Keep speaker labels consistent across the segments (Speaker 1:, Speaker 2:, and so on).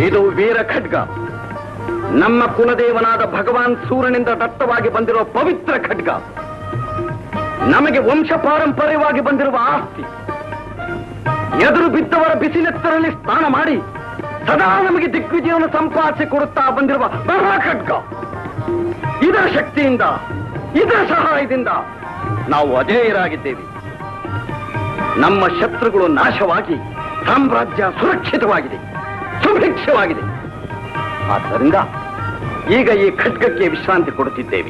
Speaker 1: ಇದು ವೀರ ಖಡ್ಗ ನಮ್ಮ ಕುಲದೇವನಾದ ಭಗವಾನ್ ಸೂರ್ಯನಿಂದ ದತ್ತವಾಗಿ ಬಂದಿರುವ ಪವಿತ್ರ ಖಡ್ಗ ನಮಗೆ ವಂಶ ಪಾರಂಪರ್ಯವಾಗಿ ಬಂದಿರುವ ಆಸ್ತಿ ಎದುರು ಬಿದ್ದವರ ಬಿಸಿಲೆತ್ತರಲ್ಲಿ ಸ್ನಾನ ಮಾಡಿ ಸದಾ ನಮಗೆ ದಿಗ್ವಿಜಯವನ್ನು ಸಂಪಾದಿಸಿ ಕೊಡುತ್ತಾ ಬಂದಿರುವ ಮಹಾ ಖಡ್ಗ ಇದರ ಶಕ್ತಿಯಿಂದ ಇದರ ಸಹಾಯದಿಂದ ನಾವು ಅಜೇಯರಾಗಿದ್ದೇವೆ ನಮ್ಮ ಶತ್ರುಗಳು ನಾಶವಾಗಿ ಸಾಮ್ರಾಜ್ಯ ಸುರಕ್ಷಿತವಾಗಿದೆ ಸುಭಿಕ್ಷವಾಗಿದೆ ಆದ್ದರಿಂದ ಈಗ ಈ ಖಡ್ಗಕ್ಕೆ ವಿಶ್ರಾಂತಿ ಕೊಡುತ್ತಿದ್ದೇವೆ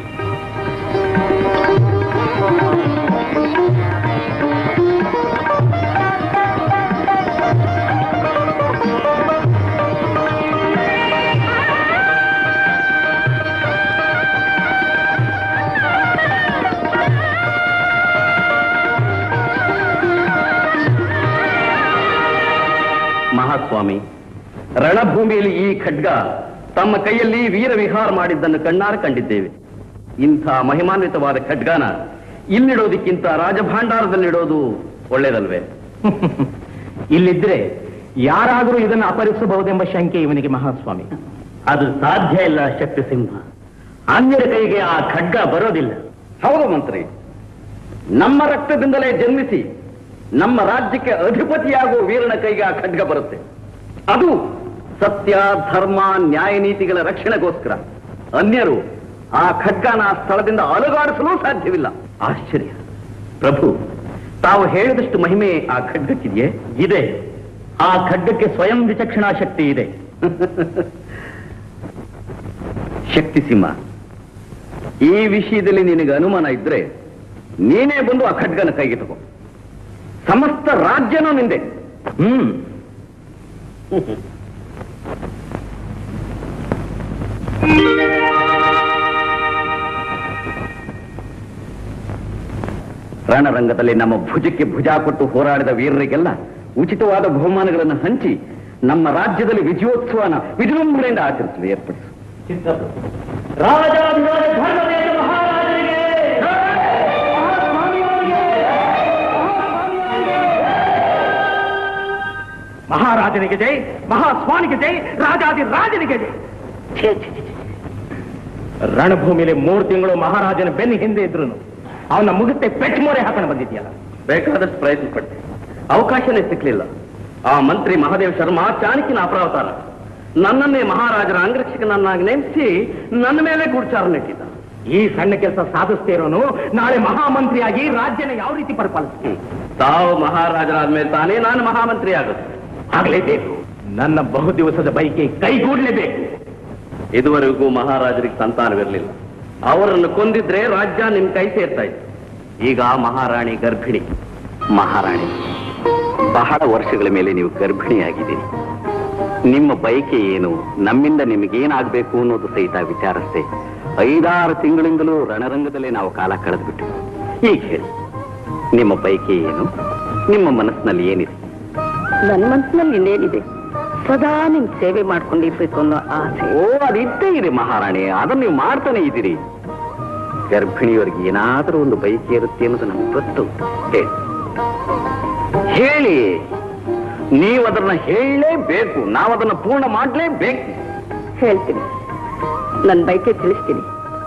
Speaker 1: ಮಹಾಸ್ವಾಮಿ ರಣಭೂಮಿಯಲ್ಲಿ ಈ ಖಡ್ಗ ತಮ್ಮ ಕೈಯಲ್ಲಿ ವೀರ ವಿಹಾರ ಮಾಡಿದ್ದನ್ನು ಕಣ್ಣಾರ ಕಂಡಿದ್ದೇವೆ ಇಂಥ ಮಹಿಮಾನ್ವಿತವಾದ ಖಡ್ಗನ ಇಲ್ಲಿಡೋದಕ್ಕಿಂತ ರಾಜಭಾಂಡಾರದಲ್ಲಿಡೋದು ಒಳ್ಳೇದಲ್ವೇ
Speaker 2: ಇಲ್ಲಿದ್ರೆ ಯಾರಾದರೂ ಇದನ್ನು ಅಪಹರಿಸಬಹುದೆಂಬ ಶಂಕೆ ಇವನಿಗೆ ಮಹಾಸ್ವಾಮಿ
Speaker 3: ಅದು ಸಾಧ್ಯ ಇಲ್ಲ ಶಕ್ತಿ ಸಿಂಹ ಅನ್ಯರ ಕೈಗೆ ಆ ಖಡ್ಗ ಬರೋದಿಲ್ಲ
Speaker 1: ಹೌದು ಮಂತ್ರಿ ನಮ್ಮ ರಕ್ತದಿಂದಲೇ ಜನ್ಮಿಸಿ ನಮ್ಮ ರಾಜ್ಯಕ್ಕೆ ಅಧಿಪತಿಯಾಗುವ ವೀರನ ಕೈಗೆ ಆ ಖಡ್ಗ ಬರುತ್ತೆ ಅದು ಸತ್ಯ ಧರ್ಮ ನ್ಯಾಯ ನೀತಿಗಳ ರಕ್ಷಣೆಗೋಸ್ಕರ ಅನ್ಯರು ಆ ಖಡ್ಗನ ಆ ಸ್ಥಳದಿಂದ ಅಲುಗಾಡಿಸಲು ಸಾಧ್ಯವಿಲ್ಲ
Speaker 3: ಆಶ್ಚರ್ಯ ಪ್ರಭು ತಾವು ಹೇಳಿದಷ್ಟು ಮಹಿಮೆ ಆ ಖಡ್ಗಕ್ಕಿದೆಯೇ ಇದೆ ಆ ಖಡ್ಗಕ್ಕೆ ಸ್ವಯಂ ವಿಚಕ್ಷಣಾ ಶಕ್ತಿ ಇದೆ
Speaker 1: ಶಕ್ತಿ ಸಿಂಹ ಈ ವಿಷಯದಲ್ಲಿ ನಿನಗೆ ಅನುಮಾನ ಇದ್ರೆ ನೀನೇ ಬಂದು ಆ ಖಡ್ಗನ ಕೈಗೆ ತಗೋ ಸಮಸ್ತ ರಾಜ್ಯನೂ ನಿಂದೆ
Speaker 3: ಹ್ಮ್
Speaker 1: ರಣರಂಗದಲ್ಲಿ ನಮ್ಮ ಭುಜಕ್ಕೆ ಭುಜ ಕೊಟ್ಟು ಹೋರಾಡಿದ ವೀರರಿಗೆಲ್ಲ ಉಚಿತವಾದ ಬಹುಮಾನಗಳನ್ನು ಹಂಚಿ ನಮ್ಮ ರಾಜ್ಯದಲ್ಲಿ ವಿಜಯೋತ್ಸವನ ವಿಜೃಂಭಣೆಯಿಂದ ಆಚರಿಸಲು ಏರ್ಪಡಿಸು
Speaker 3: ರಾಜಾಧಿರಾಜ ಧರ್ಮದೇವ ಮಹಾರಾಜರಿಗೆ
Speaker 2: ಮಹಾರಾಜನಿಗೆ ಜೈ ಮಹಾಸ್ವಾಮಿಗೆ ಜೈ ರಾಜಾದಿ ರಾಜನಿಗೆ ಜೈ ಛೇ, ಛೇ, ಛೇ, ಛೇ. ರಣಭೂಮಿಯಲ್ಲಿ ಮೂರು ತಿಂಗಳು ಮಹಾರಾಜನ ಬೆನ್ನ ಹಿಂದೆ ಇದ್ರು ಅವನ ಮುಗಿತೆ ಪೆಟ್ಟು ಮೋರೆ ಹಾಕೊಂಡು ಬಂದಿದ್ಯಲ್ಲ
Speaker 1: ಬೇಕಾದಷ್ಟು ಪ್ರಯತ್ನ ಪಟ್ಟೆ ಅವಕಾಶನೇ ಸಿಕ್ಕಲಿಲ್ಲ ಆ ಮಂತ್ರಿ ಮಹಾದೇವ ಶರ್ಮಾ ಚಾಣಕ್ಯನ ಅಪರಾವತಾರ ನನ್ನನ್ನೇ ಮಹಾರಾಜರ ಅಂಗರಕ್ಷಕನನ್ನಾಗಿ ನೇಮಿಸಿ ನನ್ನ ಮೇಲೆ ಗೂಢಚಾರ ನೆಟ್ಟಿದ್ದ
Speaker 2: ಈ ಸಣ್ಣ ಕೆಲಸ ಸಾಧಿಸ್ತೇರೋನು ನಾಳೆ ಮಹಾಮಂತ್ರಿಯಾಗಿ ರಾಜ್ಯನ ಯಾವ ರೀತಿ ಪರಿಪಾಲಿಸ್ತೀನಿ
Speaker 1: ತಾವು ಮಹಾರಾಜರಾದ್ಮೇಲೆ ತಾನೇ ನಾನು ಮಹಾಮಂತ್ರಿ ಆಗೋದು
Speaker 2: ಆಗ್ಲೇಬೇಕು ನನ್ನ ಬಹು ದಿವಸದ ಬೈಕೆ ಕೈಗೂಡ್ಲೇಬೇಕು
Speaker 1: ಇದುವರೆಗೂ ಮಹಾರಾಜರಿಗೆ ಸಂತಾನವಿರಲಿಲ್ಲ ಅವರನ್ನು ಕೊಂದಿದ್ರೆ ರಾಜ್ಯ ನಿಮ್ ಕೈ ಸೇರ್ತಾ ಇತ್ತು ಈಗ ಮಹಾರಾಣಿ ಗರ್ಭಿಣಿ ಮಹಾರಾಣಿ ಬಹಳ ವರ್ಷಗಳ ಮೇಲೆ ನೀವು ಗರ್ಭಿಣಿಯಾಗಿದ್ದೀರಿ ನಿಮ್ಮ ಬಯಕೆ ಏನು ನಮ್ಮಿಂದ ನಿಮಗೇನಾಗಬೇಕು ಅನ್ನೋದು ಸಹಿತ ವಿಚಾರಿಸ್ದೆ ಐದಾರು ತಿಂಗಳಿಂದಲೂ ರಣರಂಗದಲ್ಲೇ ನಾವು ಕಾಲ ಕಳೆದ್ಬಿಟ್ಟು ಈಗ ಹೇಳಿ ನಿಮ್ಮ ಬಯಕೆ ಏನು ನಿಮ್ಮ ಮನಸ್ಸಿನಲ್ಲಿ ಏನಿದೆ
Speaker 4: ನನ್ನ ಮನಸ್ಸಿನಲ್ಲಿ ಇನ್ನೇನಿದೆ ಸದಾ ನಿಮ್ ಸೇವೆ ಮಾಡ್ಕೊಂಡಿರ್ಬೇಕು ಅನ್ನೋ ಆಸೆ
Speaker 1: ಓ ಅದಿದ್ದೇ ಇದೆ ಮಹಾರಾಣಿ ಅದನ್ನು ನೀವು ಮಾಡ್ತಾನೆ ಇದ್ದೀರಿ ಗರ್ಭಿಣಿಯವರಿಗೆ ಏನಾದರೂ ಒಂದು ಬೈಕ್ ಇರುತ್ತೆ ಅನ್ನೋದು ನಮ್ಗೆ ಗೊತ್ತು ಹೇಳಿ ಹೇಳಿ ನೀವು ಅದನ್ನ ಹೇಳಲೇಬೇಕು ನಾವು ಅದನ್ನ ಪೂರ್ಣ ಮಾಡಲೇಬೇಕು
Speaker 4: ಹೇಳ್ತೀನಿ ನನ್ನ ಬೈಕೆ ತಿಳಿಸ್ತೀನಿ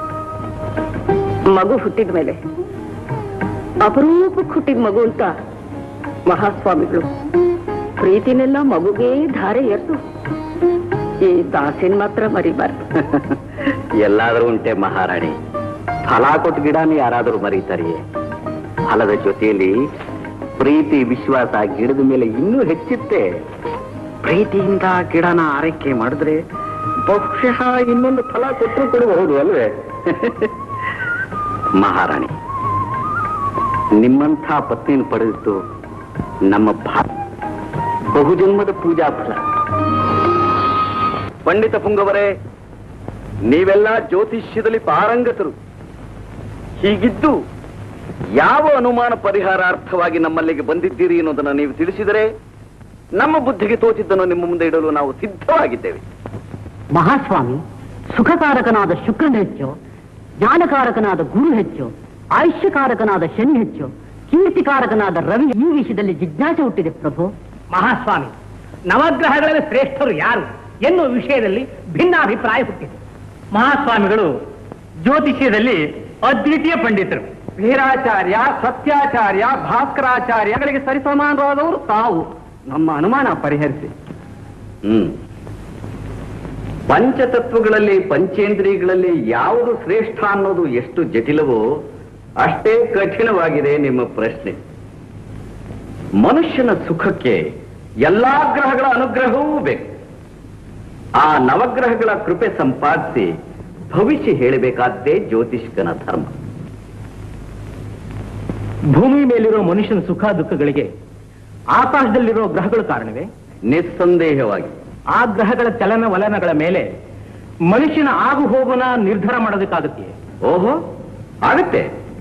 Speaker 4: ಮಗು ಹುಟ್ಟಿದ ಮೇಲೆ ಅಪರೂಪಕ್ಕೆ ಹುಟ್ಟಿದ ಮಗು ಅಂತ ಮಹಾಸ್ವಾಮಿಗಳು ಪ್ರೀತಿನೆಲ್ಲ ಮಗುಗೆ ಧಾರೆ ಎರ್ದು ಈ ದಾಸಿನ ಮಾತ್ರ ಮರಿಬಾರ್ದು
Speaker 1: ಎಲ್ಲಾದರೂ ಉಂಟೆ ಮಹಾರಾಣಿ ಫಲ ಕೊಟ್ಟು ಗಿಡನ ಯಾರಾದರೂ ಮರೀತಾರೆಯೇ ಫಲದ ಜೊತೆಯಲ್ಲಿ ಪ್ರೀತಿ ವಿಶ್ವಾಸ ಗಿಡದ ಮೇಲೆ ಇನ್ನೂ ಹೆಚ್ಚುತ್ತೆ ಪ್ರೀತಿಯಿಂದ ಗಿಡನ ಆರೈಕೆ ಮಾಡಿದ್ರೆ ಬಹುಶಃ ಇನ್ನೊಂದು ಫಲ ಕೊಟ್ಟರು ಕೊಡಬಹುದು ಅಲ್ವೇ ಮಹಾರಾಣಿ ನಿಮ್ಮಂಥ ಪತ್ನಿಯನ್ನು ಪಡೆದಿತ್ತು ನಮ್ಮ ಭಾ ಬಹುಜನ್ಮದ ಪೂಜಾ ಫಲ ಪಂಡಿತ ಪುಂಗವರೇ ನೀವೆಲ್ಲ ಜ್ಯೋತಿಷ್ಯದಲ್ಲಿ ಪಾರಂಗತರು ಹೀಗಿದ್ದು ಯಾವ ಅನುಮಾನ ಪರಿಹಾರಾರ್ಥವಾಗಿ ನಮ್ಮಲ್ಲಿಗೆ ಬಂದಿದ್ದೀರಿ ಅನ್ನೋದನ್ನು ನೀವು ತಿಳಿಸಿದರೆ ನಮ್ಮ ಬುದ್ಧಿಗೆ ತೋಚಿದ್ದನ್ನು ನಿಮ್ಮ ಮುಂದೆ ಇಡಲು ನಾವು ಸಿದ್ಧವಾಗಿದ್ದೇವೆ
Speaker 5: ಮಹಾಸ್ವಾಮಿ ಸುಖಕಾರಕನಾದ ಶುಕ್ರನ ಹೆಚ್ಚು ಜ್ಞಾನಕಾರಕನಾದ ಗುರು ಹೆಚ್ಚು ಆಯುಷ್ಯಕಾರಕನಾದ ಶನಿ ಹೆಚ್ಚು ಕೀರ್ತಿಕಾರಕನಾದ ರವಿ ಈ ವಿಷಯದಲ್ಲಿ ಜಿಜ್ಞಾಸೆ ಹುಟ್ಟಿದೆ ಪ್ರಭು
Speaker 2: ಮಹಾಸ್ವಾಮಿ ನವಗ್ರಹಗಳಲ್ಲಿ ಶ್ರೇಷ್ಠರು ಯಾರು ಎನ್ನುವ ವಿಷಯದಲ್ಲಿ ಭಿನ್ನಾಭಿಪ್ರಾಯ ಹುಟ್ಟಿದೆ ಮಹಾಸ್ವಾಮಿಗಳು ಜ್ಯೋತಿಷ್ಯದಲ್ಲಿ ಅದ್ವಿತೀಯ ಪಂಡಿತರು
Speaker 6: ವೀರಾಚಾರ್ಯ ಸತ್ಯಾಚಾರ್ಯ ಭಾಸ್ಕರಾಚಾರ್ಯಗಳಿಗೆ ಸರಿಸಮಾನರಾದವರು ತಾವು ನಮ್ಮ ಅನುಮಾನ ಪರಿಹರಿಸಿ
Speaker 1: ಹ್ಮ್ ಪಂಚತತ್ವಗಳಲ್ಲಿ ಪಂಚೇಂದ್ರಿಯಗಳಲ್ಲಿ ಯಾವುದು ಶ್ರೇಷ್ಠ ಅನ್ನೋದು ಎಷ್ಟು ಜಟಿಲವೋ ಅಷ್ಟೇ ಕಠಿಣವಾಗಿದೆ ನಿಮ್ಮ ಪ್ರಶ್ನೆ ಮನುಷ್ಯನ ಸುಖಕ್ಕೆ ಎಲ್ಲಾ ಗ್ರಹಗಳ ಅನುಗ್ರಹವೂ ಬೇಕು ಆ ನವಗ್ರಹಗಳ ಕೃಪೆ ಸಂಪಾದಿಸಿ ಭವಿಷ್ಯ ಹೇಳಬೇಕಾದ್ದೇ ಜ್ಯೋತಿಷ್ಕನ ಧರ್ಮ
Speaker 2: ಭೂಮಿ ಮೇಲಿರೋ ಮನುಷ್ಯನ ಸುಖ ದುಃಖಗಳಿಗೆ ಆಕಾಶದಲ್ಲಿರೋ ಗ್ರಹಗಳು ಕಾರಣವೇ
Speaker 1: ನಿಸ್ಸಂದೇಹವಾಗಿ
Speaker 2: ಆ ಗ್ರಹಗಳ ಚಲನವಲನಗಳ ಮೇಲೆ ಮನುಷ್ಯನ ಆಗು ಹೋಗುನ ನಿರ್ಧಾರ ಮಾಡೋದಕ್ಕಾಗತ್ತೆ
Speaker 1: ಓಹೋ ಆಗತ್ತೆ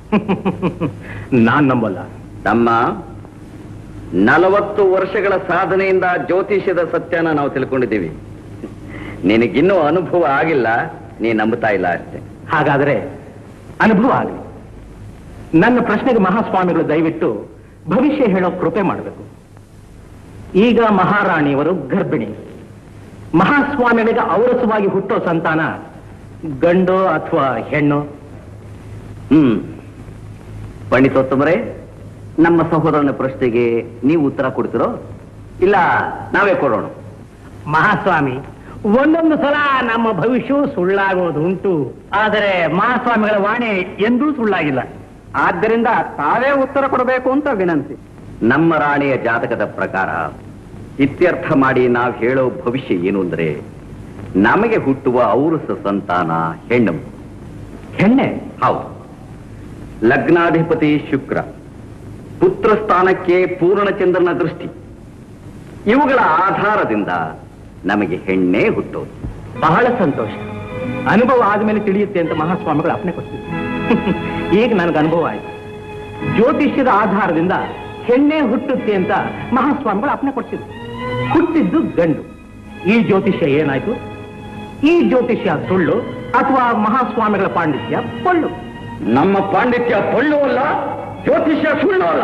Speaker 2: ನಾನ್ ನಂಬಲ್ಲ
Speaker 1: ತಮ್ಮ ನಲವತ್ತು ವರ್ಷಗಳ ಸಾಧನೆಯಿಂದ ಜ್ಯೋತಿಷ್ಯದ ಸತ್ಯನ ನಾವು ತಿಳ್ಕೊಂಡಿದ್ದೀವಿ ನಿನಗಿನ್ನೂ ಅನುಭವ ಆಗಿಲ್ಲ ನೀ ನಂಬುತ್ತಾ ಇಲ್ಲ ಅಷ್ಟೇ
Speaker 2: ಹಾಗಾದರೆ ಅನುಭವ ಆಗಲಿ ನನ್ನ ಪ್ರಶ್ನೆಗೆ ಮಹಾಸ್ವಾಮಿಗಳು ದಯವಿಟ್ಟು ಭವಿಷ್ಯ ಹೇಳೋ ಕೃಪೆ ಮಾಡಬೇಕು ಈಗ ಮಹಾರಾಣಿಯವರು ಗರ್ಭಿಣಿ ಮಹಾಸ್ವಾಮಿಗಳಿಗೆ ಔರಸವಾಗಿ ಹುಟ್ಟೋ ಸಂತಾನ ಗಂಡು ಅಥವಾ ಹೆಣ್ಣು
Speaker 1: ಹ್ಮ್ ಪಂಡಿತೋತ್ತಮರೇ ನಮ್ಮ ಸಹೋದರನ ಪ್ರಶ್ನೆಗೆ ನೀವು ಉತ್ತರ ಕೊಡ್ತಿರೋ ಇಲ್ಲ ನಾವೇ ಕೊಡೋಣ
Speaker 2: ಮಹಾಸ್ವಾಮಿ ಒಂದೊಂದು ಸಲ ನಮ್ಮ ಭವಿಷ್ಯವು ಸುಳ್ಳಾಗೋದು ಉಂಟು ಆದರೆ ಮಹಾಸ್ವಾಮಿಗಳ ವಾಣಿ ಎಂದೂ ಸುಳ್ಳಾಗಿಲ್ಲ
Speaker 6: ಆದ್ದರಿಂದ ತಾವೇ ಉತ್ತರ ಕೊಡಬೇಕು ಅಂತ ವಿನಂತಿ
Speaker 1: ನಮ್ಮ ರಾಣಿಯ ಜಾತಕದ ಪ್ರಕಾರ ಇತ್ಯರ್ಥ ಮಾಡಿ ನಾವು ಹೇಳೋ ಭವಿಷ್ಯ ಏನು ಅಂದ್ರೆ ನಮಗೆ ಹುಟ್ಟುವ ಔರಸ ಸಂತಾನ ಹೆಣ್ಣು
Speaker 2: ಹೆಣ್ಣೆ
Speaker 1: ಹೌದು ಲಗ್ನಾಧಿಪತಿ ಶುಕ್ರ ಪುತ್ರ ಸ್ಥಾನಕ್ಕೆ ಪೂರ್ಣಚಂದ್ರನ ದೃಷ್ಟಿ ಇವುಗಳ ಆಧಾರದಿಂದ ನಮಗೆ ಹೆಣ್ಣೇ ಹುಟ್ಟೋದು
Speaker 2: ಬಹಳ ಸಂತೋಷ ಅನುಭವ ಆದ್ಮೇಲೆ ತಿಳಿಯುತ್ತೆ ಅಂತ ಮಹಾಸ್ವಾಮಿಗಳು ಅಪ್ಪಣೆ ಕೊಡ್ತಿದ್ರು ಈಗ ನನಗೆ ಅನುಭವ ಆಯ್ತು ಜ್ಯೋತಿಷ್ಯದ ಆಧಾರದಿಂದ ಹೆಣ್ಣೆ ಹುಟ್ಟುತ್ತೆ ಅಂತ ಮಹಾಸ್ವಾಮಿಗಳು ಅಪ್ಪಣೆ ಕೊಡ್ತಿದ್ರು ಹುಟ್ಟಿದ್ದು ಗಂಡು ಈ ಜ್ಯೋತಿಷ್ಯ ಏನಾಯ್ತು ಈ ಜ್ಯೋತಿಷ್ಯ ಸುಳ್ಳು ಅಥವಾ ಮಹಾಸ್ವಾಮಿಗಳ ಪಾಂಡಿತ್ಯ ಪೊಳ್ಳು
Speaker 1: ನಮ್ಮ ಪಾಂಡಿತ್ಯ ಪೊಳ್ಳು ಅಲ್ಲ ಜ್ಯೋತಿಷ್ಯ ಸುಳ್ಳು ಅಲ್ಲ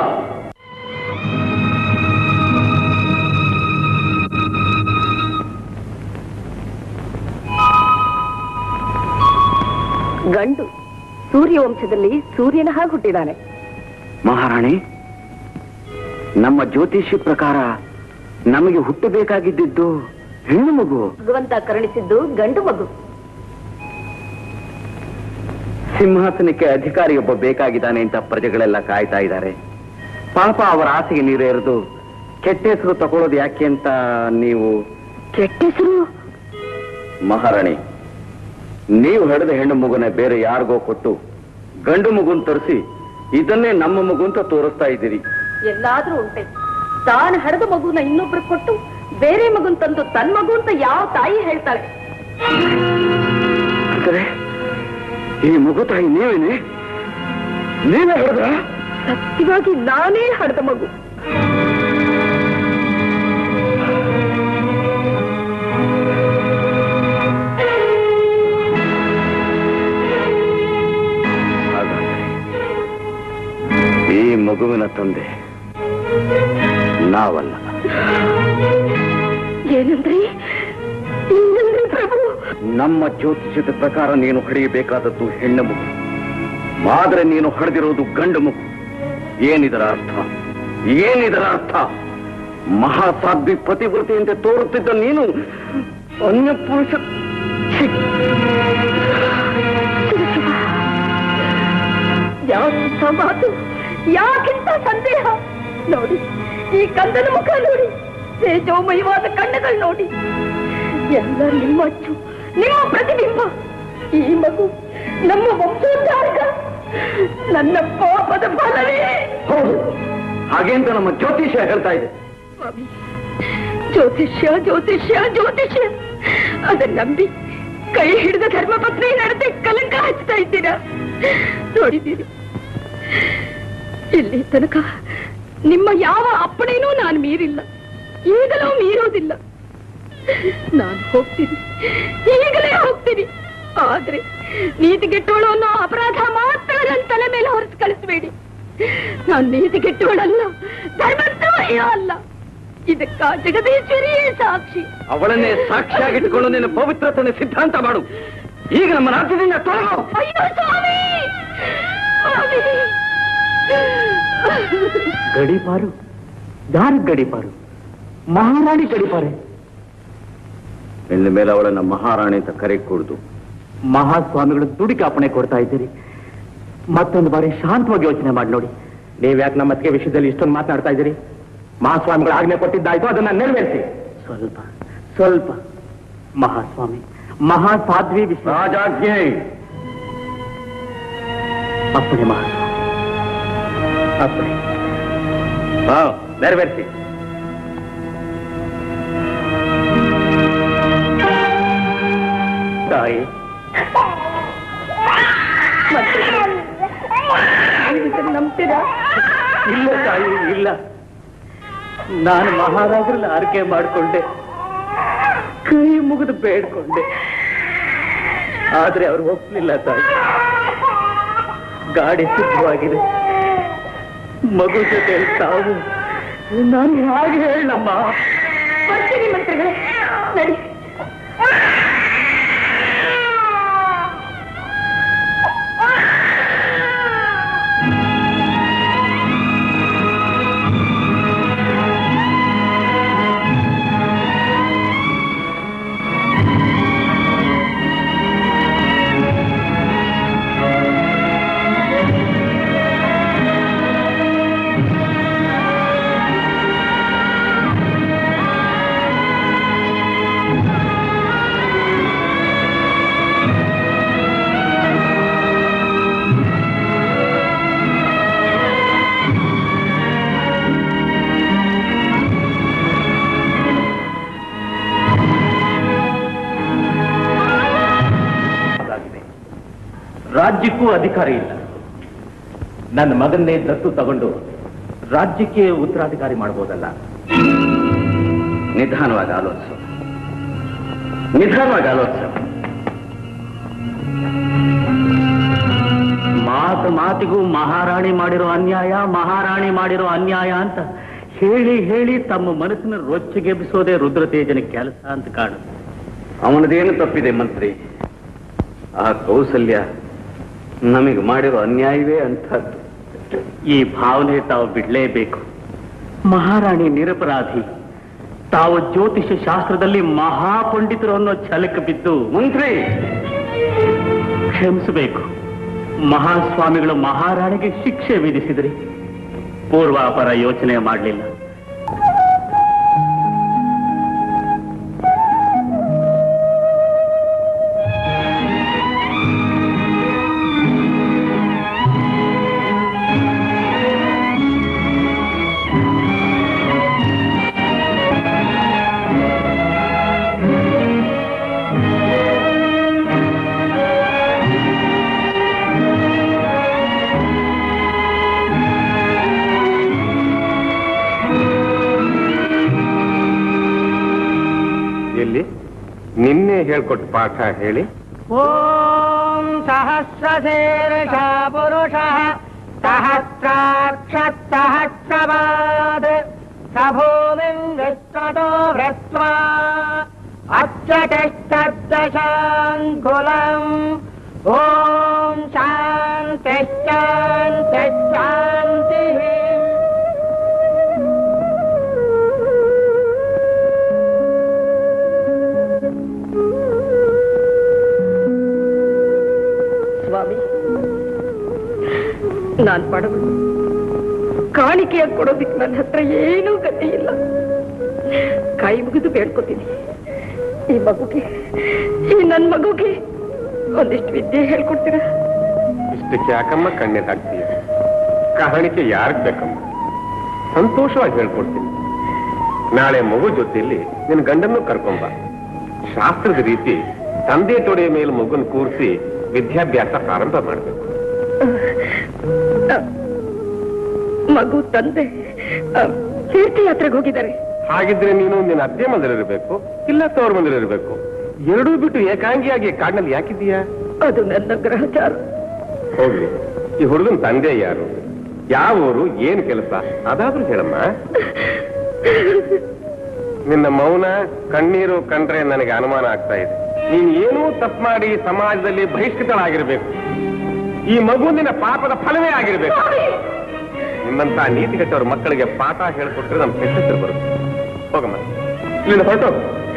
Speaker 4: ಗಂಡು ಸೂರ್ಯವಂಶದಲ್ಲಿ ಸೂರ್ಯನ ಹಾಗೆ ಹುಟ್ಟಿದಾನೆ
Speaker 1: ಮಹಾರಾಣಿ ನಮ್ಮ ಜ್ಯೋತಿಷ್ಯ ಪ್ರಕಾರ ನಮಗೆ ಹುಟ್ಟಬೇಕಾಗಿದ್ದು ಹೆಣ್ಣು ಮಗು
Speaker 4: ಭಗವಂತ ಕರುಣಿಸಿದ್ದು ಗಂಡು ಮಗು
Speaker 1: ಸಿಂಹಾಸನಕ್ಕೆ ಅಧಿಕಾರಿಯೊಬ್ಬ ಬೇಕಾಗಿದ್ದಾನೆ ಅಂತ ಪ್ರಜೆಗಳೆಲ್ಲ ಕಾಯ್ತಾ ಇದ್ದಾರೆ ಪಾಪ ಅವರ ಆಸೆಗೆ ನೀರೇರಿದು ಕೆಟ್ಟ ಹೆಸರು ತಗೊಳ್ಳೋದು ಯಾಕೆ ಅಂತ ನೀವು
Speaker 4: ಕೆಟ್ಟ ಹೆಸರು
Speaker 1: ಮಹಾರಾಣಿ ನೀವು ಹಡೆದ ಹೆಣ್ಣು ಮಗುನ ಬೇರೆ ಯಾರಿಗೋ ಕೊಟ್ಟು ಗಂಡು ಮಗುನ್ ತರಿಸಿ ಇದನ್ನೇ ನಮ್ಮ ಮಗು ಅಂತ ತೋರಿಸ್ತಾ ಇದ್ದೀರಿ
Speaker 4: ಎಲ್ಲಾದ್ರೂ ಉಂಟೆ ತಾನು ಹಡೆದ ಮಗುನ ಇನ್ನೊಬ್ರು ಕೊಟ್ಟು ಬೇರೆ ಮಗುನ್ ತಂದು ತನ್ ಮಗು ಅಂತ ಯಾವ ತಾಯಿ ಹೇಳ್ತಾಳೆ
Speaker 1: ಅಂದರೆ ಈ ಮಗು ತಾಯಿ ನೀವೇನೆ ನೀವೇ ಹಡೆದ್ರ
Speaker 4: ಸತ್ಯವಾಗಿ ನಾನೇ ಹಡೆದ ಮಗು
Speaker 1: ಹಾಗಾದ್ರೆ ಈ ಮಗುವಿನ ತಂದೆ ನಾವಲ್ಲ
Speaker 4: ಏನಂದ್ರಿ ಏನಂದ್ರಿ ಪ್ರಭು
Speaker 1: ನಮ್ಮ ಜ್ಯೋತಿಷ್ಯದ ಪ್ರಕಾರ ನೀನು ಹಡೆಯಬೇಕಾದದ್ದು ಹೆಣ್ಣು ಮಗು ಆದ್ರೆ ನೀನು ಹಡೆದಿರೋದು ಗಂಡು ಮಗು ಏನಿದರ ಅರ್ಥ ಏನಿದರ ಅರ್ಥ ಮಹಾಸಾಧ್ವಿ ಪತಿವ್ರತೆಯಂತೆ ತೋರುತ್ತಿದ್ದ ನೀನು ಅನ್ಯ ಪುರುಷ ಛೀ!
Speaker 4: ಯಾಕಿಂತ ಮಾತು ಯಾಕಿಂತ ಸಂದೇಹ ನೋಡಿ ಈ ಕಂದನ ಮುಖ ನೋಡಿ ತೇಜೋಮಯವಾದ ಕಣ್ಣುಗಳು ನೋಡಿ ಎಲ್ಲ ನಿಮ್ಮ ಅಚ್ಚು ನಿಮ್ಮ ಪ್ರತಿಬಿಂಬ ಈ ಮಗು ನಮ್ಮ ವಂಶೋದ್ಧಾರಕ ನನ್ನ ಪಾಪದ ಫಲವೇ
Speaker 1: ಹೌದು ಹಾಗೆ ಅಂತ ನಮ್ಮ ಜ್ಯೋತಿಷ್ಯ ಹೇಳ್ತಾ ಇದೆ
Speaker 4: ಸ್ವಾಮಿ ಜ್ಯೋತಿಷ್ಯ ಜ್ಯೋತಿಷ್ಯ ಜ್ಯೋತಿಷ್ಯ ಅದನ್ನ ನಂಬಿ ಕೈ ಹಿಡಿದ ಧರ್ಮಪತ್ನಿ ನಡತೆ ಕಲಂಕ ಹಚ್ತಾ ಇದ್ದೀರಾ ನೋಡಿದ್ದೀರಿ ಇಲ್ಲಿ ತನಕ ನಿಮ್ಮ ಯಾವ ಅಪ್ಪಣೆನೂ ನಾನು ಮೀರಿಲ್ಲ ಈಗಲೂ ಮೀರೋದಿಲ್ಲ ನಾನು ಹೋಗ್ತೀನಿ ಈಗಲೇ ಹೋಗ್ತೀನಿ ಆದ್ರೆ ನೀತಿಗೆಟ್ಟೋಳು ಅನ್ನೋ ಅಪರಾಧ ಮಾತ್ರ ನನ್ನ ತಲೆ ಮೇಲೆ ಹೊರತು ಕಳಿಸ್ಬೇಡಿ ನಾನು ನೀತಿಗೆಟ್ಟೋಳಲ್ಲ ಧರ್ಮದ್ರೋಹಿಯೂ ಅಲ್ಲ ಇದಕ್ಕ ಜಗದೀಶ್ವರಿಯೇ ಸಾಕ್ಷಿ
Speaker 1: ಅವಳನ್ನೇ ಸಾಕ್ಷಿಯಾಗಿಟ್ಟುಕೊಂಡು ನಿನ್ನ ಪವಿತ್ರತನ ಸಿದ್ಧಾಂತ ಮಾಡು ಈಗ ನಮ್ಮ ರಾಜ್ಯದಿಂದ ತೊಲಗು
Speaker 4: ಅಯ್ಯೋ ಸ್ವಾಮಿ ಸ್ವಾಮಿ
Speaker 2: ಗಡಿಪಾರು ಯಾರು ಗಡಿಪಾರು ಮಹಾರಾಣಿ ಗಡಿಪಾರೆ
Speaker 1: ಇನ್ನು ಮೇಲೆ ಅವಳನ್ನ ಮಹಾರಾಣಿ ಅಂತ ಕರೆ ಕೂಡುದು
Speaker 2: ಮಹಾಸ್ವಾಮಿಗಳು ದುಡಿಕಾಪಣೆ ಕೊಡ್ತಾ ಇದ್ದೀರಿ ಮತ್ತೊಂದು ಬಾರಿ ಶಾಂತವಾಗಿ ಯೋಚನೆ ಮಾಡಿ ನೋಡಿ ನೀವ್ಯಾಕೆ ನಮ್ಮ ಅತ್ತಿಗೆ ವಿಷಯದಲ್ಲಿ ಇಷ್ಟೊಂದು ಮಾತನಾಡ್ತಾ ಇದ್ದೀರಿ ಮಹಾಸ್ವಾಮಿಗಳು ಆಜ್ಞೆ ಕೊಟ್ಟಿದ್ದಾಯ್ತು ಅದನ್ನ ನೆರವೇರಿಸಿ ಸ್ವಲ್ಪ ಸ್ವಲ್ಪ ಮಹಾಸ್ವಾಮಿ ಮಹಾಸಾಧ್ವಿ ವಿಷಯ
Speaker 1: ರಾಜಾಜ್ಞೆ
Speaker 2: ಅಪ್ಪಣೆ ಮಹಾಸ್ವಾಮಿ ಅಪ್ಪಣೆ
Speaker 1: ಹಾ ನೆರವೇರಿಸಿ
Speaker 2: ತಾಯಿ
Speaker 4: ನೀವು ಇದನ್ನ ನಂಬ್ತೀರಾ
Speaker 2: ಇಲ್ಲ ತಾಯಿ ಇಲ್ಲ ನಾನು ಮಹಾರಾಜರಲ್ಲಿ ಆರಕೆ ಮಾಡಿಕೊಂಡೆ ಕೈ ಮುಗಿದು ಬೇಡ್ಕೊಂಡೆ ಆದ್ರೆ ಅವ್ರು ಒಪ್ಪಲಿಲ್ಲ ತಾಯಿ ಗಾಡಿ ಸಿದ್ಧವಾಗಿದೆ ಮಗು ಜೊತೆ ತಾವು ನಾನು ಹಾಗೆ ಹೇಳಮ್ಮ
Speaker 4: ಬರ್ತೀನಿ ಮಂತ್ರಿಗಳೇ ನಡಿ
Speaker 2: ಆಗಿದೆ ರಾಜ್ಯಕ್ಕೂ ಅಧಿಕಾರ ಇಲ್ಲ ನನ್ನ ಮಗನ್ನೇ ದತ್ತು ತಗೊಂಡು ರಾಜ್ಯಕ್ಕೆ ಉತ್ತರಾಧಿಕಾರಿ ಮಾಡಬಹುದಲ್ಲ
Speaker 1: ನಿಧಾನವಾಗಿ ಆಲೋಚಿಸು ನಿಧಾನವಾಗಿ ಆಲೋಚಿಸು
Speaker 2: ಮಾತು ಮಾತಿಗೂ ಮಹಾರಾಣಿ ಮಾಡಿರೋ ಅನ್ಯಾಯ ಮಹಾರಾಣಿ ಮಾಡಿರೋ ಅನ್ಯಾಯ ಅಂತ ಹೇಳಿ ಹೇಳಿ ತಮ್ಮ ಮನಸ್ಸಿನ ರೊಚ್ಚಿಗೆಬ್ಬಿಸೋದೇ ರುದ್ರತೇಜನ ಕೆಲಸ ಅಂತ ಕಾಣುತ್ತೆ
Speaker 1: ಅವನದೇನು ತಪ್ಪಿದೆ ಮಂತ್ರಿ ಆ ಕೌಸಲ್ಯ ನಮಗೆ ಮಾಡಿರೋ ಅನ್ಯಾಯವೇ ಅಂಥದ್ದು
Speaker 2: ಈ ಭಾವನೆ ತಾವು ಬಿಡಲೇಬೇಕು ಮಹಾರಾಣಿ ನಿರಪರಾಧಿ ತಾವು ಜ್ಯೋತಿಷ್ಯ ಶಾಸ್ತ್ರದಲ್ಲಿ ಮಹಾಪಂಡಿತರು ಅನ್ನೋ ಛಲಕ್ಕೆ ಬಿದ್ದು
Speaker 1: ಮಂತ್ರಿ
Speaker 2: ಕ್ಷಮಿಸಬೇಕು ಮಹಾಸ್ವಾಮಿಗಳು ಮಹಾರಾಣಿಗೆ ಶಿಕ್ಷೆ ವಿಧಿಸಿದ್ರಿ ಪೂರ್ವಾಪರ ಯೋಚನೆ ಮಾಡಲಿಲ್ಲ
Speaker 7: ಎಲ್ಲಿ ನಿನ್ನೆ ಹೇಳ್ಕೊಟ್ಟ ಪಾಠ ಹೇಳಿ
Speaker 5: ಓಂ ಸಹಸ್ರಶೀರ್ಷ ಪುರುಷ ಸಹಸ್ರಾಕ್ಷ ಸಹಸ್ರವಾದ ಸಭೂಮಿಂ ವಿಶ್ವತೋ ಭ್ರತ್ವಾ ಅಚ್ಚಟಿಷ್ಟದಶಾಂಕುಲಂ ಓಂ ಶಾಂತಿ ಶಾಂತಿ ಶಾಂತಿ
Speaker 4: ಸ್ವಾಮಿ ನಾನ್ ಬಡವಳು ಕಾಣಿಕೆಯಾಗಿ ಕೊಡೋದಿಕ್ ನನ್ನ ಹತ್ರ ಏನೂ ಗತಿ ಇಲ್ಲ ಕೈ ಮುಗಿದು ಬೇಡ್ಕೋತೀನಿ ಈ ಮಗುಗೆ ಈ ನನ್ ಮಗುಗೆ ಒಂದಿಷ್ಟು ವಿದ್ಯೆ ಹೇಳ್ಕೊಡ್ತೀರಾ
Speaker 7: ಇಷ್ಟಕ್ಕೆ ಯಾಕಮ್ಮ ಕಣ್ಣೀರ್ ಹಾಕ್ತೀಯ ಕಾರಣಿಕೆ ಯಾರಿಗೆ ಬೇಕಮ್ಮ ಸಂತೋಷವಾಗಿ ಹೇಳ್ಕೊಡ್ತೀನಿ ನಾಳೆ ಮಗು ಜೊತೆಯಲ್ಲಿ ನಿನ್ನ ಗಂಡನ್ನು ಕರ್ಕೊಂಬ ಶಾಸ್ತ್ರದ ರೀತಿ ತಂದೆ ತೊಡೆಯ ಮೇಲೆ ಮಗುನ ಕೂರಿಸಿ ವಿದ್ಯಾಭ್ಯಾಸ ಪ್ರಾರಂಭ ಮಾಡಬೇಕು
Speaker 4: ಅಹ್, ಮಗು ತಂದೆ ಅಹ್, ತೀರ್ಥಯಾತ್ರೆಗೆ ಹೋಗಿದ್ದಾರೆ
Speaker 7: ಹಾಗಿದ್ರೆ ನೀನು ನಿನ್ನ ಅತ್ತೆ ಮಂದಿರಬೇಕು ಇಲ್ಲ ತವ್ರ ಮಂದಿರಬೇಕು ಎರಡೂ ಬಿಟ್ಟು ಏಕಾಂಗಿಯಾಗಿ ಕಾಡಿನಲ್ಲಿ ಯಾಕಿದ್ದೀಯಾ
Speaker 4: ಅದು ನನ್ನ ಗ್ರಹಚಾರ
Speaker 7: ಹೋಗ್ಲಿ ಈ ಹುಡುಗನ ತಂದೆ ಯಾರು ಯಾವ ಊರು ಏನ್ ಕೆಲಸ ಅದಾದ್ರೂ ಹೇಳಮ್ಮ ನಿನ್ನ ಮೌನ ಕಣ್ಣೀರು ಕಂಡ್ರೆ ನನಗೆ ಅನುಮಾನ ಆಗ್ತಾ ಇದೆ ನೀನ್ ಏನೂ ತಪ್ಪು ಮಾಡಿ ಸಮಾಜದಲ್ಲಿ ಬಹಿಷ್ಕೃತಳಾಗಿರ್ಬೇಕು ಈ ಮಗು ನಿನ್ನ ಪಾಪದ ಫಲವೇ ಆಗಿರ್ಬೇಕು ನಿಮ್ಮಂತ ನೀತಿಗಟ್ಟವ್ರ ಮಕ್ಕಳಿಗೆ ಪಾಠ ಹೇಳ್ಕೊಟ್ರೆ ನಮ್ ಹೆಸರು ಬರುತ್ತೆ ಹೋಗಮ್ಮ ಇಲ್ಲಿಂದ ಹೊರಟು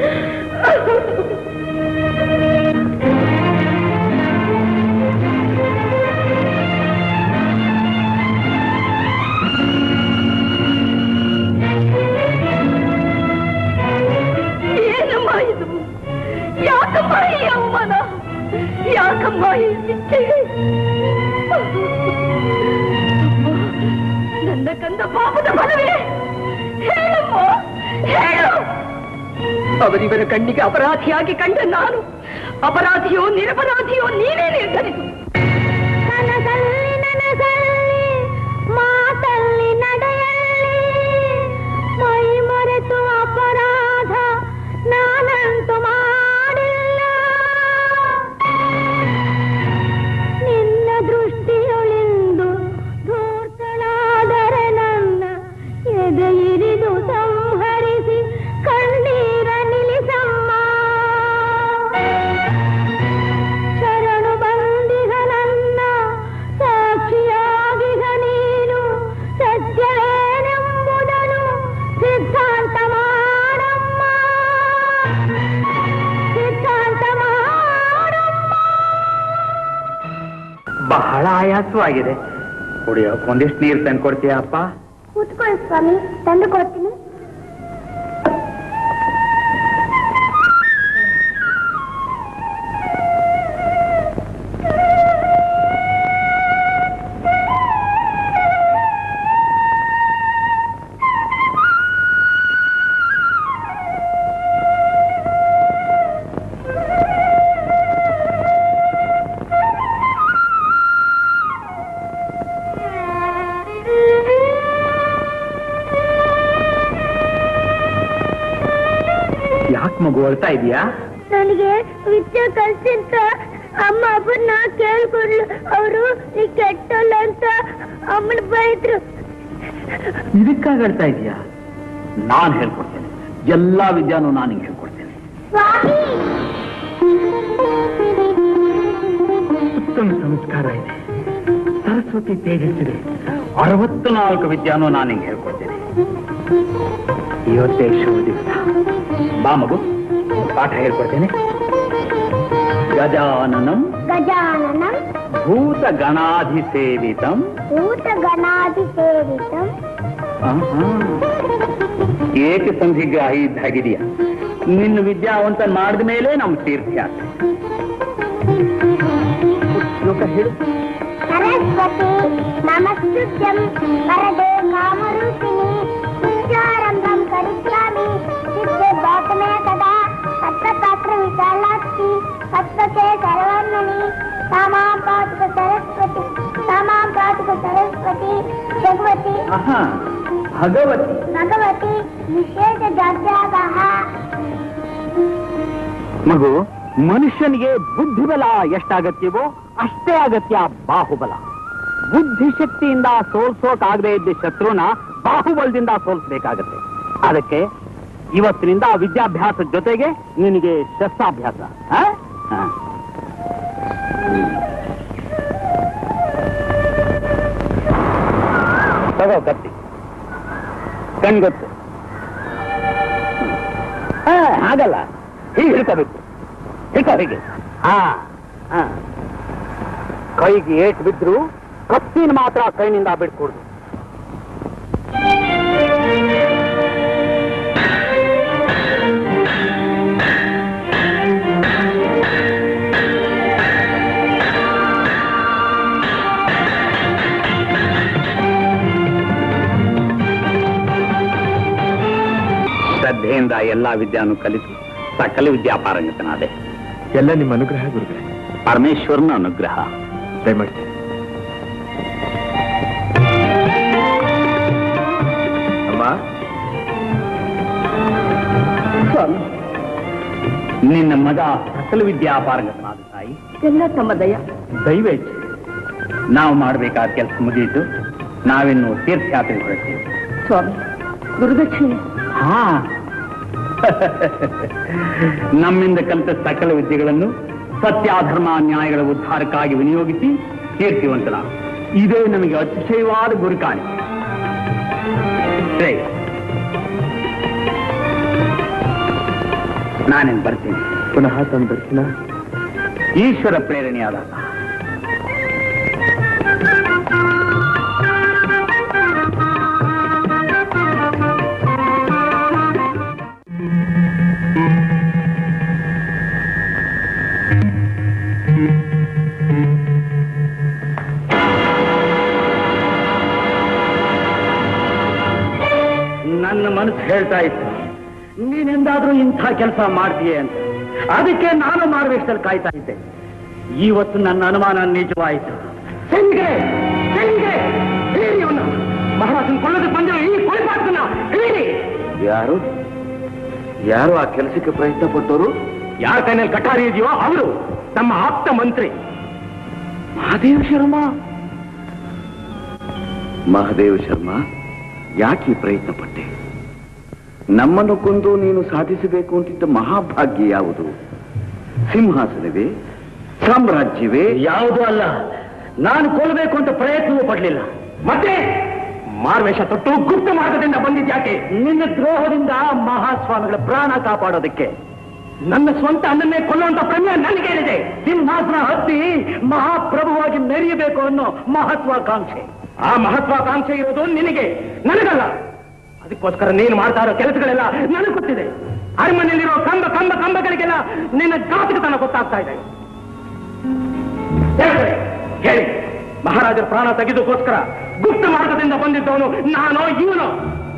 Speaker 4: ಏನಮ್ಮ ಇದು ಯಾಕಮ್ಮ ಈ ಅವಮಾನ ಯಾಕಮ್ಮ ಈ ಶಿಕ್ಷೆ ನನ್ನ ಕಂದ ಪಾಪದ ಫಲವೇ ಹೇಳಮ್ಮ ಹೇಳು ಅವರಿವರ ಕಣ್ಣಿಗೆ ಅಪರಾಧಿಯಾಗಿ ಕಂಡ ನಾನು ಅಪರಾಧಿಯೋ ನಿರಪರಾಧಿಯೋ ನೀನೇ ನಿರ್ಧರಿಸು
Speaker 8: ಕನಸಲ್ಲಿ ನನಸಲ್ಲಿ ಮಾತಲ್ಲಿ ನಡೆಯಲ್ಲಿ ಮೈ ಮರೆತು ಅಪರಾಧ ನಾನಂತೂ ಮಾಡಿಲ್ಲ ನಿನ್ನ ದೃಷ್ಟಿಯೊಳಿಂದು ಧೂರ್ತಳಾದರೆ ನನ್ನ ಎದೆ ಇರಿದು ಸಂಹರಿಸಿ ಕಣ್ಣೀರ ನಿಲ್ಲಿಸಮ್ಮ ಶರಣು ಬಂದಿಗ ನನ್ನ ಸಾಕ್ಷಿಯಾಗಿಗ ನೀನು ಸತ್ಯವೇನೆಂಬುದನ್ನು ಸಿದ್ಧಾಂತ ಮಾಡಮ್ಮ ಸಿದ್ಧಾಂತ ಮಾಡಮ್ಮ
Speaker 2: ಬಹಳ ಆಯಾಸವಾಗಿದೆ ಕುಡಿಯೋಕ್ ಒಂದಿಷ್ಟು ನೀರು ತಂದು ಕೊಡ್ತೀಯಾ ಅಪ್ಪ
Speaker 8: ಕೂತ್ಕೊಳ್ಳಿ ಸ್ವಾಮಿ ತಂದು ಕೊಡ್ತೀನಿ
Speaker 2: ಯಾಕೆ ಮಗು ಅಳ್ತಾ ಇದೀಯಾ
Speaker 8: ನನಗೆ ವಿದ್ಯೆ ಕಲ್ಸಿಂತ ಅಮ್ಮ ಅಪ್ಪನ ಕೇಳ್ಕೊಡ್ಲು ಅವರು ನೀ ಕೆಟ್ಟಲ್ಲ ಅಂತ ಅಮ್ಮನ ಬೈದ್ರು
Speaker 2: ಇದಕ್ಕಾಗಿ ಅಳ್ತಾ ಇದೀಯಾ ನಾನ್ ಹೇಳ್ಕೊಡ್ತೇನೆ ಎಲ್ಲಾ ವಿದ್ಯಾನು ನಾನು ನಿಂಗೆ ಹೇಳ್ಕೊಡ್ತೇನೆ
Speaker 8: ಸ್ವಾಮಿ
Speaker 2: ಉತ್ತಮ ಸಂಸ್ಕಾರ ಇದೆ ಸರಸ್ವತಿ ತೇಜಸ್ಸಿದೆ ಅರವತ್ತು ನಾಲ್ಕು ವಿದ್ಯಾನು ನಾನು ನಿಂಗೆ ಹೇಳ್ಕೊಡ್ತೇನೆ ಇವತ್ತೇ ಶುಭ ದಿವಸ ಬಾ ಮಗು ಪಾಠ ಹೇಳ್ಕೊಡ್ತೇನೆ ಗಜಾನನಂ
Speaker 8: ಗಜಾನನಂ
Speaker 2: ಭೂತ ಗಣಾಧಿಸೇವಿತಂ
Speaker 8: ಭೂತ ಗಣಾಧಿಸೇವಿತಂ
Speaker 2: ಏಕ ಸಂಧಿಗ್ರಾಹಿ ಇದ್ದಾಗಿದೆಯಾ ನಿನ್ನ ವಿದ್ಯಾವಂತ ಮಾಡಿದ ಮೇಲೆ ನಮ್ಮ ತೀರ್ಥಯಾತ್ರೆ ಶ್ಲೋಕ ಹೇಳು
Speaker 8: ಸರಸ್ವತಿ ನಮಸ್ತುತ್ಯಂ ವರದೆ ಕಾಮರೂಪಿಣಿ ವಿದ್ಯಾರಂಭಂ ಕರಿಷ್ಯಾಮಿ ಸಿದ್ಧೆ ಗೌತಮೇ ಕದಾ ಪತ್ರಪಾತ್ರ ವಿಶಾಲಾಕ್ಷಿ ಪತ್ರಕ್ಕೆ ಸರ್ವರ್ಣನಿ ತಾಮಾಂ ಪಾತುಕ ಸರಸ್ವತಿ ತಾಮಾಂ ಪಾತುಕ ಸರಸ್ವತಿ ಭಗವತಿ
Speaker 2: ಆಹಾ ಭಗವತಿ
Speaker 8: ಭಗವತಿ ವಿಶೇಷ ಜಾತ್ಯಾಗಃ
Speaker 2: ಮಗು ಮನುಷ್ಯನಿಗೆ ಬುದ್ಧಿಬಲ ಎಷ್ಟಾಗತ್ಯವೋ ಅಷ್ಟೇ ಅಗತ್ಯ ಬಾಹುಬಲ ಬುದ್ಧಿಶಕ್ತಿಯಿಂದ ಸೋಲ್ಸೋಕಾಗದೇ ಇದ್ದ ಶತ್ರುನ ಬಾಹುಬಲದಿಂದ ಸೋಲ್ಸ್ಬೇಕಾಗತ್ತೆ ಅದಕ್ಕೆ ಇವತ್ತಿನಿಂದ ವಿದ್ಯಾಭ್ಯಾಸದ ಜೊತೆಗೆ ನಿನಗೆ ಶಸ್ತ್ರಾಭ್ಯಾಸ ಆ? ಆ. ತಗೋ ಕತ್ತಿ ಕಣ್ಗೊತ್ತು ಹಾ ಹಾಗಲ್ಲ ಹೀಗೆ ಹಿಡ್ಕೋಬೇಕು ಹಿಡ್ಕೋ ಹೀಗೆ ಹಾ ಹಾ ಕೈಗೆ ಏಟ್ ಬಿದ್ರು ಕತ್ತಿನ ಮಾತ್ರ ಕೈನಿಂದ ಬಿಡ್ಕೊಡ್ದು ಶ್ರದ್ಧೆಯಿಂದ ಎಲ್ಲಾ ವಿದ್ಯಾನು ಕಲಿತು ಸಕಲ ವಿದ್ಯಾಪಾರಂಗತನಾದೆ
Speaker 7: ಎಲ್ಲ ನಿಮ್ಮ ಅನುಗ್ರಹ ಗುರುಗಳೇ
Speaker 2: ಪರಮೇಶ್ವರನ ಅನುಗ್ರಹ
Speaker 7: ದಯಮಾಡಿ ಅಮ್ಮ
Speaker 4: ಸ್ವಾಮಿ
Speaker 2: ನಿನ್ನ ಮಗ ಸಕಲ ವಿದ್ಯಾಪಾರಂಗತನಾದ ತಾಯಿ
Speaker 4: ಎಲ್ಲ ತಮ್ಮ ದಯ
Speaker 2: ದಯವೇಚ್ಛೆ ನಾವು ಮಾಡಬೇಕಾದ ಕೆಲಸ ಮುಗಿಯಿತು ನಾವಿನ್ನು ತೀರ್ಥಯಾತ್ರೆಗೆ ಹೊರಡ್ತೀವಿ
Speaker 4: ಸ್ವಾಮಿ ಗುರುದಕ್ಷಿಣೆ
Speaker 2: ಹಾ ನಮ್ಮಿಂದ ಕಲಿತ ಸಕಲ ವಿದ್ಯೆಗಳನ್ನು ಸತ್ಯಾಧರ್ಮ ನ್ಯಾಯಗಳ ಉದ್ಧಾರಕ್ಕಾಗಿ ವಿನಿಯೋಗಿಸಿ ಕೀರ್ತಿವಂತನ ಇದೇ ನಮಗೆ ಅತಿಶಯವಾದ ಗುರುಕಾಣಿ ಸರಿ. ನಾನೇನ್ ಬರ್ತೀನಿ
Speaker 3: ಪುನಃ ತಮ್ಮ ದರ್ಶನ
Speaker 2: ಈಶ್ವರ ಪ್ರೇರಣೆಯಾದ ನನ್ನ ಮನಸ್ಸು ಹೇಳ್ತಾ ಇತ್ತು ನೀನೆಂದಾದ್ರೂ ಇಂಥ ಕೆಲಸ ಮಾಡ್ತೀಯೇ ಅಂತ ಅದಕ್ಕೆ ನಾನು ಮಾರ್ವೇಶದಲ್ಲಿ ಕಾಯ್ತಾ ಇದ್ದೆ ಇವತ್ತು ನನ್ನ ಅನುಮಾನ ನಿಜವಾಯಿತು ಸಂಗೆ ಸಂಗೆ ಮಹಾರಾಜನ್ ಕೊಳ್ಳೋದಕ್ಕೆ ಬಂದಿರೋ ಈ ಕೊಳಿಪಾಡ್ತನ ಹಿಡೀರಿ
Speaker 1: ಯಾರು ಯಾರು ಆ ಕೆಲಸಕ್ಕೆ ಪ್ರಯತ್ನ ಪಟ್ಟವರು
Speaker 2: ಯಾರ ಕೈನಲ್ಲಿ ಕಟಾರಿ ಇದೆಯೋ ಅವರು ನಮ್ಮ ಆಪ್ತ ಮಂತ್ರಿ
Speaker 1: ಮಹಾದೇವ್ ಶರ್ಮಾ ಮಹಾದೇವ್ ಶರ್ಮಾ ಯಾಕೆ ಈ ಪ್ರಯತ್ನ ಪಟ್ಟೆ ನಮ್ಮನ್ನು ಕೊಂದು ನೀನು ಸಾಧಿಸಬೇಕು ಅಂತಿದ್ದ ಮಹಾಭಾಗ್ಯ ಯಾವುದು ಸಿಂಹಾಸನವೇ ಸಾಮ್ರಾಜ್ಯವೇ
Speaker 2: ಯಾವುದೂ ಅಲ್ಲ ನಾನು ಕೊಲ್ಲಬೇಕು ಅಂತ ಪ್ರಯತ್ನವೂ ಪಡಲಿಲ್ಲ ಮತ್ತೆ ಮಾರ್ವೇಷ ತೊಟ್ಟು ಗುಪ್ತ ಮಾರ್ಗದಿಂದ ಬಂದಿದ್ಯಾಕೆ ನಿನ್ನ ದ್ರೋಹದಿಂದ ಮಹಾಸ್ವಾಮಿಗಳ ಪ್ರಾಣ ಕಾಪಾಡೋದಕ್ಕೆ ನನ್ನ ಸ್ವಂತ ಅನ್ನನ್ನೇ ಕೊಲ್ಲುವಂತ ಪ್ರಮೇಯ ನನಗೇನಿದೆ ಸಿಂಹಾಸನ ಹತ್ತಿ ಮಹಾಪ್ರಭುವಾಗಿ ಮೆರೆಯಬೇಕು ಅನ್ನೋ ಮಹತ್ವಾಕಾಂಕ್ಷೆ ಆ ಮಹತ್ವಾಕಾಂಕ್ಷೆ ಇರೋದು ನಿನಗೆ ನನಗಲ್ಲ ಅದಕ್ಕೋಸ್ಕರ ನೀನು ಮಾಡ್ತಾ ಇರೋ ಕೆಲಸಗಳೆಲ್ಲ ನನಗೆ ಗೊತ್ತಿದೆ ಅರಮನೆಯಲ್ಲಿರೋ ಕಂಬ ಕಂಬ ಕಂಬಗಳಿಗೆಲ್ಲ ನಿನ್ನ ಘಾತಕತನ ಗೊತ್ತಾಗ್ತಾ ಇದೆ ಹೇಳ್ತಾರೆ, ಹೇಳಿ ಮಹಾರಾಜರ ಪ್ರಾಣ ತೆಗೆದಕ್ಕೋಸ್ಕರ ಗುಪ್ತ ಮಾರ್ಗದಿಂದ ಬಂದಿದ್ದವನು ನಾನೋ ಇವನೋ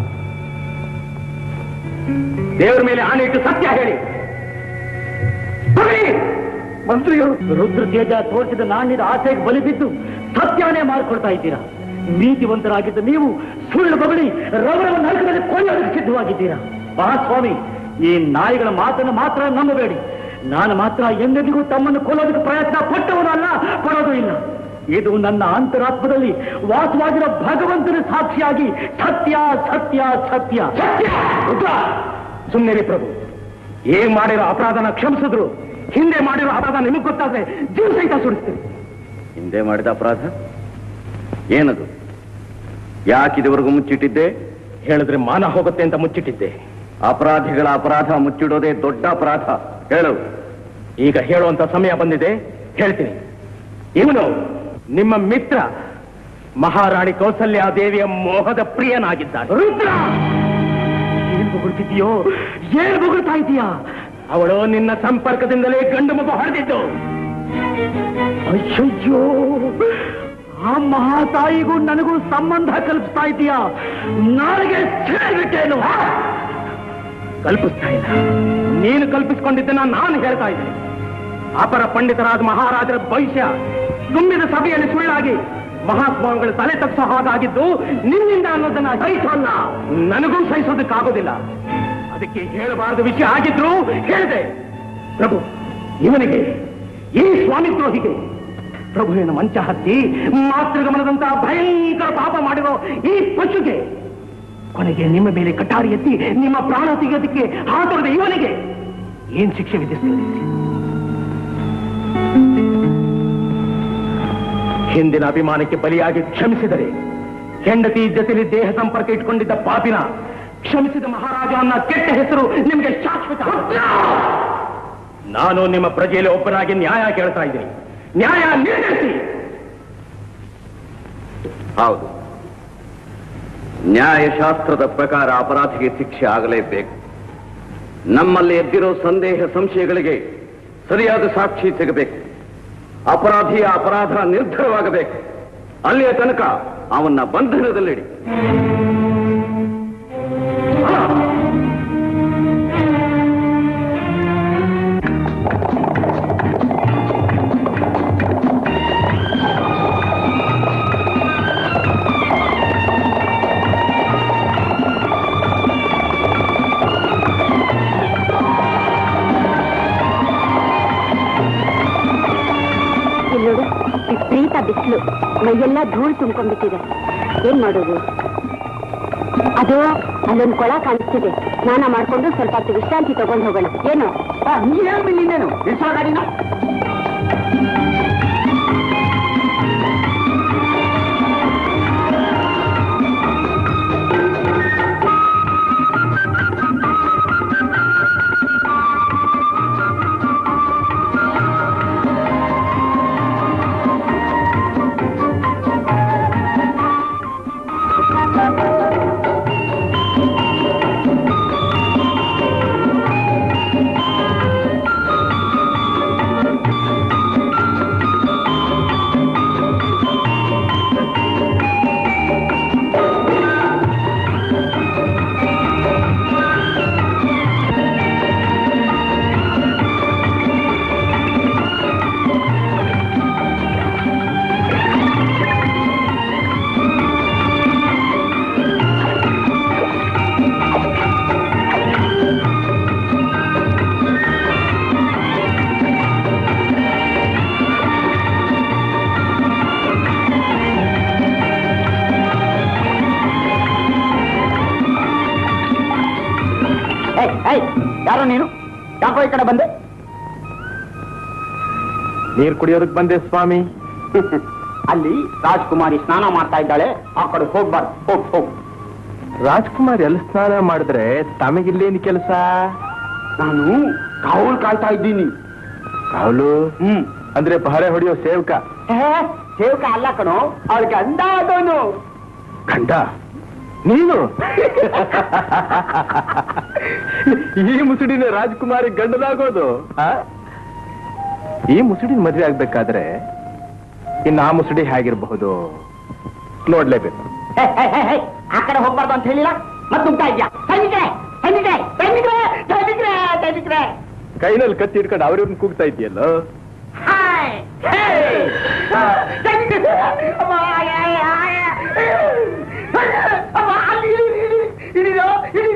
Speaker 2: ದೇವರ ಮೇಲೆ ಆಣೆ ಇಟ್ಟು ಸತ್ಯ ಹೇಳಿ ಬನ್ನಿ. ಮಂತ್ರಿಗಳು ರುದ್ರ ತೇಜ ತೋರಿಸಿದ ನಾಣ್ಯದ ಆಸೆಗೆ ಬಲಿ ಬಿದ್ದು ಸತ್ಯನೇ ಮಾಡಿಕೊಳ್ತಾ ಇದ್ದೀರಾ ನೀತಿವಂತರಾಗಿದ್ದ ನೀವು ಸುಳ್ಳು ಬಗಳಿ ರವರವ ನರಕದಲ್ಲಿ ಕೊಯ್ಯೋದಕ್ಕೆ ಸಿದ್ಧವಾಗಿದ್ದೀರಾ ಮಹಾಸ್ವಾಮಿ ಈ ನಾಯಿಗಳ ಮಾತನ್ನು ಮಾತ್ರ ನಂಬಬೇಡಿ ನಾನು ಮಾತ್ರ ಎಂದೆಂದಿಗೂ ತಮ್ಮನ್ನು ಕೊಲ್ಲೋದಕ್ಕೆ ಪ್ರಯತ್ನ ಪಟ್ಟವನು ಅಲ್ಲ ಪಡೋದು ಇಲ್ಲ ಇದು ನನ್ನ ಅಂತರಾತ್ಮದಲ್ಲಿ ವಾಸವಾಗಿರೋ ಭಗವಂತನ ಸಾಕ್ಷಿಯಾಗಿ ಸತ್ಯ ಸತ್ಯ ಸತ್ಯ ಸತ್ಯ ಸುಮ್ಮನೆ ಪ್ರಭು ಏನ್ ಮಾಡಿರೋ ಅಪರಾಧನ ಕ್ಷಮಿಸಿದ್ರು ಹಿಂದೆ ಮಾಡಿರೋ ಅಪರಾಧ ನಿಮಗೆ ಗೊತ್ತಾದ್ರೆ ಜೀವ ಸಹಿತ ಸುಡಿಸ್ತೀನಿ
Speaker 1: ಹಿಂದೆ ಮಾಡಿದ ಅಪರಾಧ ಏನದು ಯಾಕಿದುವರೆಗೂ ಮುಚ್ಚಿಟ್ಟಿದ್ದೆ
Speaker 2: ಹೇಳಿದ್ರೆ ಮಾನ ಹೋಗುತ್ತೆ ಅಂತ ಮುಚ್ಚಿಟ್ಟಿದ್ದೆ
Speaker 1: ಅಪರಾಧಿಗಳ ಅಪರಾಧ ಮುಚ್ಚಿಡೋದೇ ದೊಡ್ಡ ಅಪರಾಧ ಹೇಳು
Speaker 2: ಈಗ ಹೇಳುವಂತ ಸಮಯ ಬಂದಿದೆ ಹೇಳ್ತೀನಿ ಇವನು ನಿಮ್ಮ ಮಿತ್ರ ಮಹಾರಾಣಿ ಕೌಸಲ್ಯ ದೇವಿಯ ಮೋಹದ ಪ್ರಿಯನಾಗಿದ್ದಾನೆ ರುದ್ರ ಏನ್ ಬೊಗಳ್ತಿದ್ಯೋ ಏನ್ ಬೊಗಳ್ತಾ ಇದೀಯಾ ಅವಳು ನಿನ್ನ ಸಂಪರ್ಕದಿಂದಲೇ ಗಂಡು ಮಗು ಹರಿದಿದ್ದು ಅಯ್ಯಯ್ಯೋ ಆ ಮಹಾತಾಯಿಗೂ ನನಗೂ ಸಂಬಂಧ ಕಲ್ಪಿಸ್ತಾ ಇದೀಯಾ ನಾಳೆಗೆ ಸೇರಿಬಿಟ್ಟೇನು ಕಲ್ಪಿಸ್ತಾ ಇಲ್ಲ ನೀನು ಕಲ್ಪಿಸಿಕೊಂಡಿದ್ದನ್ನ ನಾನು ಹೇಳ್ತಾ ಇದ್ದೀನಿ ಅಪರ ಪಂಡಿತರಾದ ಮಹಾರಾಜರ ಭವಿಷ್ಯ ತುಂಬಿದ ಸಭೆಯಲ್ಲಿ ಸುಳ್ಳಾಗಿ ಮಹಾತ್ಮಾಗಳು ತಲೆ ತಪ್ಪಿಸೋ ಹಾಗಾಗಿದ್ದು ನಿನ್ನಿಂದ ಅನ್ನೋದನ್ನ ಸಹಿಸೋಲ್ಲ ನನಗೂ ಸಹಿಸೋದಕ್ಕಾಗೋದಿಲ್ಲ ಅದಕ್ಕೆ ಹೇಳಬಾರದು ವಿಷಯ ಆಗಿದ್ರು ಹೇಳಿದೆ ಪ್ರಭು ಇವನಿಗೆ ಈ ಸ್ವಾಮಿದ್ರೋಹಿಗೆ ಪ್ರಭುವಿನ ಮಂಚ ಹತ್ತಿ ಮಾತೃಗಮನದಂತಹ ಭಯಂಕರ ಪಾಪ ಮಾಡಿರೋ ಈ ಪಶುಗೆ ಕೊನೆಗೆ ನಿಮ್ಮ ಮೇಲೆ ಕಟಾರಿ ಎತ್ತಿ ನಿಮ್ಮ ಪ್ರಾಣ ತೆಗೆಯೋದಕ್ಕೆ ಹಾತೊರೆದ ಇವನಿಗೆ ಏನ್ ಶಿಕ್ಷೆ ವಿಧಿಸ್ತೀರಿ ಹಿಂದಿನ ಅಭಿಮಾನಕ್ಕೆ ಬಲಿಯಾಗಿ ಕ್ಷಮಿಸಿದರೆ ಹೆಂಡತಿ ಜೊತೆಲಿ ದೇಹ ಸಂಪರ್ಕ ಇಟ್ಕೊಂಡಿದ್ದ ಪಾಪಿನ ಕ್ಷಮಿಸಿದ ಮಹಾರಾಜವನ್ನ ಕೆಟ್ಟ ಹೆಸರು ನಿಮಗೆ ಶಾಶ್ವತ ನಾನು ನಿಮ್ಮ ಪ್ರಜೆಯಲ್ಲಿ ಒಬ್ಬನಾಗಿ ನ್ಯಾಯ ಕೇಳ್ತಾ ಇದ್ದೀನಿ ನ್ಯಾಯ ನಿರ್ಣಯಿಸಿ
Speaker 1: ಹೌದು ನ್ಯಾಯಶಾಸ್ತ್ರದ ಪ್ರಕಾರ ಅಪರಾಧಿಗೆ ಶಿಕ್ಷೆ ಆಗಲೇಬೇಕು ನಮ್ಮಲ್ಲಿ ಎದ್ದಿರೋ ಸಂದೇಹ ಸಂಶಯಗಳಿಗೆ ಸರಿಯಾದ ಸಾಕ್ಷಿ ಸಿಗಬೇಕು ಅಪರಾಧಿಯ ಅಪರಾಧ ನಿರ್ಧಾರವಾಗಬೇಕು ಅಲ್ಲಿಯ ತನಕ ಅವನ್ನ ಬಂಧನದಲ್ಲಿಡಿ
Speaker 8: ಇಲ್ಲೋಡು ವಿಪರೀತ ಬಿಸಿಲು ಮೈಯೆಲ್ಲ ಧೂಳು ತುಂಬ್ಕೊಂಡ್ಬಿಟ್ಟಿದೆ ಏನ್ ಮಾಡೋದು ಅದು ಅಲ್ಲೊಂದು ಕೊಳ ಕಾಣಿಸ್ತಿದೆ ಸ್ನಾನ ಮಾಡ್ಕೊಂಡು ಸ್ವಲ್ಪ ಹೊತ್ತು ವಿಶ್ರಾಂತಿ ತಗೊಂಡು ಹೋಗೋಣ ಏನು
Speaker 5: ನೀ ಹೇಳ್ಬಿಡಿ ಇನ್ನೇನು ಇಳಿಸೋ ಗಾಡಿನ ಯಾರೋ ನೀನು ಯಾಕೋ ಈ ಕಡೆ ಬಂದೆ
Speaker 2: ನೀರ್ ಕುಡಿಯೋದಕ್ ಬಂದೆ ಸ್ವಾಮಿ
Speaker 5: ಅಲ್ಲಿ ರಾಜ್ಕುಮಾರಿ ಸ್ನಾನ ಮಾಡ್ತಾ ಇದ್ದಾಳೆ ಆ ಕಡೆ ಹೋಗ್ಬಾರ್ದು ಹೋಗ್ ಹೋಗ್
Speaker 2: ರಾಜ್ಕುಮಾರ್ ಎಲ್ಲಿ ಸ್ನಾನ ಮಾಡಿದ್ರೆ ತಮಗಿಲ್ಲೇನು ಕೆಲಸ
Speaker 5: ನಾನು ಕಾವಲ್ ಕಾಯ್ತಾ ಇದ್ದೀನಿ
Speaker 2: ಅವಳು
Speaker 5: ಹ್ಮ್
Speaker 2: ಅಂದ್ರೆ ಪಹರೆ ಹೊಡೆಯೋ ಸೇವಕ
Speaker 5: ಏ, ಸೇವಕ ಅಲ್ಲ ಕಣೋ ಅವಳಿಗೆ ಅಂದ ಆದವನು
Speaker 2: ಕಂಡ ನೀನು ಈ ಮುಸುಡಿನ ರಾಜ್ಕುಮಾರಿ ಗಂಡನಾಗೋದು ಆ? ಈ ಮುಸುಡಿನ ಮದುವೆ ಆಗ್ಬೇಕಾದ್ರೆ ಇನ್ನು ಆ ಮುಸುಡಿ ಹೇಗಿರಬಹುದು ನೋಡ್ಲೇಬೇಕು
Speaker 5: ಹೇ, ಹೇ, ಹೇ, ಹೇ, ಆ ಕಡೆ ಹೋಗ್ಬಾರ್ದು ಅಂತ ಹೇಳಿಲ್ಲ ಮತ್ತೆ ನುಗ್ತಾ ಇದ್ಯಾ ಸೈನಿಕ್ರೆ ಸೈನಿಕ್ರೆ ಸೈನಿಕ್ರೆ ಸೈನಿಕ್ರೆ ಸೈನಿಕ್ರೆ
Speaker 2: ಕೈನಲ್ಲಿ ಕತ್ತಿ ಹಿಡ್ಕೊಂಡು ಅವ್ರವ್ರನ್ನ ಕೂಗ್ತಾ ಇದೆಯಲ್ಲೋ
Speaker 5: ಹಾಯ್ ಹೇ ಸೈನಿಕ್ರೆ ಅಮ್ಮ ಆಯ, ಆಯ, ಆಯ. ಅಮ್ಮ ಅಲ್ಲಿ ಇಳಿ, ಇಳಿ, ಇಳಿರೋ, ಇಳಿ.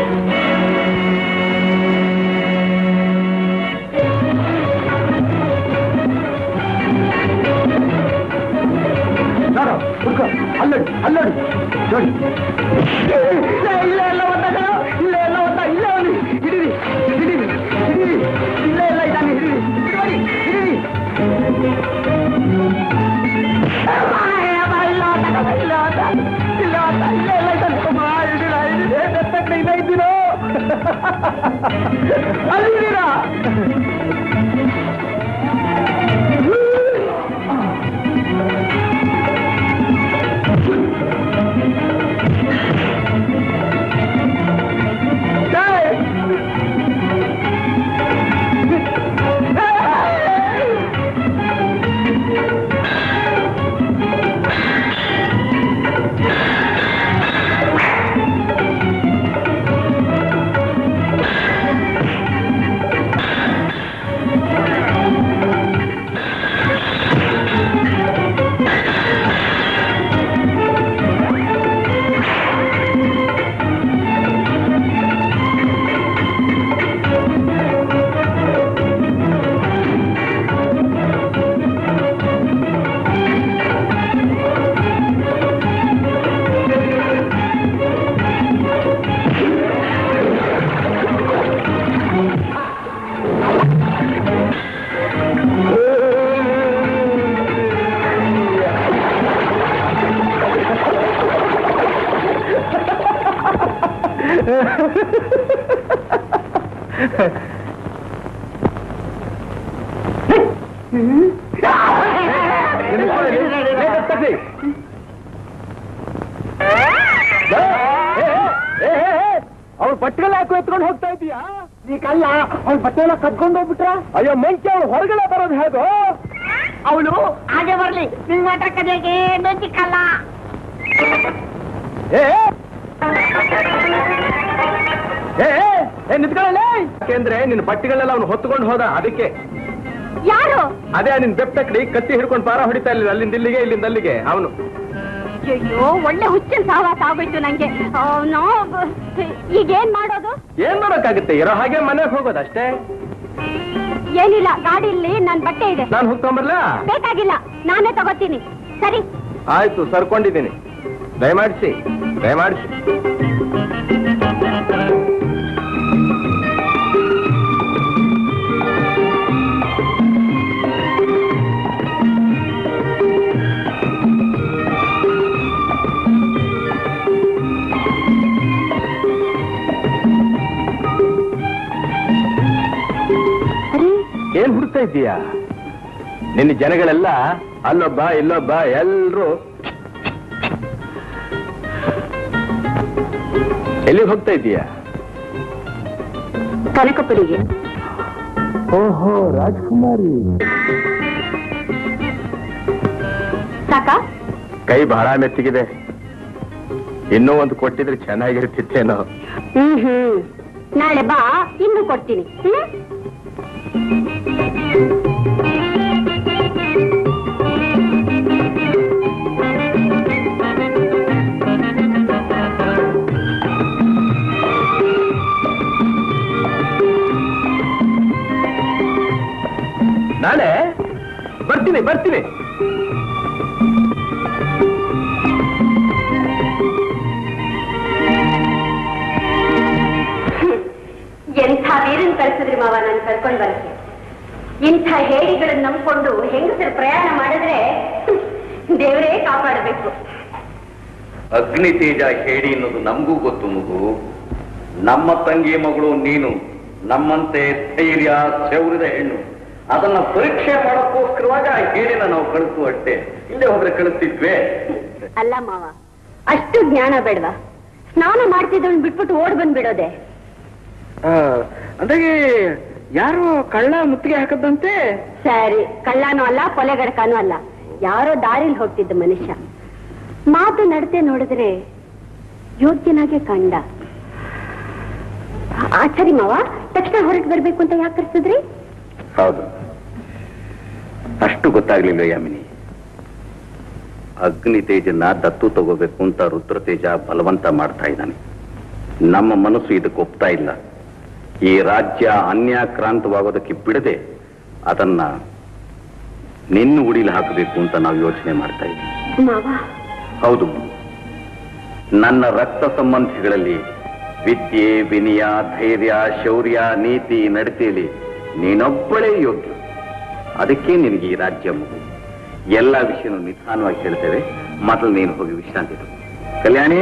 Speaker 5: ನೋಡು ಹುಡ್ಕೋ ಅಲ್ಲೋಡಿ ಅಲ್ಲೋಡಿ ನೋಡಿ ಇಲ್ಲ ಇಲ್ಲ ಎಲ್ಲ ಒತ್ತ ಕಣೋ. ಇಲ್ಲ ಎಲ್ಲ ಒತ್ತ ಇಲ್ಲ ಅವನು ಹಿಡೀರಿ ಹಿಡೀರಿ ಹಿಡೀರಿ ಇಲ್ಲ ಎಲ್ಲ ಇದ್ದಾನೆ ಹಿಡೀರಿ ಹಿಡೀರಿ ಹಿಡೀರಿ ಅಮ್ಮ, ಅಮ್ಮ, ಇಲ್ಲ ಒತ್ತ ಕಣೋ, ಇಲ್ಲ ಒತ್ತ ಇಲ್ಲ ಒತ್ತ ಇಲ್ಲ ಎಲ್ಲ ಇದ್ದಾನೆ ಅಮ್ಮ, ಹಿಡೀರ ಹಿಡೀರಿ ಬೆತ್ತಕ್ಕೆ ಇದ್ದ ಇದ್ದೀನೋ ಅಲ್ಲಿದ್ದೀರಾ
Speaker 2: ಅವ್ಳು ಬಟ್ಟೆಲ್ಲ ಹಾಕು ಎತ್ಕೊಂಡು ಹೋಗ್ತಾ ಇದೀಯಾ
Speaker 5: ನೀಕಲ್ಲ ಅವ್ಳ ಬಟ್ಟೆ ಎಲ್ಲ ಕದ್ಕೊಂಡು ಹೋಗ್ಬಿಟ್ರ
Speaker 2: ಅಯ್ಯೋ ಮಂಕಿ ಅವಳು ಹೊರಗಡೆ ಬರೋದು ಹೇಗೋ
Speaker 5: ಅವಳು ಹಾಗೆ ಬರ್ಲಿ ನಿನ್ ಮಾತ್ರ ಕದೇಗೆ ನೆಂಚಿಕಲ್ಲ
Speaker 2: ಏ ಏ, ಏ, ಏ ನಿಂತ್ಕೊಳ್ಳಲೇ ಯಾಕೆಂದ್ರೆ ನಿನ್ನ ಬಟ್ಟೆಗಳೆಲ್ಲ ಅವನು ಹೊತ್ಕೊಂಡು ಹೋದ ಅದಕ್ಕೆ
Speaker 8: ಯಾರು
Speaker 2: ಅದೇ ನಿನ್ ಬೆಪ್ತಕಡಿ ಕತ್ತಿ ಹಿಡ್ಕೊಂಡು ಪಾರ ಹೊಡಿತಾ ಇಲ್ಲ ಅಲ್ಲಿಂದ ಇಲ್ಲಿಗೆ ಇಲ್ಲಿಂದ ಅಲ್ಲಿಗೆ ಅವನು
Speaker 8: ಅಯ್ಯೋ ಒಳ್ಳೆ ಹುಚ್ಚಿನ ಸಹವಾಸ ಆಗೋಯ್ತು ನಂಗೆ ಅವ್ನು ಈಗೇನ್ ಮಾಡೋದು
Speaker 2: ಏನ್ ಮಾಡೋಕ್ಕಾಗುತ್ತೆ ಇರೋ ಹಾಗೆ ಮನೆಗೆ ಹೋಗೋದು ಅಷ್ಟೇ
Speaker 8: ಏನಿಲ್ಲ ಗಾಡಿಯಲ್ಲಿ ನನ್ ಬಟ್ಟೆ ಇದೆ
Speaker 2: ನಾನು ಹೋಗ್ಕೊಂಬರ್ಲಾ
Speaker 8: ಬೇಕಾಗಿಲ್ಲ ನಾನೇ ತಗೋತೀನಿ ಸರಿ
Speaker 2: ಆಯ್ತು ಸರ್ಕೊಂಡಿದ್ದೀನಿ ದಯಮಾಡಿಸಿ ದಯಮಾಡಿಸಿ ಏನ್ ಹುಡುಕ್ತಾ ಇದ್ದೀಯಾ ನಿನ್ನ ಜನಗಳೆಲ್ಲ ಅಲ್ಲೊಬ್ಬ ಇಲ್ಲೊಬ್ಬ ಎಲ್ರು ಎಲ್ಲಿಗೆ ಹೋಗ್ತಾ ಇದ್ದೀಯಾ
Speaker 8: ಕನಕಪುರಿಗೆ
Speaker 2: ಓಹೋ ರಾಜ್ಕುಮಾರಿ
Speaker 8: ಸಾಕ
Speaker 2: ಕೈ ಬಹಳ ಮೆತ್ತಿಗಿದೆ ಇನ್ನೂ ಒಂದು ಕೊಟ್ಟಿದ್ರೆ ಚೆನ್ನಾಗಿರ್ತಿತ್ತೇನೋ
Speaker 8: ಹ್ಮ್ ಹ್ಮ್ ನಾಳೆ ಬಾ ಇನ್ನು ಕೊಡ್ತೀನಿ ಹ್ಮ್
Speaker 2: ನಾಳೆ ಬರ್ತೀನಿ ಬರ್ತೀನಿ
Speaker 8: ಎಂಥ ವೀರನ್ ಕಳಿಸಿದ್ರಿ ಮಾವ ನಾನು ಕರ್ಕೊಂಡ್ ಬರಕ್ಕೆ ಇಂಥ ಹೇಡಿಗಳನ್ನ ನಂಬ್ಕೊಂಡು ಹೆಂಗಸರು ಪ್ರಯಾಣ ಮಾಡಿದ್ರೆ ದೇವರೇ ಕಾಪಾಡಬೇಕು
Speaker 1: ಅಗ್ನಿ ತೇಜ ಹೇಳಿ ಅನ್ನೋದು ನಮಗೂ ಗೊತ್ತು ಮಗು ನಮ್ಮ ತಂಗಿ ಮಗಳು ನೀನು ನಮ್ಮಂತೆ ಧೈರ್ಯ ಶೌರ್ಯದ ಹೆಣ್ಣು ಅದನ್ನ ಪರೀಕ್ಷೆ ಮಾಡೋಕ್ಕೋಸ್ಕರವಾಗ ಆ ಹೇಳಿನ ನಾವು ಕಳಿಸುವ ಅಷ್ಟೇ ಇಲ್ಲೇ ಹೋದ್ರೆ ಕಳಿಸ್ತಿದ್ವಿ
Speaker 8: ಅಲ್ಲ ಮಾವ ಅಷ್ಟು ಜ್ಞಾನ ಬೇಡವಾ ಸ್ನಾನ ಮಾಡ್ತಿದ್ದವನ್ ಬಿಟ್ಬಿಟ್ಟು ಓಡ್ ಬಂದ್ಬಿಡೋದೆ
Speaker 5: ಅಂದಾಗೆ ಯಾರು ಕಳ್ಳ ಮುತ್ತಿಗೆ ಹಾಕದಂತೆ
Speaker 8: ಸರಿ ಕಳ್ಳನೂ ಅಲ್ಲ ಕೊಲೆಗಡಕನೂ ಅಲ್ಲ ಯಾರೋ ದಾರಿಲಿ ಹೋಗ್ತಿದ್ದ ಮನುಷ್ಯ ಮಾತು ನಡತೆ ನೋಡಿದ್ರೆ ಯೋಗ್ಯನಾಗೆ ಕಂಡ ಆಚಾರಿ ಮಾವ ತಕ್ಷಣ ಹೊರಟು ಬರ್ಬೇಕು ಅಂತ ಯಾಕೆ ಕರ್ಸಿದ್ರಿ
Speaker 1: ಹೌದು ಅಷ್ಟು ಗೊತ್ತಾಗ್ಲಿಲ್ಲ ಯಾಮಿನಿ ಅಗ್ನಿ ತೇಜನ್ನ ದತ್ತು ತಗೋಬೇಕು ಅಂತ ರುದ್ರತೇಜ ಬಲವಂತ ಮಾಡ್ತಾ ಇದ್ದಾನೆ ನಮ್ಮ ಮನಸ್ಸು ಇದಕ್ಕೆ ಒಪ್ತಾ ಇಲ್ಲ ಈ ರಾಜ್ಯ ಅನ್ಯಾಕ್ರಾಂತವಾಗೋದಕ್ಕೆ ಬಿಡದೆ ಅದನ್ನ ನಿನ್ನ ಉಡಿಲಿ ಹಾಕಬೇಕು ಅಂತ ನಾವು ಯೋಚನೆ ಮಾಡ್ತಾ ಇದ್ದೀವಿ
Speaker 8: ಮಾವ
Speaker 1: ಹೌದು ನನ್ನ ರಕ್ತ ಸಂಬಂಧಿಗಳಲ್ಲಿ ವಿದ್ಯೆ ವಿನಯ ಧೈರ್ಯ ಶೌರ್ಯ ನೀತಿ ನಡತೆಯಲ್ಲಿ ನೀನೊಬ್ಬಳೇ ಯೋಗ್ಯ ಅದಕ್ಕೆ ನಿನಗೆ ಈ ರಾಜ್ಯ ಮಗು ಎಲ್ಲ ವಿಷಯನೂ ನಿಧಾನವಾಗಿ ಹೇಳ್ತೇವೆ ಮೊದಲು ನೀನು ಹೋಗಿ ವಿಶ್ರಾಂತಿ ತಗೋ. ಕಲ್ಯಾಣಿ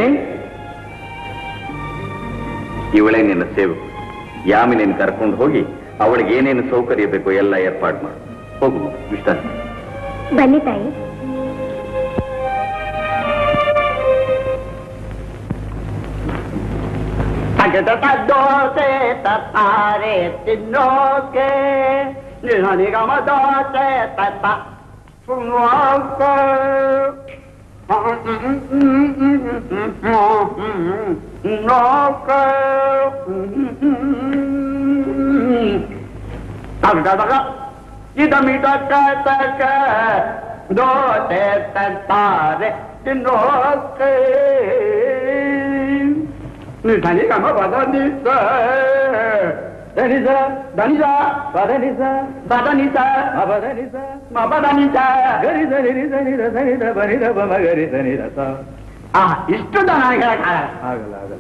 Speaker 1: ಇವಳೇ ನಿನ್ನ ಸೇವಕು ಯಾಮಿನೇನು ಕರ್ಕೊಂಡು ಹೋಗಿ ಅವಳಿಗೆ ಏನೇನು ಸೌಕರ್ಯ ಬೇಕೋ ಎಲ್ಲ ಏರ್ಪಾಡು ಮಾಡು ಹೋಗು ಮಗು, ವಿಶ್ರಾಂತಿ
Speaker 8: ಬನ್ನಿ ತಾಯಿ
Speaker 5: ದೋಸೆ ತತ್ತಾರೆ ತಿನ್ನೋಕೆ ನಿಗಮ ದೋಸೆ ತತ್ತ ಸುನ್ನೋಕೆ ನೋಕೆ ತಗದಗ ಇದಮಿದ ಕತಕ ದೋಸೆ ತತ್ತಾರೆ ತಿನ್ನೋಕೆ ನಿಧಾನಿ ಕಮ ಬದನಿಸ ದನಿಸ ದನಿಸ ಬದನಿಸ ಬದನಿಸ ಬದನಿಸ ಬದನಿಸ ಗರಿಸ ನಿರಿಸ ನಿರ ಸನಿದ ಬನಿದ ಬಮ ಗರಿಸ ನಿರಸ ಆ ಇಷ್ಟು ದನ ಆಗಲ್ಲ ಆಗಲ್ಲ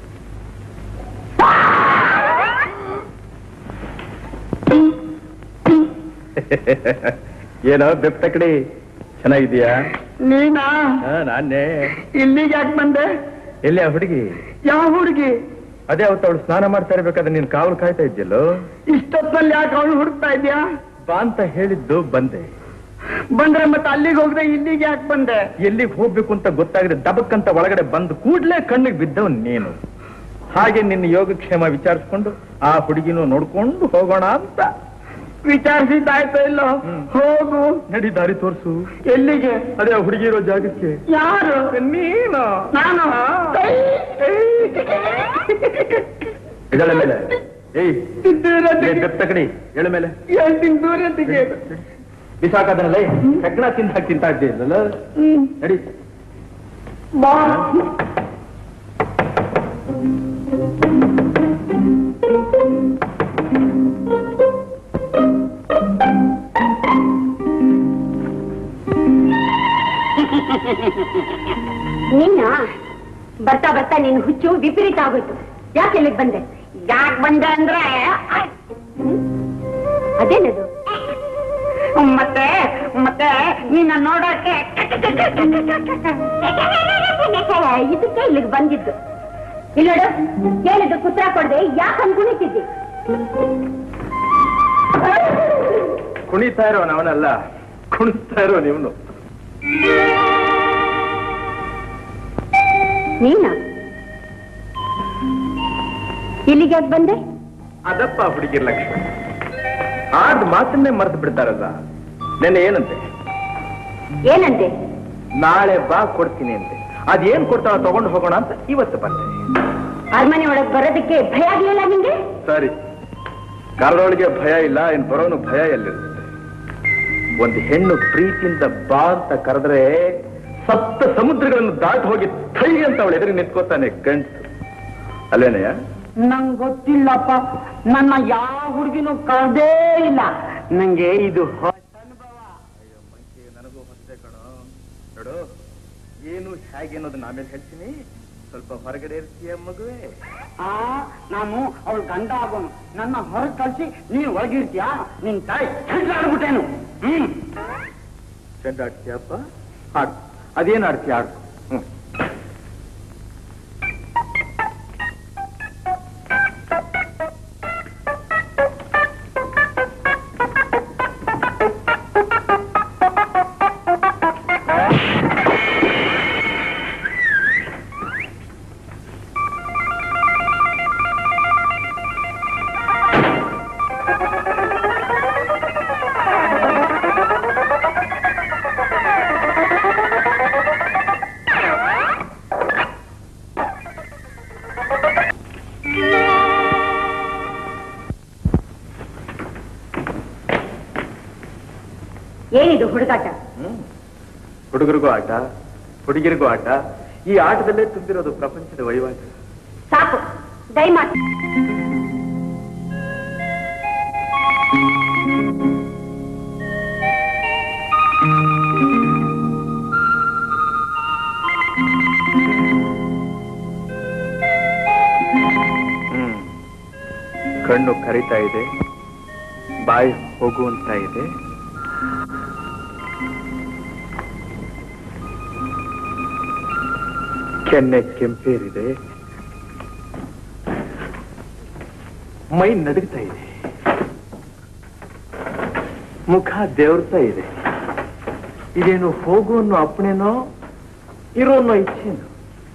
Speaker 2: ಏನೋ ಬೆಪ್ತ ಕಡೆ ಚೆನ್ನಾಗಿದೀಯಾ
Speaker 5: ನೀನಾ
Speaker 2: ಹಾ, ನಾನೇ
Speaker 5: ಇಲ್ಲಿಗೆ ಯಾಕೆ ಬಂದೆ
Speaker 2: ಎಲ್ಲಿ ಆ ಹುಡುಗಿ
Speaker 5: ಯಾವ ಹುಡುಗಿ
Speaker 2: ಅದೇ ಅವತ್ತು ಅವಳು ಸ್ನಾನ ಮಾಡ್ತಾ ಇರ್ಬೇಕಾದ್ರೆ ನೀನ್ ಕಾವಲು ಕಾಯ್ತಾ ಇದ್ಯಲ್ಲೋ
Speaker 5: ಇಷ್ಟೊತ್ತಲ್ಲಿ ಯಾಕೆ ಅವಳು ಹುಡುಕ್ತಾ ಇದ್ಯಾ
Speaker 2: ಬಾ ಅಂತ ಹೇಳಿದ್ದು ಬಂದೆ
Speaker 5: ಬಂದ್ರೆ ಮತ್ತೆ ಅಲ್ಲಿಗೆ ಹೋಗದೆ ಇಲ್ಲಿಗೆ ಯಾಕೆ ಬಂದೆ
Speaker 2: ಎಲ್ಲಿಗೆ ಹೋಗ್ಬೇಕು ಅಂತ ಗೊತ್ತಾಗದೆ ದಬಕ್ಕಂತ ಒಳಗಡೆ ಬಂದು ಕೂಡ್ಲೇ ಕಣ್ಣಿಗೆ ಬಿದ್ದವ್ ನೀನು ಹಾಗೆ ನಿನ್ನ ಯೋಗಕ್ಷೇಮ ವಿಚಾರಿಸ್ಕೊಂಡು ಆ ಹುಡುಗಿನೂ ನೋಡ್ಕೊಂಡು ಹೋಗೋಣ ಅಂತ
Speaker 5: ವಿಚಾರಿಸಿದ್ದಾಯ್ತೋ ಇಲ್ಲೋ
Speaker 2: ಹ್ಮ್.
Speaker 5: ಹೋಗು
Speaker 2: ನಡಿ ದಾರಿ ತೋರ್ಸು
Speaker 5: ಎಲ್ಲಿಗೆ
Speaker 2: ಅದೇ ಆ ಹುಡುಗಿ ಇರೋ ಜಾಗಕ್ಕೆ
Speaker 5: ಯಾರು
Speaker 2: ನೀನು
Speaker 5: ನಾನು
Speaker 2: ಇದಳ ಮೇಲೆ ಏಯ್
Speaker 5: ದೂರ
Speaker 2: ಏ, ಬೆಪ್ತ ಕಡೆ ಎಳ ಮೇಲೆ
Speaker 5: ಹೇಳ್ತೀನಿ ದೂರ ತೆಗೆ
Speaker 2: ಬಿಸಾಕದನಲ್ಲ ಹೆಗ್ಣ ತಿಂತ ಹಾಕಿ ತಿಂತಾ ಇದ್ದೀಯಲ್ಲ ನಡಿ
Speaker 5: ಬಾ
Speaker 8: ನೀನಾ ಬರ್ತಾ ಬರ್ತಾ ನಿನ್ ಹುಚ್ಚು ವಿಪರೀತ ಆಗೋಯ್ತು ಯಾಕೆ ಇಲ್ಲಿಗೆ ಬಂದೆ ಯಾಕೆ ಬಂದೆ ಅಂದ್ರೆ ಹ್ಮ್? ಅದೇನದು ಮತ್ತೆ ಮತ್ತೆ ನಿನ್ನ ನೋಡೋಕೆ ಇದಕ್ಕೆ ಇಲ್ಲಿಗೆ ಬಂದಿದ್ದು ಇಲ್ಲೋಡು ಕೇಳಿದ್ದು ಕುತ್ರ ಕೊಡದೆ ಯಾಕೆ ಅನ್ಕೊಂಡಿದ್ದಿ
Speaker 2: ಕುಣಿತಾ ಇರೋ ಅವನಲ್ಲ ಕುಣಿಸ್ತಾ ಇರೋ ನೀವನು
Speaker 8: ನೀನಾ ಇಲ್ಲಿಗೆ ಯಾಕೆ ಬಂದೆ
Speaker 2: ಅದಪ್ಪ ಹುಡುಗಿರ್ ಲಕ್ಷ್ಮಿ ಆದ್ ಮಾತನ್ನೇ ಮರೆತು ಬಿಡ್ತಾರಲ್ಲ ನೆನ್ನೆ ಏನಂತೆ
Speaker 8: ಏನಂತೆ
Speaker 2: ನಾಳೆ ಬಾ ಕೊಡ್ತೀನಿ ಅಂತೆ ಅದೇನ್ ಕೊಡ್ತಾಳ ತಗೊಂಡು ಹೋಗೋಣ ಅಂತ ಇವತ್ತು ಬಂದೆ
Speaker 8: ಅರಮನೆ ಒಳಗ್ ಬರೋದಕ್ಕೆ ಭಯ ಆಗ್ಲಿಲ್ಲ ನಿಂಗೆ
Speaker 2: ಸರಿ ಕರಳೊಳಗೆ ಭಯ ಇಲ್ಲ ಇನ್ ಬರೋನು ಭಯ ಎಲ್ಲಿರುತ್ತೆ ಒಂದು ಹೆಣ್ಣು ಪ್ರೀತಿಯಿಂದ ಬಾ ಅಂತ ಕರೆದ್ರೆ ಸಪ್ತ ಸಮುದ್ರಗಳನ್ನು ದಾಟಿ ಹೋಗಿ ಥೈ ಅಂತ ಅವಳು ಎದುರು ನಿಂತ್ಕೋತಾನೆ ಗಂಟು ಅಲ್ಲೇನಯ್ಯ
Speaker 5: ನಂಗ್ ಗೊತ್ತಿಲ್ಲಪ್ಪ ನನ್ನ ಯಾವ ಹುಡುಗಿನೂ ಕಳ್ದೇ ಇಲ್ಲ ನಂಗೆ ಇದು ಹೊಸ ಅನುಭವ
Speaker 2: ನನಗೂ ಹೊಸದೆ ಕಣೋ ನೋಡು ಏನು ಹೇಗೆ ಅನ್ನೋದನ್ನ ಆಮೇಲೆ ಹೇಳ್ತೀನಿ ಸ್ವಲ್ಪ ಹೊರಗಡೆ ಇರ್ತೀಯ ಮಗುವೆ
Speaker 5: ಆ ನಾನು ಅವಳ ಗಂಡ ಆಗೋನು ನನ್ನ ಹೊರಗೆ ಕಳ್ಸಿ ನೀನ್ ಒಳಗಿರ್ತೀಯಾ ನಿನ್ ತಾಯಿ ಚೆಂಡಾಡ್ಬಿಟ್ಟೇನು ಹ್ಮ್
Speaker 2: ಚೆಂಡ ಆಡ್ತೀಯಪ್ಪ ಆಡು ಅದೇನ್ ಆಡ್ತೀಯ ಆಡು ಹ್ಮ್
Speaker 8: ಏನಿದು ಹುಡುಗಾಟ
Speaker 2: ಹ್ಮ್. ಹುಡುಗರಿಗೂ ಆಟ ಹುಡುಗಿರಿಗೂ ಆಟ ಈ ಆಟದಲ್ಲೇ ತುಂಬಿರೋದು ಪ್ರಪಂಚದ ವಹಿವಾಟು
Speaker 8: ಸಾಕು ದಯಮಾಡಿ
Speaker 2: ಹ್ಮ್ ಕಣ್ಣು ಕರಿತಾ ಇದೆ ಬಾಯಿ ಹೋಗುವಂತ ಇದೆ ಕೆನ್ನೆ ಕೆಂಪೇರಿದೆ ಮೈ ನಡುಗ್ತಾ ಇದೆ ಮುಖ ದೇವ್ರತಾ ಇದೆ ಇದೇನು ಹೋಗು ಅನ್ನೋ ಅಪ್ಪಣೆನೋ ಇರೋ ಅನ್ನೋ ಇಚ್ಛೆನೋ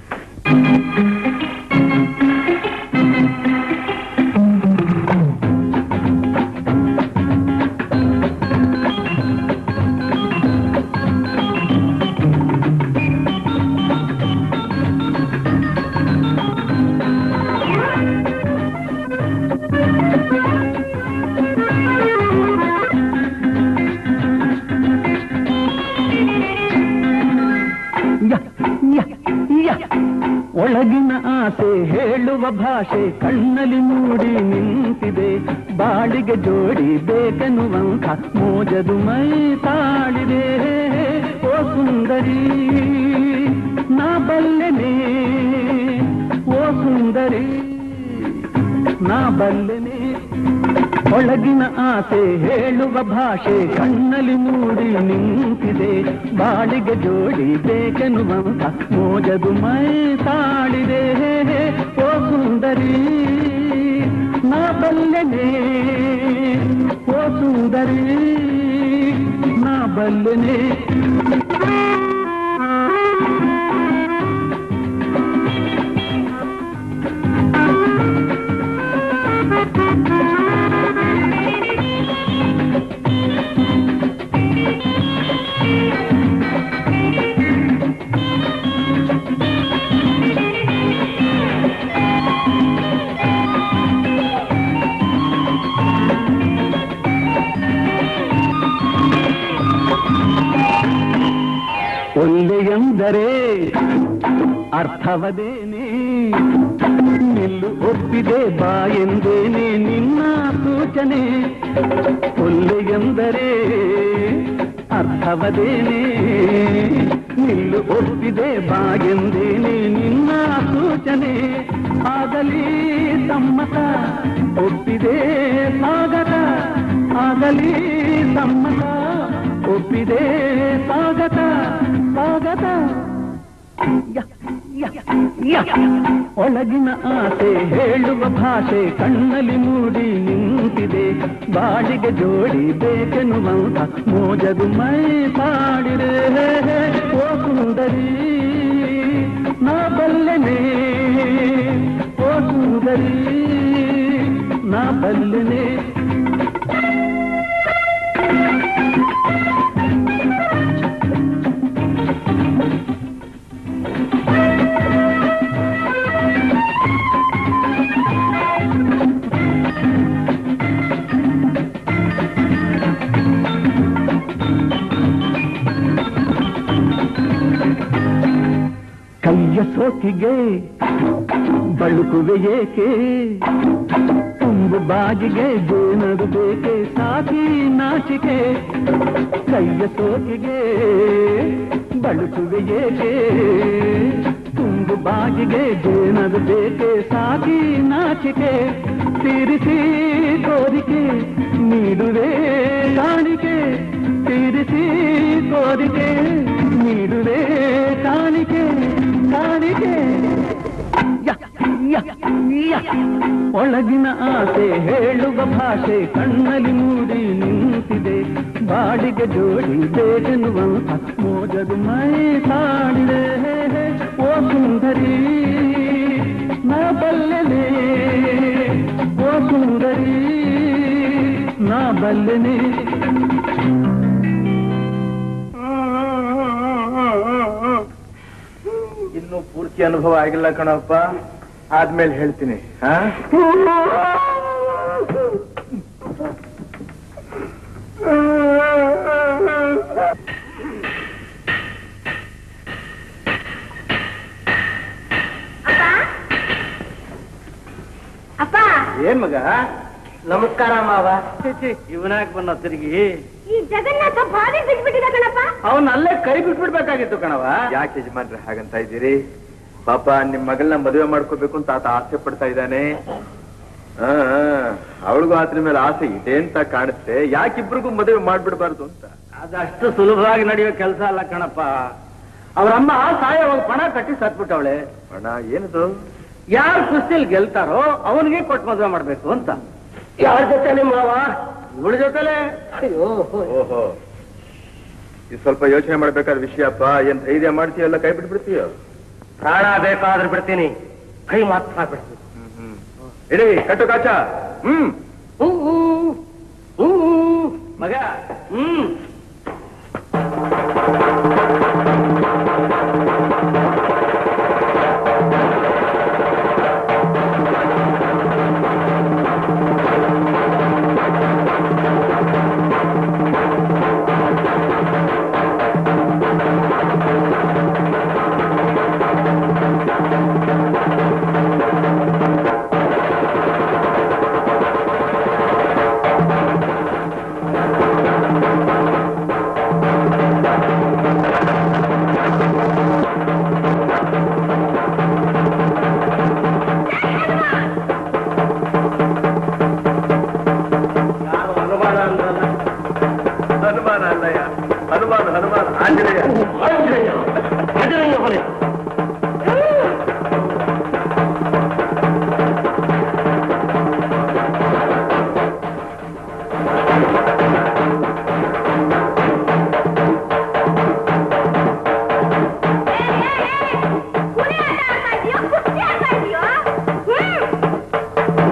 Speaker 5: ಒಳಗಿನ ಆಸೆ ಹೇಳುವ ಭಾಷೆ ಕಣ್ಣಲ್ಲಿ ಮೂಡಿ ನಿಂತಿದೆ ಬಾಳಿಗೆ ಜೋಡಿ ಬೇಕೆನ್ನುವಂಥ ಮೋಜದು ಮೈ ತಾಳಿದೆ ಓ ಸುಂದರಿ ನಾ ಬಲ್ಲೆನೆ ಓ ಸುಂದರಿ ನಾ ಬಲ್ಲೆನೆ ಒಳಗಿನ ಆಸೆ ಹೇಳುವ ಭಾಷೆ ಕಣ್ಣಲ್ಲಿ ಮೂಡಿ ನಿಂತಿದೆ ಬಾಳಿಗೆ ಜೋಡಿ ಬೇಕೆನ್ನುವಂತ ಮೋಜದು ಮೈ ತಾಳಿದೆ ಓ ಸುಂದರಿ ನಾ ಬಲ್ಲೆನೆ ಓ ಸುಂದರಿ ನಾ ಬಲ್ಲೆನೆ ಒಲ್ಲೆಯೆಂದರೆ ಅರ್ಥವದೇನೆ ನಿಲ್ಲು ಒಪ್ಪಿದೆ ಬಾ ಎಂದೇನೆ ನಿನ್ನ ಸೂಚನೆ ಒಲ್ಲೆಯೆಂದರೆ ಅರ್ಥವದೇನೆ ನಿಲ್ಲು ಒಪ್ಪಿದೆ ಬಾಗೆಂದೇನೆ ನಿನ್ನ ಸೂಚನೆ ಆಗಲಿ ಸಮ್ಮತ ಒಪ್ಪಿದೆ ಸ್ವಾಗತ ಆಗಲಿ ಸಮ್ಮತ ಒಪ್ಪಿದೆ ಸ್ವಾಗತ ಸ್ವಾಗತ ಯ, ಯ, ಯ. ಒಳಗಿನ ಆಸೆ ಹೇಳುವ ಭಾಷೆ ಕಣ್ಣಲ್ಲಿ ಮೂಡಿ ನಿಂತಿದೆ ಬಾಳಿಗೆ ಜೋಡಿ ಬೇಕೆನ್ನುವಂತ ಮೋಜದು ಮೈ ಪಾಡಿರೆ ಓ ಸುಂದರಿ ನಾ ಬಲ್ಲೆನೆ ಓ ಸುಂದರಿ ನಾ ಬಲ್ಲೆನೆ ಕೈಯ ಸೋಕಿಗೆ ಬಳುಕುವೆ ಏಕೆ ತುಂಬು ಬಾಗಿಗೆ ಜೇನದು ಬೇಕೆ ಸಾಕಿ ನಾಚಿಕೆ ಕೈಯ ಸೋಕಿಗೆ ಬಳುಕುವೆ ಏಕೆ ತುಂಬು ಬಾಗಿಗೆ ಜೇನದು ಬೇಕೆ ಸಾಕಿ ನಾಚಿಕೆ ತೀರಿಸಿ ಕೋರಿಕೆ ನೀಡುವೆ ಕಾಣಿಕೆ ತೀರಿಸಿ ಕೋರಿಕೆ ನೀಡುವೆ ಕಾಣಿಕೆ ಕಾಣಿಕೆ ಯ, ಯ, ಯ. ಒಳಗಿನ ಆಸೆ ಹೇಳುವ ಭಾಷೆ ಕಣ್ಣಲ್ಲಿ ಮೂಡಿ ನಿಂತಿದೆ ಬಾಡಿಗೆ ಜೋಡಿ ಬೇಕೆನ್ನುವಂತ ಮೋಜದು ಮೈ ತಾಡಿದೆ ಓ ಸುಂದರಿ ನಾ ಬಲ್ಲೆನೆ ಓ ಸುಂದರಿ ನಾ ಬಲ್ಲೆನೆ
Speaker 2: ಇನ್ನು ಪೂರ್ತಿ ಅನುಭವ ಆಗಿಲ್ಲ ಕಣಪ್ಪ ಆದ್ಮೇಲೆ ಹೇಳ್ತೀನಿ ಹಾ
Speaker 8: ಅಪ್ಪ
Speaker 2: ಏನ್ ಮಗ
Speaker 6: ನಮಸ್ಕಾರ ಮಾವ
Speaker 2: ಇವನಾಕ್ ಬಂದ ತಿರುಗಿ
Speaker 8: ಈ ಜಗನ್ನಾಥ ಭಾರಿ ಬಿಟ್ಬಿಟ್ಟಿದ ಕಣಪ್ಪ
Speaker 2: ಅವನ್ ಅಲ್ಲೇ ಕೈ ಬಿಟ್ಬಿಡ್ಬೇಕಾಗಿತ್ತು ಕಣವ ಯಾಕೆ ಯಜಮಾನ್ರೆ ಹಾಗಂತ ಇದ್ದೀರಿ ಪಾಪ ನಿಮ್ ಮಗಳನ್ನ ಮದುವೆ ಮಾಡ್ಕೋಬೇಕು ಅಂತ ಆತ ಆಸೆ ಪಡ್ತಾ ಇದ್ದಾನೆ ಅವಳಿಗೂ ಆದ್ರ ಮೇಲೆ ಆಸೆ ಇದೆ ಅಂತ ಕಾಣುತ್ತೆ ಯಾಕಿಬ್ರಿಗೂ ಮದುವೆ ಮಾಡ್ಬಿಡ್ಬಾರ್ದು ಅಂತ ಅದಷ್ಟು ಸುಲಭವಾಗಿ ನಡೆಯೋ ಕೆಲಸ ಅಲ್ಲ ಕಣಪ್ಪ ಅವರಮ್ಮ ಸಾಯೋವಾಗ ಪಣ ಕಟ್ಟಿ ಸತ್ಬಿಟ್ಟವಳೆ ಪಣ ಏನದು ಯಾರು ಕುಸ್ತಿಲ್ ಗೆಲ್ತಾರೋ ಅವನಿಗೆ ಕೊಟ್ಟು ಮದುವೆ ಮಾಡ್ಬೇಕು ಅಂತ
Speaker 6: ಯಾರ ಜೊತೆ ಮಾವ
Speaker 2: ಇವಳ ಜೊತೆಲೆ
Speaker 6: ಅಯ್ಯೋ
Speaker 7: ಓಹೋ ಇದು ಸ್ವಲ್ಪ ಯೋಚನೆ ಮಾಡ್ಬೇಕಾದ ವಿಷಯಪ್ಪ ಏನ್ ಧೈರ್ಯ ಮಾಡ್ತೀಯಲ್ಲ ಕೈ ಬಿಟ್ಬಿಡ್ತೀಯ
Speaker 6: ಪ್ರಾಣ ಬೇಕಾದ್ರೆ ಬಿಡ್ತೀನಿ ಕೈ ಮಾತ್ರ ಬಿಡ್ತೀನಿ
Speaker 7: ಇಡೀ ಕಟ್ಟು ಕಾಚ ಹ್ಮ್
Speaker 2: ಹೂ ಹೂ, ಹೂ ಹೂ, ಮಗ ಹ್ಮ್ ಯಾರು ಅನುಮಾನ ಅಂದ್ರಲ್ಲ
Speaker 7: ಹನುಮಾನ ಅಲ್ಲಯ್ಯ ಹನುಮಾನ ಹನುಮಾನ ಆಂಜನೇಯ
Speaker 6: ಆಂಜನೇಯ ಆಂಜನೇಯ ಹೊಲೆ
Speaker 8: ಕುರಿ ಆಟ ಆಡ್ತಾ ಇದೀಯೋ ಕುಸ್ತಿ ಆಡ್ತಾ ಇದೀಯೋ ಹ್ಮ್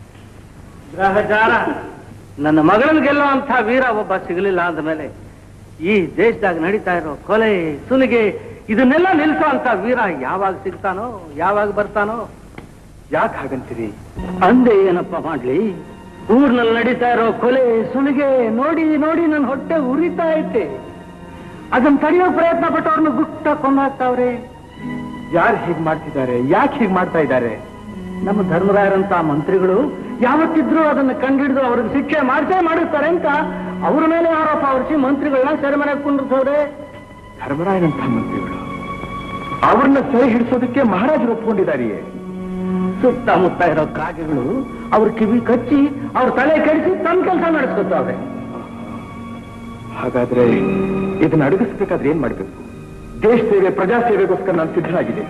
Speaker 2: ಗ್ರಹಚಾರ ನನ್ನ ಮಗಳನ್ನ ಗೆಲ್ಲುವಂತ ವೀರ ಒಬ್ಬ ಸಿಗಲಿಲ್ಲ ಅಂದ ಮೇಲೆ ಈ ದೇಶದಾಗ ನಡೀತಾ ಇರೋ ಕೊಲೆ ಸುಲಿಗೆ ಇದನ್ನೆಲ್ಲ ನಿಲ್ಸೋ ಅಂತ ವೀರ ಯಾವಾಗ ಸಿಗ್ತಾನೋ ಯಾವಾಗ ಬರ್ತಾನೋ
Speaker 5: ಯಾಕೆ ಹಾಗಂತೀರಿ
Speaker 2: ಅಂದೆ ಏನಪ್ಪ ಮಾಡ್ಲಿ ಊರ್ನಲ್ಲಿ ನಡೀತಾ ಇರೋ ಕೊಲೆ ಸುಲಿಗೆ ನೋಡಿ ನೋಡಿ ನನ್ನ ಹೊಟ್ಟೆ ಉರಿತಾ ಐತೆ ಅದನ್ನ ತಡೆಯೋ ಪ್ರಯತ್ನ ಪಟ್ಟವ್ರನ್ನ ಗುಪ್ತ ಕೊಂದಾಕ್ತಾವ್ರೆ
Speaker 5: ಯಾರು ಹೀಗ್ ಮಾಡ್ತಿದ್ದಾರೆ ಯಾಕೆ ಹೀಗ್ ಮಾಡ್ತಾ ಇದ್ದಾರೆ
Speaker 2: ನಮ್ಮ ಧರ್ಮರಾಯರಂತ ಮಂತ್ರಿಗಳು ಯಾವತ್ತಿದ್ರೂ ಅದನ್ನ ಕಂಡಿಡಿದು ಅವ್ರಿಗೆ ಶಿಕ್ಷೆ ಮಾಡ್ತೇ ಮಾಡುತ್ತಾರೆ ಅಂತ ಅವ್ರ ಮೇಲೆ ಆರೋಪ ಹೊರಿಸಿ ಮಂತ್ರಿಗಳನ್ನ ಸೆರೆಮನೆಗೆ ಕುಂಡಿಸವ್ರೆ
Speaker 5: ಧರ್ಮರಾಯನಂತ ಮಂತ್ರಿಗಳು ಅವ್ರನ್ನ ಸೆರೆ ಹಿಡಿಸೋದಕ್ಕೆ ಮಹಾರಾಜರು ಒಪ್ಕೊಂಡಿದ್ದಾರೆಯೇ
Speaker 2: ಸುತ್ತಮುತ್ತ ಇರೋ ಕಾಗೆಗಳು ಅವ್ರ ಕಿವಿ ಕಚ್ಚಿ ಅವ್ರ ತಲೆ ಕೆಡಿಸಿ ತಮ್ಮ ಕೆಲಸ ನಡೆಸ್ಕೊತಾವ್ರೆ
Speaker 5: ಹಾಗಾದ್ರೆ ಇದನ್ನ ಅಡಗಿಸ್ಬೇಕಾದ್ರೆ ಏನ್ ಮಾಡ್ಬೇಕು ದೇಶ ಸೇವೆ ಪ್ರಜಾ ಸೇವೆಗೋಸ್ಕರ ನಾನು ಸಿದ್ಧನಾಗಿದೆ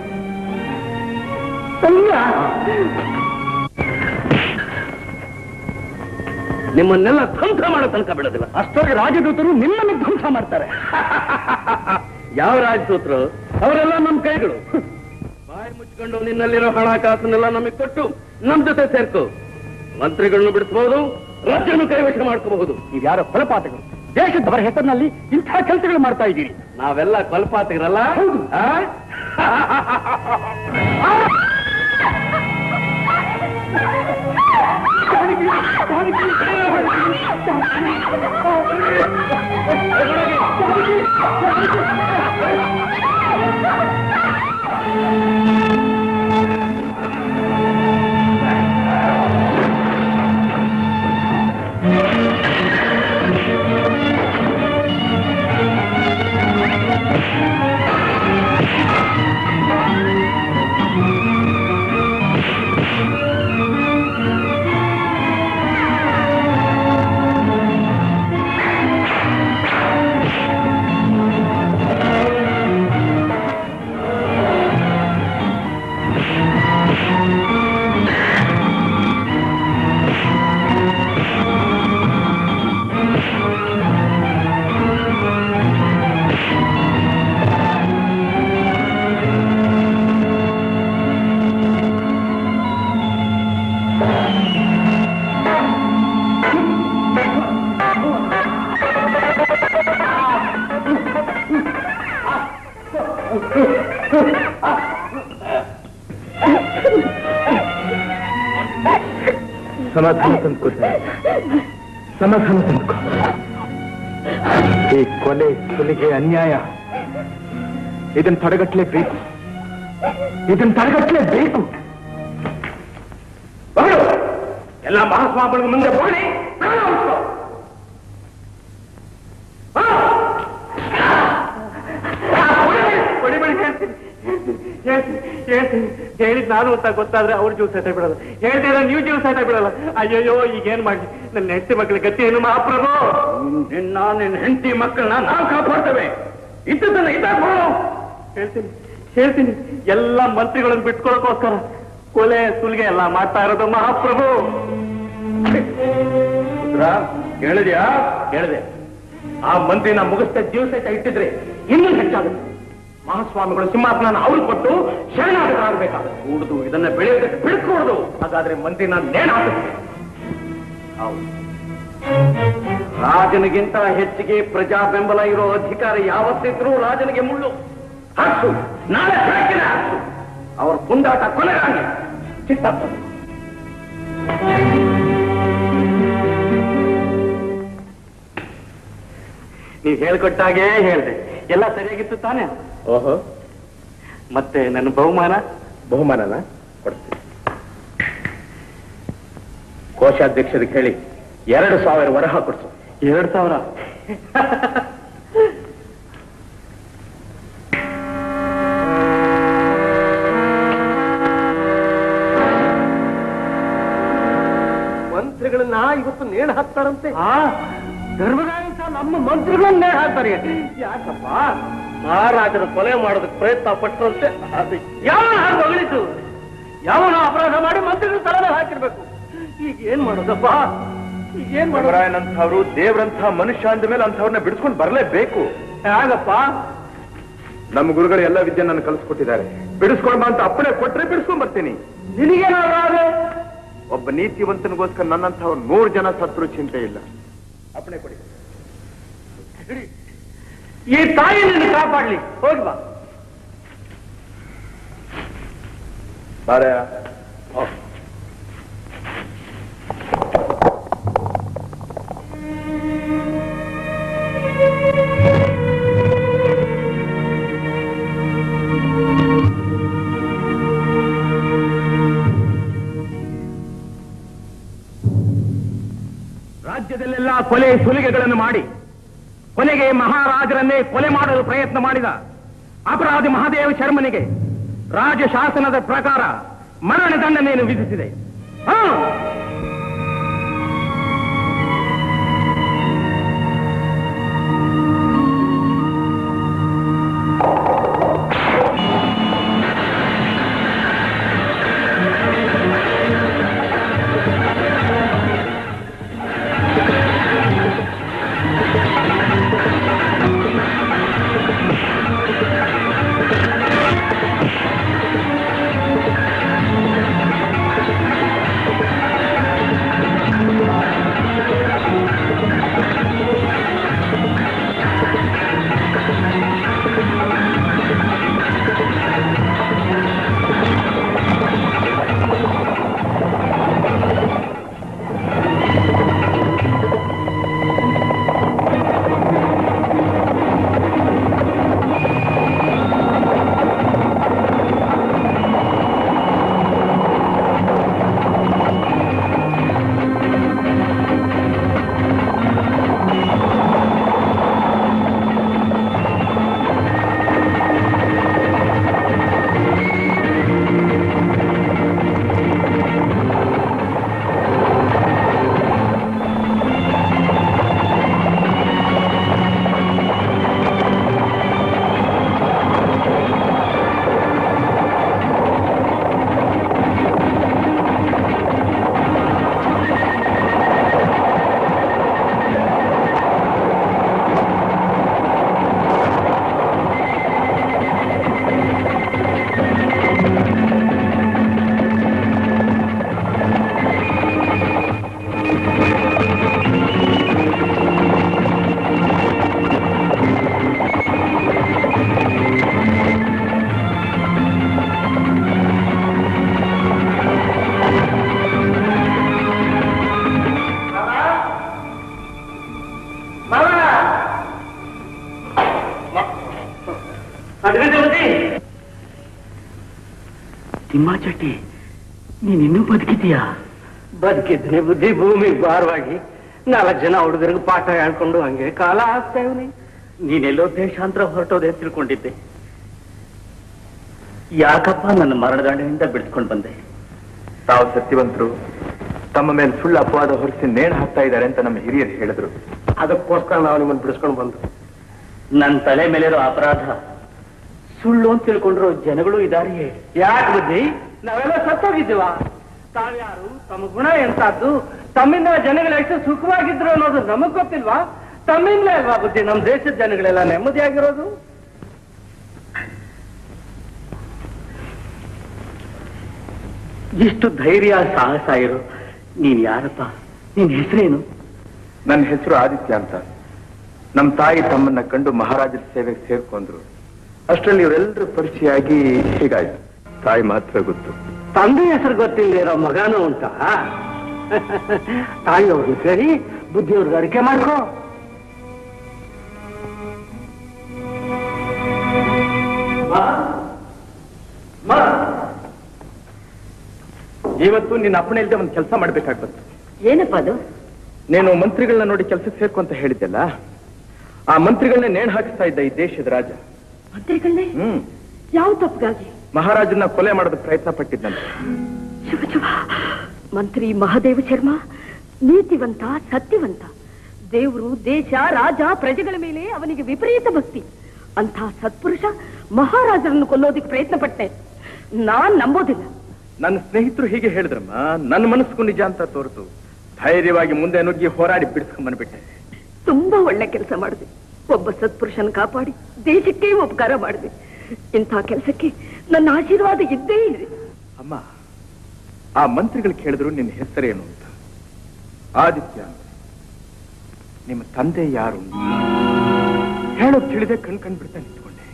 Speaker 2: ನಿಮ್ಮನ್ನೆಲ್ಲ ಧ್ವಂಸ ಮಾಡೋ ತನಕ ಬಿಡೋದಿಲ್ಲ ಅಷ್ಟೊಳಗೆ ರಾಜದೂತರು ನಿಮ್ಮನ್ನು ಧ್ವಂಸ ಮಾಡ್ತಾರೆ ಯಾವ ರಾಜದೂತರು ಅವರೆಲ್ಲ ನಮ್ಮ ಕೈಗಳು ಬಾಯಿ ಮುಚ್ಕೊಂಡು ನಿನ್ನಲ್ಲಿರೋ ಹಣಕಾಸನ್ನೆಲ್ಲ ನಮಗೆ ಕೊಟ್ಟು ನಮ್ ಜೊತೆ ಸೇರ್ಕೊ ಮಂತ್ರಿಗಳನ್ನು ಬಿಡಿಸಬಹುದು ರಾಜ್ಯವನ್ನು ಕೈವಶ ಮಾಡ್ಕೋಬಹುದು
Speaker 5: ನೀವ್ಯಾರೋ ಫಲಪಾತಗಳು ದೇಶದವರ ಹೆಸರಿನಲ್ಲಿ ಇಂಥ ಕೆಲಸಗಳು ಮಾಡ್ತಾ ಇದ್ದೀರಿ
Speaker 2: ನಾವೆಲ್ಲ ಕೊಲ್ಪಾತಿಗರಲ್ಲ ಆ?
Speaker 5: ಸಮಾಧಾನ ತಂದ್ಕೊಳ್ತಾರೆ ಸಮಾಧಾನ ತಂದ್ಕೊ ಈ ಕೊಲೆ ಸುಲಿಗೆ ಅನ್ಯಾಯ ಇದನ್ನ ತಡೆಗಟ್ಟಲೇಬೇಕು ಇದನ್ನ ತಡೆಗಟ್ಟಲೇಬೇಕು
Speaker 2: ಎಲ್ಲ ಮಹಾಸ್ವಾಮಿಗಳ ಮುಂದೆ ಹೋಗಿ ಹೇಳಿದ್ ನಾನು ಅಂತ ಗೊತ್ತಾದ್ರೆ ಅವ್ರ ಜೀವ ಸಹಿತ ಬಿಡಲ್ಲ ಹೇಳ್ತಿದ್ರೆ ನೀವು ಜೀವ ಸಹಿತ ಬಿಡಲ್ಲ ಅಯ್ಯಯ್ಯೋ ಈಗೇನ್ ಮಾಡಿ ನನ್ನ ಹೆಂಡತಿ ಮಕ್ಕಳ ಗತಿ ಏನು ಮಹಾಪ್ರಭು ನಿನ್ನ ನಿನ್ನ ಹೆಂಡತಿ ಮಕ್ಕಳನ್ನ ನಾವು ಕಾಪಾಡ್ತೇವೆ ಇದ್ದದನ್ನ ಇದ್ದಾಗ್ಬೋದು ಹೇಳ್ತೀನಿ ಹೇಳ್ತೀನಿ ಎಲ್ಲ ಮಂತ್ರಿಗಳನ್ನು ಬಿಟ್ಕೊಳಕೋಸ್ಕರ ಕೊಲೆ ಸುಲಿಗೆ ಎಲ್ಲ ಮಾಡ್ತಾ ಇರೋದು ಮಹಾಪ್ರಭು ಹೇಳಿದ್ಯಾ ಹೇಳಿದೆ ಆ ಮಂತ್ರಿನ ಮುಗಿಸ್ತಾ ಜೀವ ಸಹಿತ ಇಟ್ಟಿದ್ರೆ ಇನ್ನೂ ಹೆಚ್ಚಾಗುತ್ತೆ ಮಹಾಸ್ವಾಮಿಗಳು ಸಿಂಹಾಸನ ಅವ್ರು ಕೊಟ್ಟು ಶರಣಾಗಬೇಕಾಗುತ್ತೆ ಕೂಡುದು ಇದನ್ನ ಬೆಳೆಯೋದಕ್ಕೆ ಬಿಡ್ಕೊಡುದು ಹಾಗಾದ್ರೆ ಮಂತ್ರಿನ ನೇಣ ಹಾಕುತ್ತೆ ಹೌದು ರಾಜನಿಗಿಂತ ಹೆಚ್ಚಿಗೆ ಪ್ರಜಾ ಬೆಂಬಲ ಇರೋ ಅಧಿಕಾರ ಯಾವತ್ತಿದ್ರೂ ರಾಜನಿಗೆ ಮುಳ್ಳು ಹತ್ತು ನಾಳೆ ಬೆಳಕಿನ ಹತ್ತು ಅವ್ರ ಪುಂದಾಟ ಕೊನೆಗಾಣಿ ಚಿತ್ತಪ್ಪ ನೀವ್ ಹೇಳ್ಕೊಟ್ಟಾಗೇ ಹೇಳ್ದೆ ಎಲ್ಲ ಸರಿಯಾಗಿತ್ತು ತಾನೇ
Speaker 5: ಓಹೋ
Speaker 2: ಮತ್ತೆ ನನ್ನ ಬಹುಮಾನ
Speaker 5: ಬಹುಮಾನನ ಕೊಡ್ತೀನಿ ಕೋಶಾಧ್ಯಕ್ಷರಿಗೆ ಹೇಳಿ ಎರಡು ಸಾವಿರ ವರಹ ಕೊಡ್ಸು
Speaker 2: ಎರಡ್ ಸಾವಿರ
Speaker 5: ಮಂತ್ರಿಗಳನ್ನ ಇವತ್ತು ನೇಣು ಹಾಕ್ತಾರಂತೆ
Speaker 2: ಧರ್ಮರಾಯಂತ ನಮ್ಮ ಮಂತ್ರಿಗಳನ್ನ ನೇಣು ಹಾಕ್ತಾರೆ ಯಾಕಪ್ಪ ಮಹಾರಾಜರ ಕೊಲೆ ಮಾಡೋದಕ್ಕೆ ಪ್ರಯತ್ನ ಪಟ್ಟರಂತೆ ಅದು ಯಾವ ಹೊಗಳಿತು ಯಾವನ ಅಪರಾಧ ಮಾಡಿ ಮಂತ್ರಿಗಳ ತಲೆ ಹಾಕಿರ್ಬೇಕು ಈಗ ಏನ್ ಮಾಡೋದಪ್ಪ ಈಗ ಏನ್ ಮಾಡೋದು
Speaker 5: ಧರ್ಮರಾಯನಂಥವ್ರು ದೇವರಂಥ ಮನುಷ್ಯ ಅಂದ ಮೇಲೆ ಅಂಥವ್ರನ್ನ ಬಿಡಿಸ್ಕೊಂಡು ಬರಲೇಬೇಕು
Speaker 2: ಹೇಗಪ್ಪ
Speaker 5: ನಮ್ಮ ಗುರುಗಳು ಎಲ್ಲ ವಿದ್ಯೆ ನನ್ನ ಕಲಿಸ್ಕೊಟ್ಟಿದ್ದಾರೆ ಬಿಡಿಸ್ಕೊಂಡ್ ಬಾ ಅಂತ ಅಪ್ಪಣೆ ಕೊಟ್ರೆ ಬಿಡಿಸ್ಕೊಂಡ್ ಬರ್ತೀನಿ
Speaker 2: ನಿನಗೇನಾದ್ರೆ
Speaker 5: ಒಬ್ಬ ನೀತಿವಂತನಿಗೋಸ್ಕರ ನನ್ನಂಥವ್ರು ನೂರು ಜನ ಸತ್ರು ಚಿಂತೆ ಇಲ್ಲ ಅಪ್ಪಣೆ ಕೊಡಿ
Speaker 2: ಈ ತಾಯಿ ನಿನ್ನ ಕಾಪಾಡ್ಲಿ ಹೋಗಿ ಬಾ ರಾಜ್ಯದಲ್ಲೆಲ್ಲ ಕೊಲೆ ಸುಲಿಗೆಗಳನ್ನು ಮಾಡಿ ಕೊನೆಗೆ ಮಹಾರಾಜರನ್ನೇ ಕೊಲೆ ಮಾಡಲು ಪ್ರಯತ್ನ ಮಾಡಿದ ಅಪರಾಧಿ ಮಹಾದೇವ ಶರ್ಮನಿಗೆ ರಾಜ ಶಾಸನದ ಪ್ರಕಾರ ಮರಣದಂಡನೆಯನ್ನು ವಿಧಿಸಿದೆ ಹಾ
Speaker 3: ತಿಮ್ಮಾಚಟ್ಟಿ ನೀನಿನ್ನೂ ಬದುಕಿದೀಯಾ
Speaker 2: ಬದುಕಿದ್ರೆ ಬುದ್ಧಿ ಭೂಮಿಗೆ ಭಾರವಾಗಿ ನಾಲ್ಕು ಜನ ಹುಡುಗರಿಗೆ ಪಾಠ ಹೇಳ್ಕೊಂಡು ಹಂಗೆ ಕಾಲ ಆಗ್ತಾ ಇವ್ನಿ
Speaker 3: ನೀನೆಲ್ಲೋ ದೇಶಾಂತರ ಹೊರಟೋದೆ ಅಂತ ತಿಳ್ಕೊಂಡಿದ್ದೆ ಯಾಕಪ್ಪ ನನ್ನ ಮರಣದಂಡದಿಂದ ಬಿಡಿಸ್ಕೊಂಡು ಬಂದೆ
Speaker 9: ತಾವು ಸತ್ಯವಂತರು ತಮ್ಮ ಮೇಲೆ ಸುಳ್ಳು ಅಪವಾದ ಹೊರಿಸಿ ನೇಣು ಹಾಕ್ತಾ ಇದ್ದಾರೆ ಅಂತ ನಮ್ಮ ಹಿರಿಯರು ಹೇಳಿದ್ರು
Speaker 2: ಅದಕ್ಕೋಸ್ಕರ ನಾವು ನಿಮ್ಮನ್ನು ಬಿಡಿಸ್ಕೊಂಡು ಬಂದು
Speaker 3: ನನ್ನ ತಲೆ ಮೇಲಿರೋ ಅಪರಾಧ ಸುಳ್ಳು ಅಂತ ತಿಳ್ಕೊಂಡ್ರು ಜನಗಳು ಇದಾರೆಯೇ
Speaker 2: ಯಾಕೆ ಬುದ್ಧಿ ನಾವೆಲ್ಲ ಸತ್ತೋಗಿದ್ದೀವ ತಾವ್ಯಾರು ತಮ್ಮ ಗುಣ ಎಂತದ್ದು ತಮ್ಮಿಂದ ಜನಗಳು ಎಷ್ಟು ಸುಖವಾಗಿದ್ರು ಅನ್ನೋದು ನಮಗ್ ಗೊತ್ತಿಲ್ವಾ ತಮ್ಮಿಂದಲೇ ಅಲ್ವಾ ಬುದ್ಧಿ ನಮ್ಮ ದೇಶದ ಜನಗಳೆಲ್ಲ ನೆಮ್ಮದಿಯಾಗಿರೋದು
Speaker 3: ಎಷ್ಟು ಧೈರ್ಯ ಸಾಹಸ ಇರು ನೀನ್ ಯಾರಪ್ಪ ನಿನ್ ಹೆಸರೇನು
Speaker 9: ನನ್ನ ಹೆಸರು ಆದಿತ್ಯ ಅಂತ ನಮ್ಮ ತಾಯಿ ತಮ್ಮನ್ನ ಕಂಡು ಮಹಾರಾಜರ ಸೇವೆಗೆ ಸೇರ್ಕೊಂಡ್ರು ಅಷ್ಟರಲ್ಲಿ ಇವರೆಲ್ಲರೂ ಪರಿಚಯ ಆಗಿ ಹೀಗಾಯ್ತು ತಾಯಿ ಮಾತ್ರ ಗೊತ್ತು
Speaker 2: ತಂದೆ ಹೆಸರು ಗೊತ್ತಿಲ್ಲ ಇರೋ ಮಗನೂ ಉಂಟಾ ತಾಯಿಯವ್ರನ್ನ ಸೇರಿ ಬುದ್ಧಿಯವ್ರಿಗೆ ಅರಿಕೆ ಮಾಡ್ಕೋ
Speaker 9: ಇವತ್ತು ನಿನ್ನ ಅಪ್ಪಣೆ ಇಲ್ಲದೆ ಒಂದು ಕೆಲಸ ಮಾಡ್ಬೇಕಾಗಿ ಬಂತು
Speaker 8: ಏನಪ್ಪ ಅದು
Speaker 9: ನೀನು ಮಂತ್ರಿಗಳನ್ನ ನೋಡಿ ಕೆಲಸಕ್ಕೆ ಸೇರ್ಕೊ ಅಂತ ಹೇಳಿದ್ದೆಲ್ಲ ಆ ಮಂತ್ರಿಗಳನ್ನ ನೇಣು ಹಾಕಿಸ್ತಾ ಇದ್ದ ಈ ದೇಶದ ರಾಜ
Speaker 8: ಮಂತ್ರಿಗಳನ್ನೇ
Speaker 9: ಹ್ಮ್
Speaker 8: ಯಾವ ತಪ್ಪಿಗಾಗಿ
Speaker 9: ಮಹಾರಾಜನ ಕೊಲೆ ಮಾಡೋದಕ್ಕೆ ಪ್ರಯತ್ನ ಪಟ್ಟಿದ್ದಂತೆ
Speaker 8: ಶಿವ ಶಿವ ಮಂತ್ರಿ ಮಹಾದೇವ ಶರ್ಮ ನೀತಿವಂತ ಸತ್ಯವಂತ ದೇವರು ದೇಶ ರಾಜ ಪ್ರಜೆಗಳ ಮೇಲೆ ಅವನಿಗೆ ವಿಪರೀತ ಭಕ್ತಿ ಅಂಥ ಸತ್ಪುರುಷ ಮಹಾರಾಜರನ್ನು ಕೊಲ್ಲೋದಕ್ಕೆ ಪ್ರಯತ್ನ ಪಟ್ಟೆ ನಾನ್ ನಂಬೋದಿಲ್ಲ
Speaker 9: ನನ್ನ ಸ್ನೇಹಿತರು ಹೀಗೆ ಹೇಳಿದ್ರಮ್ಮ ನನ್ನ ಮನಸ್ಸು ನಿಜ ಅಂತ ತೋರಿತು ಧೈರ್ಯವಾಗಿ ಮುಂದೆ ನುಗ್ಗಿ ಹೋರಾಡಿ ಬಿಡಿಸ್ಕೊಂಡ್ ಬಂದ್ಬಿಟ್ಟೆ
Speaker 8: ತುಂಬಾ ಒಳ್ಳೆ ಕೆಲಸ ಮಾಡಿದೆ ಒಬ್ಬ ಸತ್ಪುರುಷನ ಕಾಪಾಡಿ ದೇಶಕ್ಕೆ ಉಪಕಾರ ಮಾಡಿದೆ ಇಂಥ ಕೆಲಸಕ್ಕೆ ನನ್ನ ಆಶೀರ್ವಾದ ಇದ್ದೇ ಇದೆ
Speaker 9: ಅಮ್ಮ ಆ ಮಂತ್ರಿಗಳು ಕೇಳಿದ್ರು ನಿನ್ನ ಹೆಸರೇನು ಅಂತ ಆದಿತ್ಯ ಅಂತ. ನಿಮ್ಮ ತಂದೆ ಯಾರು ಅಂತ. ಹೇಳೋದ್ ತಿಳಿದೆ ಕಣ್ ಕಣ್ ಬಿಡ್ತಾ ನಿಂತ್ಕೊಂಡೆ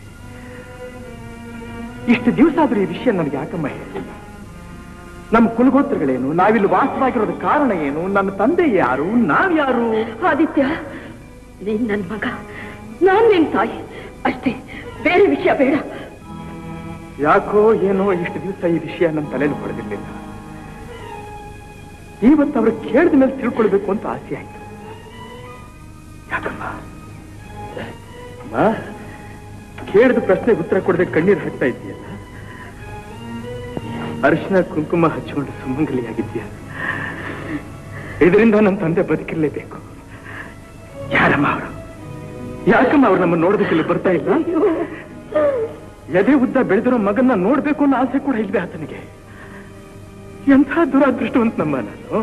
Speaker 9: ಇಷ್ಟು ದಿವಸ ಆದ್ರೂ ಈ ವಿಷಯ ನನಗೆ ಯಾಕಮ್ಮ ಹೇಳಿಲ್ಲ ನಮ್ಮ ಕುಲಗೋತ್ರಗಳೇನು ನಾವಿಲ್ಲಿ ವಾಸವಾಗಿರೋದ ಕಾರಣ ಏನು ನನ್ನ ತಂದೆ ಯಾರು ನಾವ್ಯಾರು
Speaker 4: ಆದಿತ್ಯ ನೀನ್ ನನ್ ಮಗ ನಾನ್ ನಿನ್ ತಾಯಿ ಅಷ್ಟೇ ಬೇರೆ ವಿಷಯ ಬೇಡ
Speaker 9: ಯಾಕೋ ಏನೋ ಇಷ್ಟು ದಿವಸ ಈ ವಿಷಯ ನನ್ನ ತಲೆಯಲ್ಲಿ ಹೊಡೆದಿರ್ಲಿಲ್ಲ ಇವತ್ತು ಅವ್ರು ಕೇಳಿದ ಮೇಲೆ ತಿಳ್ಕೊಳ್ಬೇಕು ಅಂತ ಆಸೆ ಆಯ್ತು ಯಾಕಮ್ಮ ಅಮ್ಮ ಕೇಳಿದ ಪ್ರಶ್ನೆಗೆ ಉತ್ತರ ಕೊಡದೆ ಕಣ್ಣೀರು ಹಾಕ್ತಾ ಇದೆಯಲ್ಲ ಅರಿಶಿನ ಕುಂಕುಮ ಹಚ್ಚಿಕೊಂಡು ಸುಮಂಗಲಿಯಾಗಿದ್ಯಾ ಇದರಿಂದ ನನ್ನ ತಂದೆ ಬದುಕಿರ್ಲೇಬೇಕು ಯಾರಮ್ಮ ಅವರು ಯಾಕಮ್ಮ ಅವ್ರು ನಮ್ಮನ್ನು ನೋಡೋದಕ್ಕಿಲ್ಲಿ ಬರ್ತಾ ಇಲ್ಲ ಎದೆ ಉದ್ದ ಬೆಳೆದಿರೋ ಮಗನ್ನ ನೋಡ್ಬೇಕು ಅನ್ನೋ ಆಸೆ ಕೂಡ ಇಲ್ವೇ ಆತನಿಗೆ ಎಂಥ ದುರಾದೃಷ್ಟವಂತ ನಮ್ಮ ನಾನು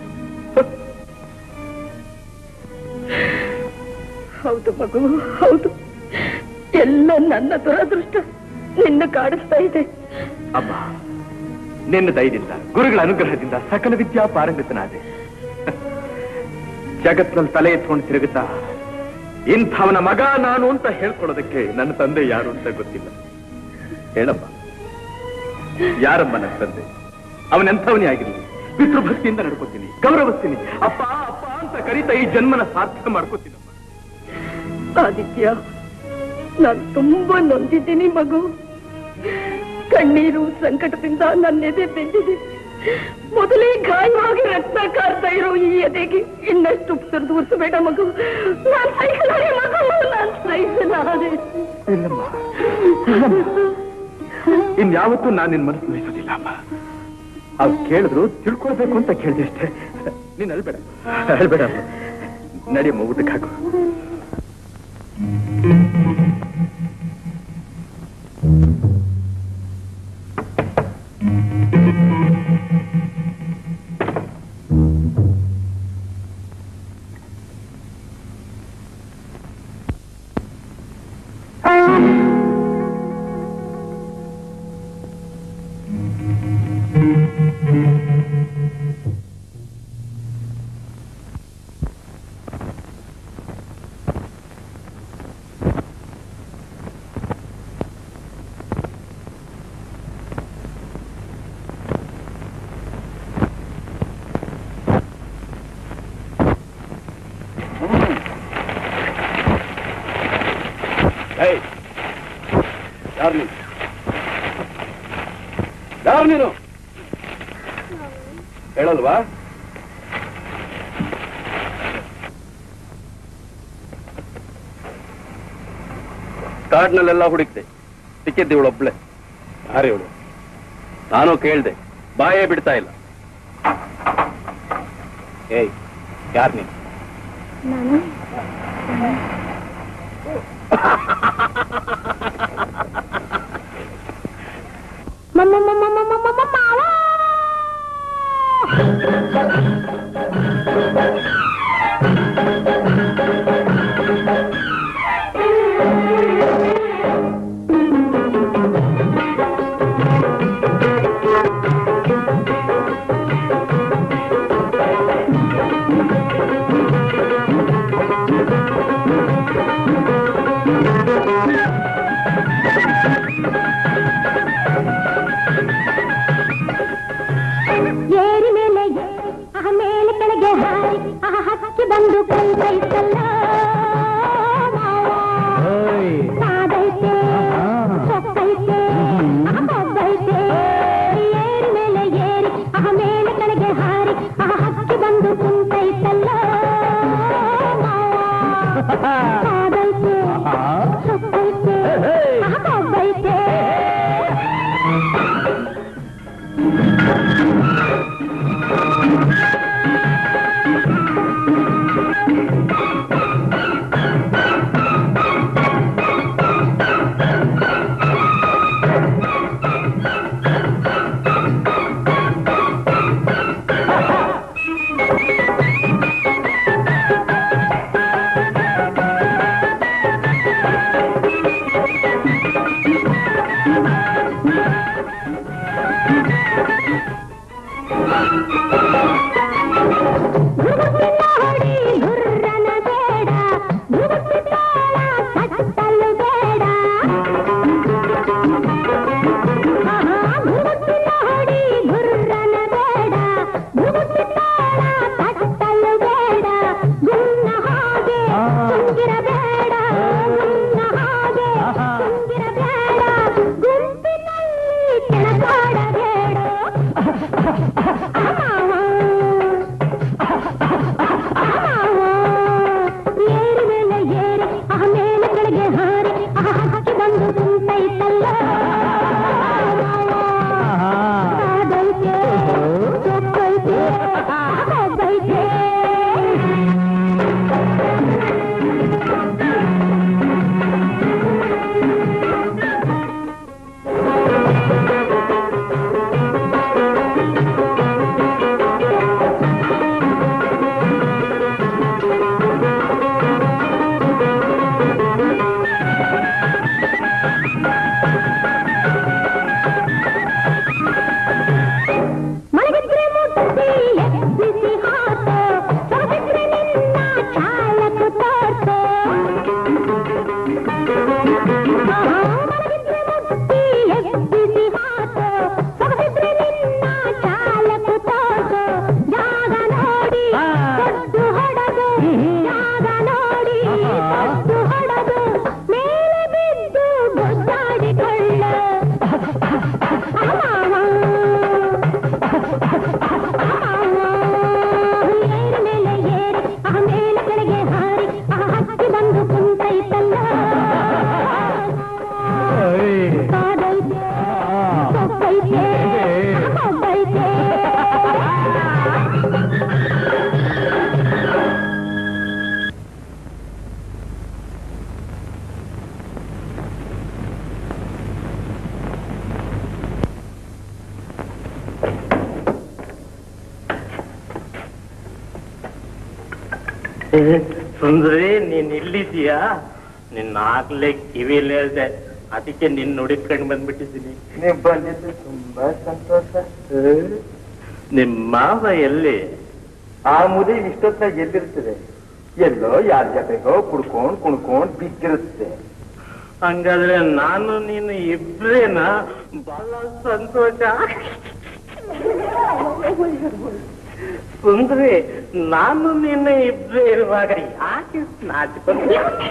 Speaker 4: ಹೌದು ಮಗು ಹೌದು ಎಲ್ಲ ನನ್ನ ದುರದೃಷ್ಟ ನಿನ್ನ ಕಾಡಿಸ್ತಾ ಇದೆ
Speaker 9: ಅಮ್ಮ ನಿನ್ನ ದಯದಿಂದ ಗುರುಗಳ ಅನುಗ್ರಹದಿಂದ ಸಕಲ ವಿದ್ಯಾ ಪಾರಂಗತನಾದೆ ಜಗತ್ನಲ್ಲಿ ತಲೆ ಎತ್ಕೊಂಡು ತಿರುಗುತ್ತಾ ಇಂಥವನ ಮಗ ನಾನು ಅಂತ ಹೇಳ್ಕೊಳ್ಳೋದಕ್ಕೆ ನನ್ನ ತಂದೆ ಯಾರು ಅಂತ ಗೊತ್ತಿಲ್ಲ ಹೇಳಮ್ಮ ಯಾರಮ್ಮ ನನ್ನ ತಂದೆ ಅವನೆಂಥವನೇ ಆಗಿರಲಿ ಪಿತೃಭಕ್ತಿಯಿಂದ ನಡ್ಕೋತೀನಿ ಗೌರವಿಸ್ತೀನಿ ಅಪ್ಪ ಅಪ್ಪ ಅಂತ ಕರೀತಾ ಈ ಜನ್ಮನ ಸಾರ್ಥಕ ಮಾಡ್ಕೋತೀನಮ್ಮ
Speaker 4: ಆದಿತ್ಯ ನಾನು ತುಂಬಾ ನೊಂದಿದ್ದೀನಿ ಮಗು ಕಣ್ಣೀರು ಸಂಕಟದಿಂದ ನನ್ನ ಎದೆ ಬೆಂದಿದೆ ಮೊದಲೇ ಗಾಯವಾಗಿ ರಕ್ತ ಕಾರ್ತಾ ಇರೋ ಈ ಎದೆಗೆ ಇನ್ನಷ್ಟು ಉಸಿರು ಉರ್ಸಬೇಡ ಮಗು ನಾನ್ ಸಹಿಸಲಾರೆ ಮಗು ನಾನ್ ಸಹಿಸಲಾರೆ
Speaker 9: ಇಲ್ಲಮ್ಮ ಇನ್ಯಾವತ್ತೂ ನಾನು ನಿನ್ ಮನಸ್ಸು ನೋಯಿಸೋದಿಲ್ಲ ಅಮ್ಮ ಅವ್ರು ಕೇಳಿದ್ರು ತಿಳ್ಕೊಳ್ಬೇಕು ಅಂತ ಕೇಳಿದೆ ಅಷ್ಟೇ ನೀನ್ ಅಳ್ಬೇಡ ಅಳ್ಬೇಡ ಅಮ್ಮ. ನಡಿಯಮ್ಮ ಊಟಕ್ಕೆ ಹಾಕು
Speaker 1: ಯಾರು ನೀನು ಯಾರು ನೀನು ಹೇಳಲ್ವಾ ಕಾಡ್ನಲ್ಲೆಲ್ಲ ಹುಡುಕ್ತೆ ಸಿಕ್ಕಿದ್ದೆ ಇವಳು ಒಬ್ಳೆ ಯಾರು ಇವಳು ನಾನು ಕೇಳ್ದೆ ಬಾಯೇ ಬಿಡ್ತಾ ಇಲ್ಲ ಏಯ್ ಯಾರು ನೀನು
Speaker 10: ಏರಿ ಮೇಲೆ ಏರಿ ಆಹ ಮೇಲೆ ಕೆಳಗೆ ಹಾರಿ ಆಹ ಹಕ್ಕಿ ಬಂದು ಕೈ ಕೈತಲ್ಲ ಸಾದೈತೆ ಸೊಕ್ಕೈತೆ ಆಹ ಕೊಬ್ಬೈತೆ ಏರಿ ಮೇಲೆ ಏರಿ ಆಹ ಮೇಲೆ ಕೆಳಗೆ ಹಾರಿ ಆಹ ಹಕ್ಕಿ ಬಂದು ಕುಂತೈತಲ್ಲ ಸಾದೈತೆ ಸೊಕ್ಕೈತೆ ಆಹ ಕೊಬ್ಬೈತೆ
Speaker 2: ಸುಂದರಿ ನೀನ್ ಇಲ್ಲಿದ್ದೀಯಾ ನಿನ್ನ ಆಗ್ಲೇ ಕಿವಿಯಲ್ಲಿ ಹೇಳ್ದೆ ಅದಕ್ಕೆ ನಿನ್ ಹುಡುಕೊಂಡು ಬಂದ್ಬಿಟ್ಟಿದ್ದೀನಿ
Speaker 5: ನೀವು ಬಂದಿದ್ದು ತುಂಬಾ ಸಂತೋಷ
Speaker 2: ನಿಮ್ ಮಾವ ಎಲ್ಲಿ
Speaker 5: ಆ ಮುದಿ ಇಷ್ಟೊತ್ತಾಗ ಎಲ್ಲಿರ್ತದೆ ಎಲ್ಲೋ ಯಾರ ಜೊತೆಗೋ ಕುಡ್ಕೊಂಡ್ ಕುಣ್ಕೊಂಡ್ ಬಿದ್ದಿರುತ್ತೆ
Speaker 2: ಹಂಗಾದ್ರೆ ನಾನು ನೀನು ಇಬ್ರೇನಾ ಬಹಳ ಸಂತೋಷ ಸುಂದ್ರಿ ನಾನು ನೀನು ಇಬ್ರೇ ಇರುವಾಗ ಯಾಕೆ ನಾಚಿಕೊಂಡು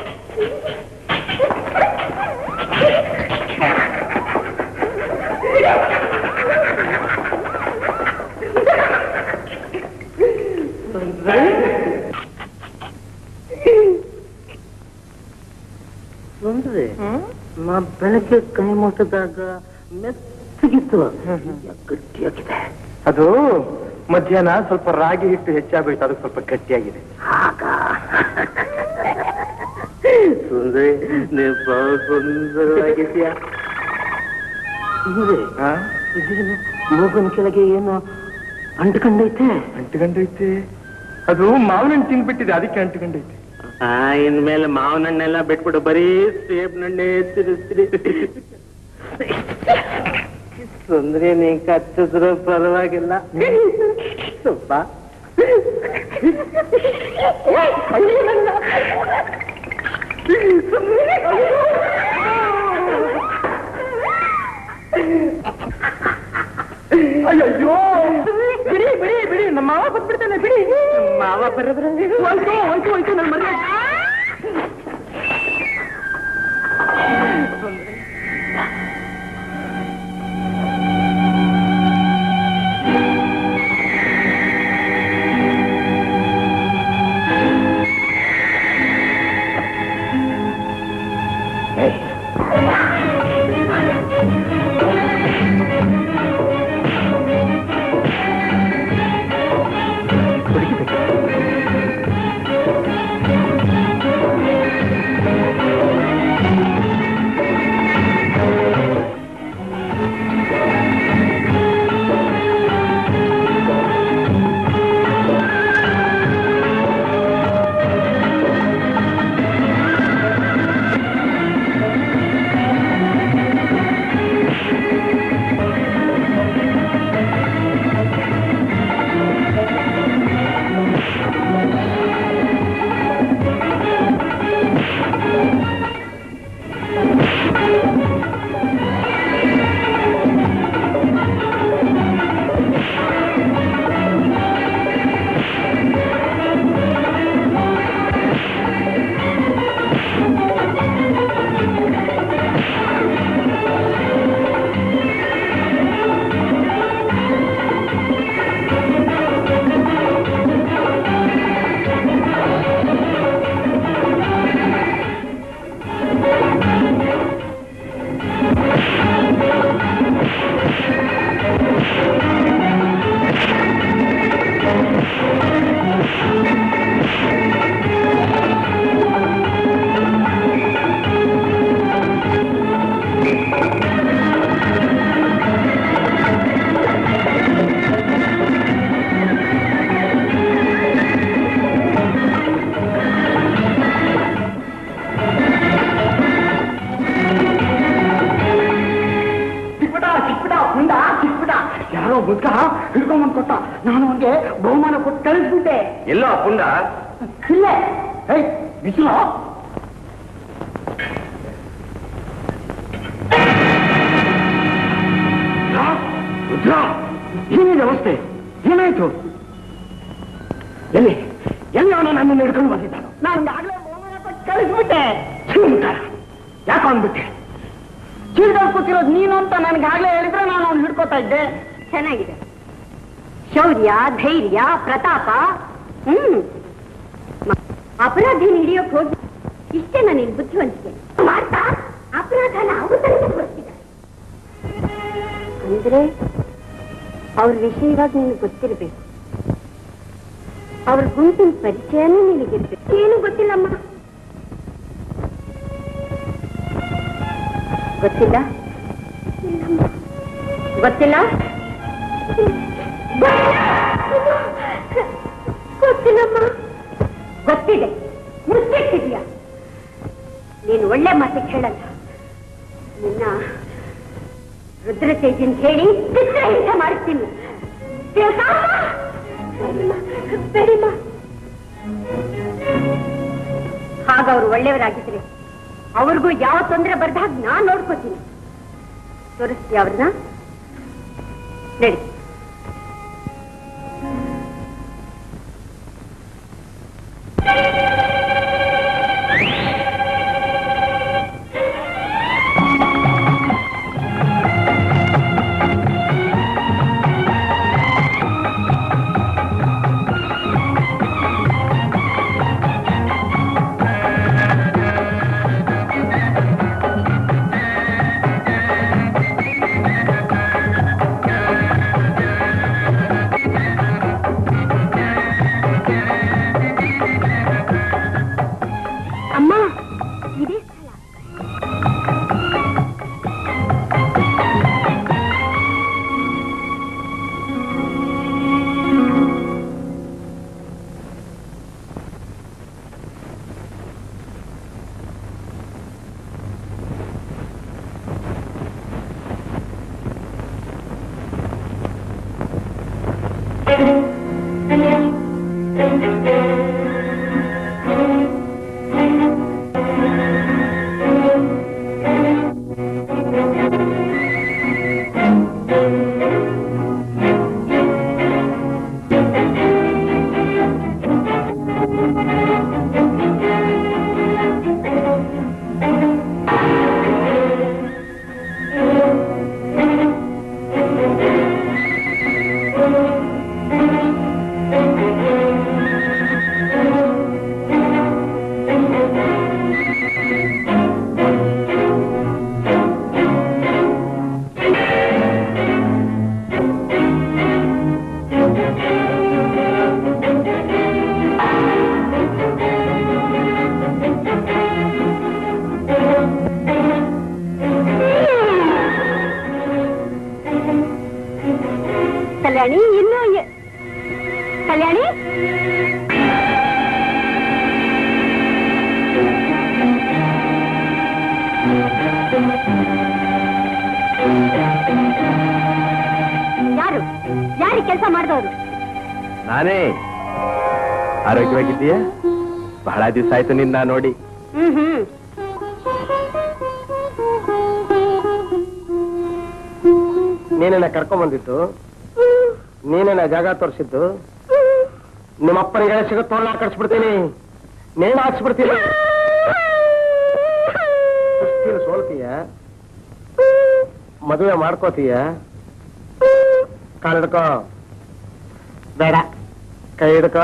Speaker 2: ಸುಂದ್ರಿ ನಾ ಬೆಳಗ್ಗೆ ಕೈ ಮುಟ್ಟಿದಾಗ ಮೆತ್ತಗಿತ್ತು ಗಟ್ಟಿಯಾಗಿದೆ
Speaker 5: ಅದು ಮಧ್ಯಾಹ್ನ ಸ್ವಲ್ಪ ರಾಗಿ ಹಿಟ್ಟು ಹೆಚ್ಚಾಗೋಯ್ತು ಅದು ಸ್ವಲ್ಪ ಗಟ್ಟಿಯಾಗಿದೆ
Speaker 2: ಸುಂದರಿ ನೀವು ಬಹಳ ಸುಂದರವಾಗಿದ್ಯಾ ಸುಂದರಿ
Speaker 5: ಹಾ?
Speaker 2: ಇದೇನು ಮೂಗನ ಕೆಳಗೆ ಏನು ಅಂಟ್ಕೊಂಡೈತೆ
Speaker 5: ಅಂಟ್ಕೊಂಡೈತೆ ಅದು ಮಾವಿನ ಹಣ್ಣು ತಿಂದ್ಬಿಟ್ಟಿದೆ ಅದಕ್ಕೆ ಅಂಟ್ಕೊಂಡೈತೆ
Speaker 2: ಆ ಇನ್ಮೇಲೆ ಮಾವಿನ ಹಣ್ಣೆಲ್ಲ ಬಿಟ್ಬಿಡು ಬರೀ ಸೇಬ್ನಣ್ಣೆ ತಿರುಸ್ತಿರಿ ಸುಂದ್ರಿ ನೀ ಕಚ್ಚಿದ್ರು ಪರವಾಗಿಲ್ಲ ಸ್ವಲ್ಪ
Speaker 5: ಅಯ್ಯೋ ಬಿಡಿ ಬಿಡಿ ಬಿಡಿ ನಮ್ಮ ಮಾವ ಬಂದ್ಬಿಡ್ತಾನೆ ಬಿಡಿ
Speaker 2: ಮಾವ ಬರೋದ್ರೆ
Speaker 5: ಹೋಯ್ತು ಹೋಯ್ತು ಹೋಯ್ತು ನನ್ನ ಮನೆ ಚಿಕ್ಬಿಟ ಚಿಕ್ಬಿಟ ಹುಂಡ ಚಿಕ್ಬಿಟ ಯಾರೋ ಬುದ್ಧ ಹಿಡ್ಕೊಂಬಂದ್ ಕೊಟ್ಟ ನಾನು ಅವನಿಗೆ ಬಹುಮಾನ ಕೊಟ್ಟು ಕಳಿಸ್ಬಿಟ್ಟೆ
Speaker 1: ಎಲ್ಲೋ ಪುಂಡ
Speaker 5: ಇಲ್ಲೇ ಏಯ್ ಬಿಸಿಲು ರುದ್ರ ಏನಿದೆ ಅವಸ್ಥೆ ಏನಾಯ್ತು ಎಲ್ಲಿ ಎಲ್ಲಿ ಅವನು ನನ್ನನ್ನು ಹಿಡ್ಕೊಂಡು ಬಂದಿದ್ದಾನು ನಾನು ಆಗ್ಲೇ ಬಹುಮಾನ ಕೊಟ್ಟು ಕಳಿಸ್ಬಿಟ್ಟೆ ಸುಮ್ನಿರ. ಯಾಕೋ ಅಂದ್ಬಿಟ್ಟೆ ಚೀಲದಲ್ಲಿ ಕೂತಿರೋದು ನೀನು ಅಂತ ನನಗೆ ಆಗ್ಲೇ ಹೇಳಿದ್ರೆ ನಾನು ಅವ್ನು ಹಿಡ್ಕೋತಾ ಇದ್ದೆ
Speaker 8: ಚೆನ್ನಾಗಿದೆ ಶೌರ್ಯ ಧೈರ್ಯ ಪ್ರತಾಪ ಹ್ಮ್ ಮ- ಅಪರಾಧಿನ ಹಿಡಿಯೋಕ್ ಹೋಗಿ ಇಷ್ಟೇ ನಾನು ಇಲ್ಲಿ ಬುದ್ಧಿವಂತಿಕೆ ಮಾಡ್ತಾ ಅಪರಾಧನ ಅವತರಣ ತೋರಿಸಿದ್ದಾರೆ ಅಂದ್ರೆ ಅವ್ರ ವಿಷಯವಾಗಿ ನಿನಗೆ ಗೊತ್ತಿರಬೇಕು ಅವ್ರ ಗುಂಪಿನ ಪರಿಚಯನೂ ನಿನಗಿರ್ಬೇಕು ಏನು ಗೊತ್ತಿಲ್ಲಮ್ಮ ಗೊತ್ತಿಲ್ಲ ಇಲ್ಲಮ್ಮ. ಗೊತ್ತಿಲ್ಲ ಗೊತ್ತಿಲ್ಲಮ್ಮ ಗೊತ್ತಿಲ್ಲ ಒಳ್ಳೆ ಮಾತಿಗೆ ಹೇಳಲ್ಲ ನಿನ್ನ ರುದ್ರ ತೇಜಿನ್ ಹೇಳಿ ಚಿತ್ರಹಿಂಸೆ ಮಾಡಿಸ್ತೀನಿ ತಿಳ್ಕಮ್ಮ? ಬೇಡಿಮ್ಮ, ಬೇಡಿಮ್ಮ. ಹಾಗ ಅವ್ರು ಒಳ್ಳೆಯವರಾಗಿದ್ರೆ ಅವ್ರಿಗೂ ಯಾವ ತೊಂದರೆ ಬರ್ದಾಗ ನಾನ್ ನೋಡ್ಕೋತೀನಿ ತೋರಿಸ್ತೀಯ ಅವ್ರನ್ನ ನಡಿ ಅಮ್ಮ ಇದೇ ಸ್ಥಳ ಕಲ್ಯಾಣಿ ಇನ್ನೂ ಎ- ಕಲ್ಯಾಣಿ ಯಾರು ಯಾರು ಕೆಲಸ ಮಾಡಿದವರು
Speaker 9: ನಾನೇ ಆರೋಗ್ಯವಾಗಿದ್ದೀಯಾ ಬಹಳ ದಿವಸ ಆಯ್ತು ನಿನ್ನ ನೋಡಿ
Speaker 8: ಹ್ಮ್ ಹ್ಮ್
Speaker 5: ನೀನೇನ ಕರ್ಕೊಂಡ್ ಬಂದಿದ್ದು ನೀನೇನ ಜಾಗ ತೋರಿಸಿದ್ದು ನಿಮ್ಮ ಅಪ್ಪನಿಗೆ ಸಿಗುತ್ತೆ ತೋಳ ಕಳಿಸ್ಬಿಡ್ತೀನಿ ನೇಣು ಹಾಕ್ಸ್ಬಿಡ್ತೀನಿ ಕುಸ್ತಿಲಿ ಸೋಲ್ತೀಯ ಮದುವೆ ಮಾಡ್ಕೋತೀಯ ಕಾಲಿಡ್ಕೋ ಬೇಡ ಕೈ ಹಿಡ್ಕೋ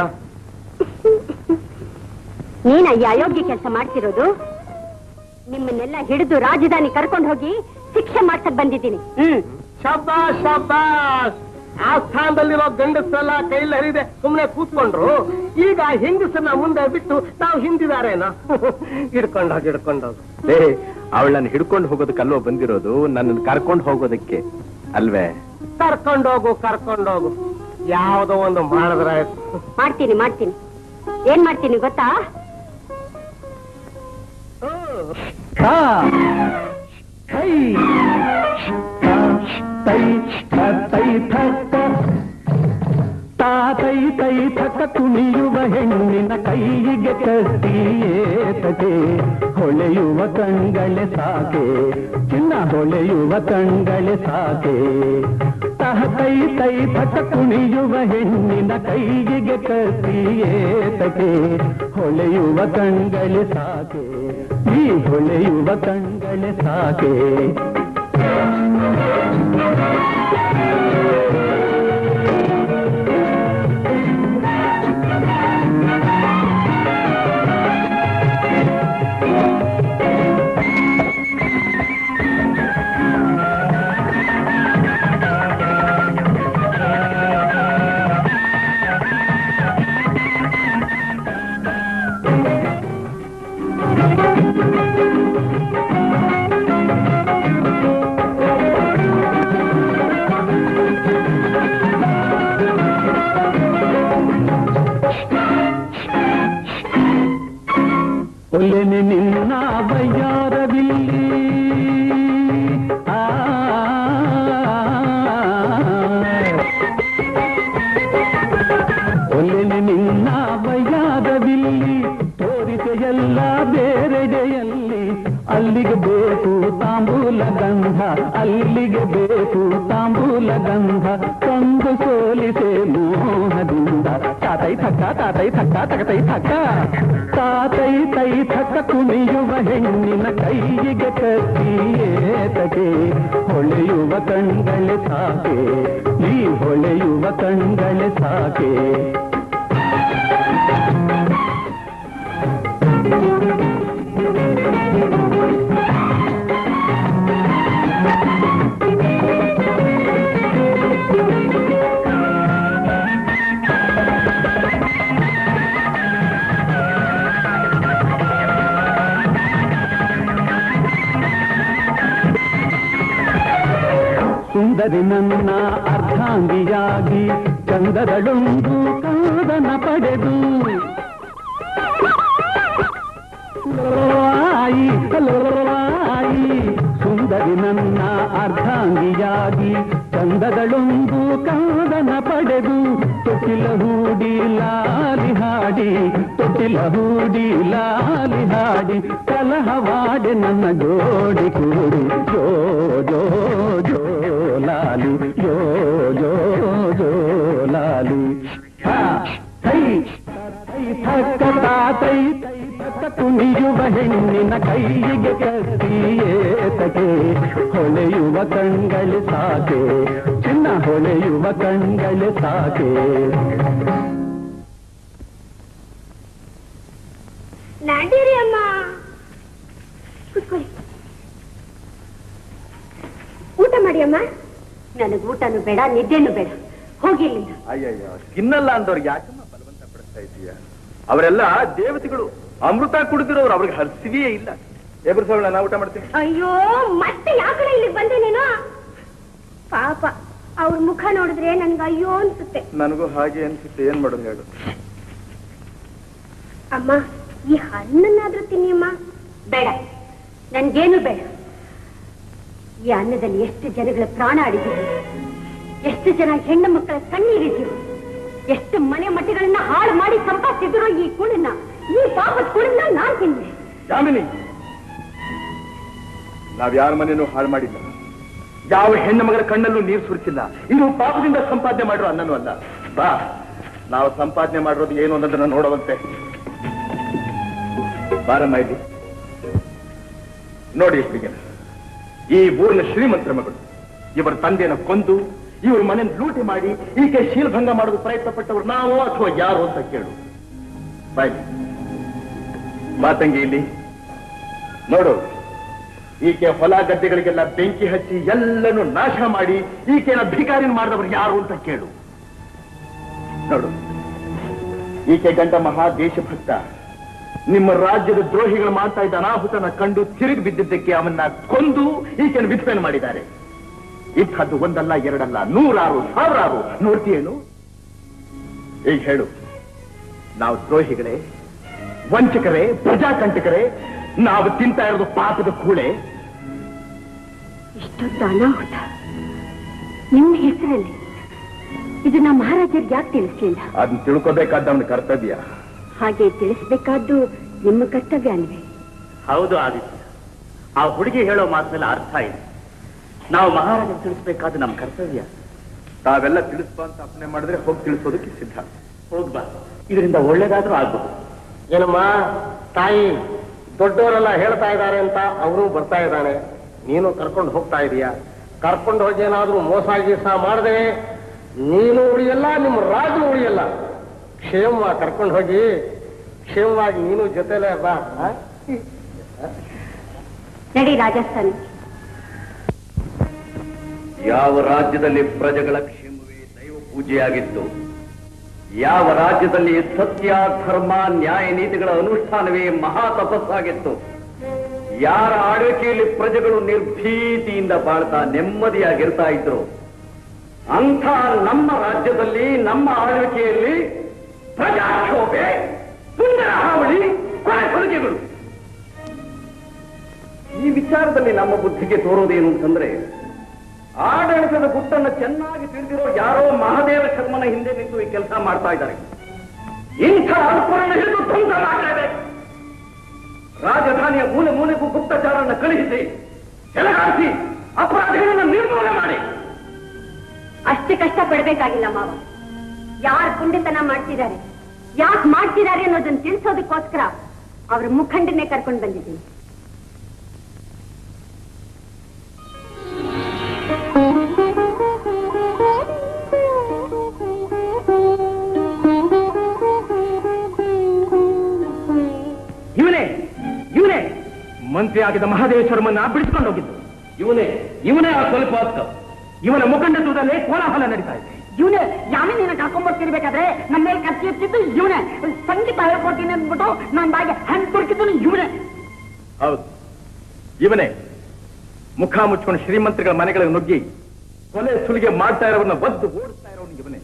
Speaker 8: ನೀನ ಈ ಅಯೋಗ್ಯ ಕೆಲಸ ಮಾಡ್ತಿರೋದು ನಿಮ್ಮನ್ನೆಲ್ಲ ಹಿಡಿದು ರಾಜಧಾನಿ ಕರ್ಕೊಂಡು ಹೋಗಿ ಶಿಕ್ಷೆ ಮಾಡ್ಸಕ್ ಬಂದಿದ್ದೀನಿ ಹ್ಮ್
Speaker 5: ಶಾಬಾಸ್ ಶಾಬಾಸ್ ಆ ಸ್ಥಾನದಲ್ಲಿರೋ ಗಂಡಸೆಲ್ಲ ಕೈಲಿ ಹರಿದೆ ಸುಮ್ಮನೆ ಕೂತ್ಕೊಂಡ್ರು ಈಗ ಹೆಂಗಸನ್ನ ಮುಂದೆ ಬಿಟ್ಟು ನಾವು ಹಿಂದಿದಾರೇನೋ ಹಿಡ್ಕೊಂಡೋಗಿ ಹಿಡ್ಕೊಂಡೋಗಿ
Speaker 9: ಏ ಅವಳನ್ನ ಹಿಡ್ಕೊಂಡು ಹೋಗೋದಕ್ಕಲ್ವೋ ಬಂದಿರೋದು ನನ್ನನ್ನು ಕರ್ಕೊಂಡು ಹೋಗೋದಕ್ಕೆ ಅಲ್ವೇ
Speaker 5: ಕರ್ಕೊಂಡೋಗು ಕರ್ಕೊಂಡೋಗು ಯಾವುದೋ ಒಂದು ಮಾಡಿದ್ರಾಯ್ತು
Speaker 8: ಮಾಡ್ತೀನಿ ಮಾಡ್ತೀನಿ ಏನ್ ಮಾಡ್ತೀನಿ ಗೊತ್ತಾ
Speaker 2: ತಾತೈ ತೈ ಥಕ ಕುಣಿಯುವ ಹೆಣ್ಣಿನ ಕೈಗೆ ಕತ್ತಿಯೇತದೆ ಹೊಳೆಯುವ ಕಣ್ಗಳೆ ಸಾಕೆ ಚಿನ್ನ ಹೊಳೆಯುವ ಕಣ್ಗಳೆ ಸಾಕೆ ತಹ ತೈ ತೈ ಥಕ ಕುಣಿಯುವ ಹೆಣ್ಣಿನ ಕೈಗೆ ಕತ್ತಿಯೇತದೆ ಹೊಳೆಯುವ ಕಣ್ಗಳೆ ಸಾಕೆ ಈ ಹೊಳೆಯುವ ಕಣ್ಗಳೆ ಸಾಕೆ
Speaker 5: ಒಲ್ಲೆನೆ ನಿನ್ನ ಬಯ್ಯಾರವಿಲ್ಲಿ ಆ ಒಲ್ಲೆನೆ ನಿನ್ನ ಬಯ್ಯಾರವಿಲ್ಲಿ ತೋರಿಸೆಯಲ್ಲ ಬೇರೆಡೆಯಲ್ಲಿ ಅಲ್ಲಿಗೆ ಬೇಕು ತಾಂಬೂಲ ಗಂಧ ಅಲ್ಲಿಗೆ ಬೇಕು ತಾಂಬೂಲ ಗಂಧ ತಂದು ಸೋಲಿಸೆ ಮೋಹದಿಂದ ತಾತೈ ಥಕ್ಕ ತಾತೈ ಥಕ್ಕ ತಗತೈ ಥಕ್ಕ ತಾತೈ ತೈ ಥಕ್ಕ ಕುಣಿಯುವ ಹೆಣ್ಣಿನ ಕೈಯಿಗೆ ಕತ್ತಿಯೇತಗೆ ಹೊಳೆಯುವ ಕಣ್ಗಳೇ ಸಾಕೆ ಈ ಹೊಳೆಯುವ ಕಣ್ಗಳೇ ಸಾಕೆ ಸುಂದರಿ ನನ್ನ ಅರ್ಧಾಂಗಿಯಾಗಿ ಚಂದದಳೊಂದು ಕಾದನ ಪಡೆದು ಆಯಿ ಆಯಿ ಸುಂದರಿ ನನ್ನ ಅರ್ಧಾಂಗಿಯಾಗಿ ಚಂದದಳೊಂದು ಕಾದನ ಪಡೆದು ತೊಟ್ಟಿಲ ಹೂಡಿ ಲಾಲಿ ಹಾಡಿ ತೊಟ್ಟಿಲ ಹೂಡಿ ಲಾಲಿ ಹಾಡಿ ಕಲಹವಾಡೆ ನನ್ನ ಜೋಡಿ ಕೂಡಿ ಜೋ ಜೋ ಜೋ ಲಾಲಿ ಜೋ ಜೋ ಜೋ ಲಾಲಿ ಹಾ, ಹೈ ತೈ ಥಕ್ಕ ತಾತೈ ತೈ ಥಕ್ಕ ಕುಣಿಯುವ ಹೆಣ್ಣಿನ ಕೈಯಿಗೆ ಕತ್ತಿಯೇತಕೆ ಹೊಳೆಯುವ ಕಣ್ಗಳು ಸಾಕೆ ಚಿನ್ನ ಹೊಳೆಯುವ ಕಣ್ಗಳು ಸಾಕೆ
Speaker 10: ನಡೀರಿ ಅಮ್ಮ ಕೂತ್ಕೊಳ್ಳಿ ಊಟ ಮಾಡಿ ಅಮ್ಮ ನನಗೆ ಊಟನು ಬೇಡ ನಿದ್ದೆನು ಬೇಡ ಹೋಗಿ ಇಲ್ಲಿಂದ
Speaker 9: ಅಯ್ಯಯ್ಯೋ ತಿನ್ನಲ್ಲ ಅಂದವ್ರಿಗೆ ಯಾಕಮ್ಮ ಬಲವಂತ ಪಡಿಸ್ತಾ ಇದೀಯ ಅವರೆಲ್ಲ ದೇವತೆಗಳು ಅಮೃತ ಕುಡಿದಿರೋರು ಅವ್ರಿಗೆ ಹರ್ಸಿದೆಯೇ ಇಲ್ಲ ಎಬ್ರಸವಳ ನಾ ಊಟ ಮಾಡ್ತೀನಿ
Speaker 10: ಅಯ್ಯೋ ಮತ್ತೆ ಯಾಕಡೆ ಇಲ್ಲಿಗೆ ಬಂದೆ ನೀನು ಪಾಪ ಅವ್ರ ಮುಖ ನೋಡಿದ್ರೆ ನನ್ಗೆ ಅಯ್ಯೋ ಅನ್ಸುತ್ತೆ
Speaker 9: ನನಗೂ ಹಾಗೆ ಅನ್ಸುತ್ತೆ ಏನ್ ಮಾಡೋದು ಹೇಳು
Speaker 10: ಅಮ್ಮ ಈ ಹಣ್ಣನ್ನಾದ್ರೂ ತಿನ್ನಿ ಅಮ್ಮ ಬೇಡ ನನ್ಗೇನು ಬೇಡ ಈ ಅನ್ನದಲ್ಲಿ ಎಷ್ಟು ಜನಗಳ ಪ್ರಾಣ ಆಡಿದ್ದೀವಿ ಎಷ್ಟು ಜನ ಹೆಣ್ಣು ಮಕ್ಕಳ ಕಣ್ಣೀರಿದ್ದೀವಿ ಎಷ್ಟು ಮನೆ ಮಟ್ಟಿಗಳನ್ನ ಹಾಳು ಮಾಡಿ ಸಂಪಾದಿಸಿದ್ರು ಈ ಕೂಳನ್ನ ಈ ಪಾಪದ ಕೂಳನ್ನ ನಾನ್ ತಿಂದೆ
Speaker 9: ಯಾಮಿನಿ ನಾವ್ ಯಾರ ಮನೇನೂ ಹಾಳು ಮಾಡಿಲ್ಲ ಯಾವ ಹೆಣ್ಣು ಮಗಳ ಕಣ್ಣಲ್ಲೂ ನೀರು ಸುರಿಸಿಲ್ಲ ಇದು ಪಾಪದಿಂದ ಸಂಪಾದನೆ ಮಾಡಿರೋ ಅನ್ನನೂ ಅಲ್ಲ ಬಾ ನಾವು ಸಂಪಾದನೆ ಮಾಡಿರೋದು ಏನು ಅನ್ನೋದನ್ನ ನೋಡುವಂತೆ ಬಾರಮ್ಮ ಇಲ್ಲಿ ನೋಡಿ ಎಷ್ಟು ಈ ಊರಿನ ಶ್ರೀಮಂತರ ಮಗಳು ಇವರ ತಂದೆಯನ್ನು ಕೊಂದು ಇವ್ರ ಮನೆ ಲೂಟಿ ಮಾಡಿ ಈಕೆ ಶೀಲಭಂಗ ಮಾಡೋದು ಪ್ರಯತ್ನ ಪಟ್ಟವರು ನಾವು ಅಥವಾ ಯಾರು ಅಂತ ಕೇಳು ಬಾಯ್ ಮಾತಂಗಿ ಇಲ್ಲಿ ನೋಡು ಈಕೆ ಹೊಲ ಗದ್ದೆಗಳಿಗೆಲ್ಲ ಬೆಂಕಿ ಹಚ್ಚಿ ಎಲ್ಲನೂ ನಾಶ ಮಾಡಿ ಈಕೆನ ಭಿಕಾರಿನ ಮಾಡಿದವರು ಯಾರು ಅಂತ ಕೇಳು ನೋಡು ಈಕೆ ಗಂಡ ಮಹಾ ದೇಶಭಕ್ತ ನಿಮ್ಮ ರಾಜ್ಯದ ದ್ರೋಹಿಗಳು ಮಾಡ್ತಾ ಇದ್ದ ಅನಾಹುತನ ಕಂಡು ತಿರುಗಿ ಬಿದ್ದಿದ್ದಕ್ಕೆ ಅವನ್ನ ಕೊಂದು ಈಕೆನ ವಿಧವೆಯನ್ನು ಮಾಡಿದ್ದಾರೆ ಇಂಥದ್ದು ಒಂದಲ್ಲ ಎರಡಲ್ಲ ನೂರಾರು ಸಾವಿರಾರು ನೋಡ್ತೀಯೇನು ಈಗ ಹೇಳು ನಾವು ದ್ರೋಹಿಗಳೇ ವಂಚಕರೇ ಪ್ರಜಾಕಂಟಕರೇ ನಾವು ತಿಂತಾ ಇರೋದು ಪಾಪದ ಕೂಳೆ
Speaker 10: ಇಷ್ಟೊಂದು ಅನಾಹುತ ನಿಮ್ಮ ಹೆಸರಲ್ಲಿ ಇದು ನಮ್ಮ ಮಹಾರಾಜರಿಗೆ ಯಾಕೆ ತಿಳಿಸ್ಲಿಲ್ಲ
Speaker 9: ಅದನ್ನ ತಿಳ್ಕೋಬೇಕಾದ ಅವನ ಕರ್ತವ್ಯ
Speaker 10: ಹಾಗೆ ತಿಳಿಸ್ಬೇಕಾದ್ದು ನಿಮ್ಮ ಕರ್ತವ್ಯ ಅಲ್ವೇ
Speaker 3: ಹೌದು ಆದಿತ್ಯ ಆ ಹುಡುಗಿ ಹೇಳೋ ಮಾತಲ್ಲಿ ಅರ್ಥ ಇದೆ ನಾವು ಮಹಾರಾಜ ತಿಳಿಸ್ಬೇಕಾದ ನಮ್ಮ ಕರ್ತವ್ಯ
Speaker 9: ತಾವೆಲ್ಲ ತಿಳಿಸ್ಬಾ ಅಂತ ಅಪ್ಪನೆ ಮಾಡಿದ್ರೆ ಹೋಗಿ ತಿಳಿಸೋದಕ್ಕೆ ಸಿದ್ಧ
Speaker 3: ಹೋಗ್ಬಾ ಇದರಿಂದ ಒಳ್ಳೇದಾದ್ರೂ ಆಗ್ಬಹುದು
Speaker 11: ಏನಮ್ಮ ತಾಯಿ ದೊಡ್ಡವರೆಲ್ಲ ಹೇಳ್ತಾ ಇದ್ದಾರೆ ಅಂತ ಅವನು ಬರ್ತಾ ಇದ್ದಾನೆ ನೀನು ಕರ್ಕೊಂಡು ಹೋಗ್ತಾ ಇದೀಯ ಕರ್ಕೊಂಡು ಹೋಗಿ ಏನಾದ್ರೂ ಮೋಸ ಗೀಸ ಮಾಡದೆ ನೀನು ಉಳಿಯಲ್ಲ ನಿಮ್ಮ ರಾಜು ಉಳಿಯಲ್ಲ ಕ್ಷೇಮವಾಗಿ ಕರ್ಕೊಂಡು ಹೋಗಿ ಕ್ಷೇಮವಾಗಿ ನೀನು ಜೊತೆಲೇ ಬಾ ಆ?
Speaker 10: ನಡಿ ರಾಜಸ್ಥಾನ
Speaker 1: ಯಾವ ರಾಜ್ಯದಲ್ಲಿ ಪ್ರಜೆಗಳ ಕ್ಷೇಮವೇ ದೈವ ಪೂಜೆಯಾಗಿತ್ತು ಯಾವ ರಾಜ್ಯದಲ್ಲಿ ಸತ್ಯ ಧರ್ಮ ನ್ಯಾಯ ನೀತಿಗಳ ಅನುಷ್ಠಾನವೇ ಮಹಾ ತಪಸ್ಸಾಗಿತ್ತು ಯಾರ ಆಳ್ವಿಕೆಯಲ್ಲಿ ಪ್ರಜೆಗಳು ನಿರ್ಭೀತಿಯಿಂದ ಬಾಳ್ತಾ ನೆಮ್ಮದಿಯಾಗಿರ್ತಾ ಇದ್ರು ಅಂಥ ನಮ್ಮ ರಾಜ್ಯದಲ್ಲಿ ನಮ್ಮ ಆಳ್ವಿಕೆಯಲ್ಲಿ ಪ್ರಜಾಕ್ಷೋಭೆ ಸುಂದರ ಹಾವಳಿ ಕೊಲೆ ಕೊಡುಗೆಗಳು ಇದರಲ್ಲಿ ನಮ್ಮ ಬುದ್ಧಿಗೆ ತೋರೋದೇನು ಅಂತಂದ್ರೆ ಆಡಳಿತದ ಗುಟ್ಟನ್ನು ಚೆನ್ನಾಗಿ ತಿಳಿದಿರೋ ಯಾರೋ ಮಹಾದೇವ ಶರ್ಮನ ಹಿಂದೆ ನಿಂತು ಈ ಕೆಲಸ ಮಾಡ್ತಾ ಇದ್ದಾರೆ ಇಂಥ ಅಲ್ಪರನ್ನು ಹಿಡಿದು ಧ್ವಂಸ ಮಾಡಲೇಬೇಕು ರಾಜಧಾನಿಯ ಮೂಲೆ ಮೂಲೆಗೂ ಗುಪ್ತಚಾರನ್ನ ಕಳುಹಿಸಿ ಕೆಳಗಾಡಿಸಿ ಅಪರಾಧಿಗಳನ್ನು ನಿರ್ಮೂಲನೆ ಮಾಡಿ
Speaker 10: ಅಷ್ಟು ಕಷ್ಟ ಪಡ್ಬೇಕಾಗಿಲ್ಲ ಮಾವ ಯಾರು ಪುಂಡಿತನ ಮಾಡ್ತಿದ್ದಾರೆ ಯಾಕೆ ಮಾಡ್ತಿದ್ದಾರೆ ಅನ್ನೋದನ್ನ ತಿಳಿಸೋದಕ್ಕೋಸ್ಕರ ಅವ್ರ ಮುಖಂಡನ್ನೇ ಕರ್ಕೊಂಡು ಬಂದಿದ್ದೀನಿ
Speaker 2: ಇವನೇ ಇವನೇ ಮಂತ್ರಿ ಆಗಿದ್ದ ಮಹಾದೇವೇಶ್ವರಮನ್ನ ಬಿಡಿಸ್ಕೊಂಡು ಹೋಗಿದ್ದು
Speaker 1: ಇವನೇ ಇವನೇ ಆ ಸ್ವಲ್ಪ
Speaker 2: ಇವನ ಮುಖಂಡತ್ವದಲ್ಲೇ ಕೋಲಾಹಲ ನಡೀತಾ ಇದೆ
Speaker 8: ಇವನೇ ಯಾವೇ ನಿನ್ನ ಕರ್ಕೊಂಡ್ಬರ್ತಿರ್ಬೇಕಾದ್ರೆ ನಮ್ಮ ಮೇಲೆ ಕತ್ತಿ ಎತ್ತಿದ್ದು ಇವನೇ ಸಂಗೀತ ಹೇಳ್ಕೊಡ್ತೀನಿ ಅಂದ್ಬಿಟ್ಟು ನನ್ನ ಬಾಯಿಗೆ ಹಣ್ಣು ಕೊಡ್ತಿದ್ದು ಇವನೇ
Speaker 2: ಹೌದು ಇವನೇ ಮುಖ ಮುಚ್ಕೊಂಡು ಶ್ರೀಮಂತಗಳ ಮನೆಗಳಿಗೆ ನುಗ್ಗಿ ಕೊಲೆ ಸುಲಿಗೆ ಮಾಡ್ತಾ ಇರೋವನ್ನ ಒದ್ದು ಓಡಿಸ್ತಾ ಇರೋನು ಇವನೇ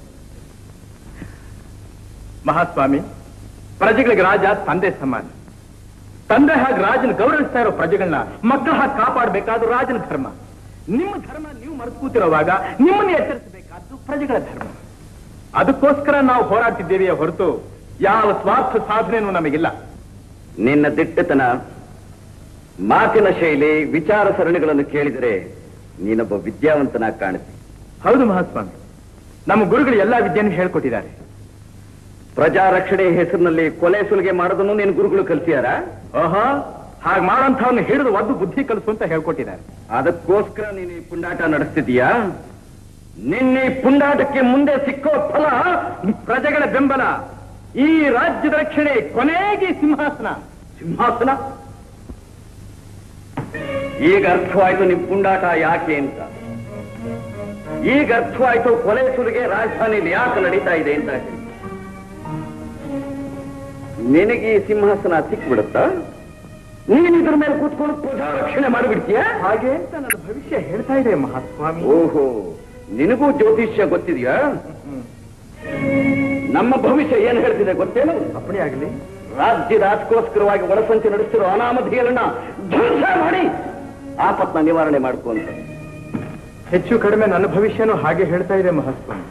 Speaker 2: ಮಹಾಸ್ವಾಮಿ ಪ್ರಜೆಗಳಿಗೆ ರಾಜ ತಂದೆ ಸಮಾನ ತಂದೆ ಹಾಗೆ ರಾಜನ ಗೌರವಿಸ್ತಾ ಇರೋ ಪ್ರಜೆಗಳನ್ನ ಮಕ್ಕಳ ಹಾಗೆ ಕಾಪಾಡಬೇಕಾದ್ರು ರಾಜನ ಧರ್ಮ ನಿಮ್ಮ ಧರ್ಮ ನೀವು ಮರೆತು ಕೂತಿರುವಾಗ ನಿಮ್ಮನ್ನು ಎಚ್ಚರಿಸಬೇಕಾದ್ದು ಪ್ರಜೆಗಳ ಧರ್ಮ ಅದಕ್ಕೋಸ್ಕರ ನಾವು ಹೋರಾಡ್ತಿದ್ದೇವೆಯೇ ಹೊರತು ಯಾವ ಸ್ವಾರ್ಥ ಸಾಧನೆಯೂ ನಮಗಿಲ್ಲ
Speaker 1: ನಿನ್ನ ದಿಟ್ಟತನ ಮಾತಿನ ಶೈಲಿ ವಿಚಾರ ಸರಣಿಗಳನ್ನು ಕೇಳಿದರೆ ನೀನೊಬ್ಬ ವಿದ್ಯಾವಂತನಾಗಿ ಕಾಣುತ್ತೆ
Speaker 2: ಹೌದು ಮಹಾಸ್ವಾಮಿ ನಮ್ಮ ಗುರುಗಳು ಎಲ್ಲಾ ವಿದ್ಯೆಯನ್ನು ಹೇಳ್ಕೊಟ್ಟಿದ್ದಾರೆ
Speaker 1: ಪ್ರಜಾ ರಕ್ಷಣೆ ಹೆಸರಿನಲ್ಲಿ ಕೊಲೆ ಸುಲಿಗೆ ಮಾಡೋದನ್ನು ನಿನ್ನ ಗುರುಗಳು ಕಲಿಸಿಯಾರ
Speaker 2: ಓಹೋ ಹಾಗೆ ಮಾಡೋಂಥವನ್ನ ಹಿಡಿದು ಒದ್ದು ಬುದ್ಧಿ ಕಲಿಸು ಅಂತ ಹೇಳ್ಕೊಟ್ಟಿದ್ದಾರೆ
Speaker 1: ಅದಕ್ಕೋಸ್ಕರ ನೀನು ಈ ಪುಂಡಾಟ ನಡೆಸ್ತಿದೀಯಾ ನಿನ್ನ ಈ ಪುಂಡಾಟಕ್ಕೆ ಮುಂದೆ ಸಿಕ್ಕೋ ಫಲ
Speaker 2: ಪ್ರಜೆಗಳ ಬೆಂಬಲ ಈ ರಾಜ್ಯದ ರಕ್ಷಣೆ ಕೊನೆಗೆ ಸಿಂಹಾಸನ
Speaker 1: ಸಿಂಹಾಸನ ಈಗ ಅರ್ಥವಾಯ್ತು ನಿಮ್ ಪುಂಡಾಟ ಯಾಕೆ ಅಂತ ಈಗ ಅರ್ಥವಾಯ್ತು ಕೊಲೆ ಸುಲಿಗೆ ರಾಜಧಾನಿಯಲ್ಲಿ ಯಾಕೆ ನಡೀತಾ ಇದೆ ಅಂತ ಹೇಳಿ ನಿನಗೆ ಈ ಸಿಂಹಾಸನ ಸಿಕ್ಬಿಡುತ್ತಾ ನೀನ್ ಇದ್ರ ಮೇಲೆ ಕೂತ್ಕೊಂಡು ಪ್ರಜಾ ರಕ್ಷಣೆ ಮಾಡಿಬಿಡ್ತೀಯಾ
Speaker 2: ಹಾಗೆ ಅಂತ ನನ್ನ ಭವಿಷ್ಯ ಹೇಳ್ತಾ ಇದೆ ಮಹಾಸ್ವಾಮಿ
Speaker 1: ಓಹೋ ನಿನಗೂ ಜ್ಯೋತಿಷ್ಯ ಗೊತ್ತಿದೆಯಾ ನಮ್ಮ ಭವಿಷ್ಯ ಏನ್ ಹೇಳ್ತಿದೆ ಗೊತ್ತೇನು
Speaker 2: ಅಪ್ಪಣೆ ಆಗಲಿ
Speaker 1: ರಾಜ್ಯ ರಾಜಕೋಸ್ಕರವಾಗಿ ಒಳಸಂಚು ನಡೆಸ್ತಿರೋ ಅನಾಮಧೇಯರನ್ನ ಧ್ವಂಸ ಮಾಡಿ ಆಪತ್ನ ನಿವಾರಣೆ ಮಾಡ್ಕೊಂತ
Speaker 2: ಹೆಚ್ಚು ಕಡಿಮೆ ನನ್ನ ಭವಿಷ್ಯನೂ ಹಾಗೆ ಹೇಳ್ತಾ ಇದೆ ಮಹಾಸ್ವಾಮಿ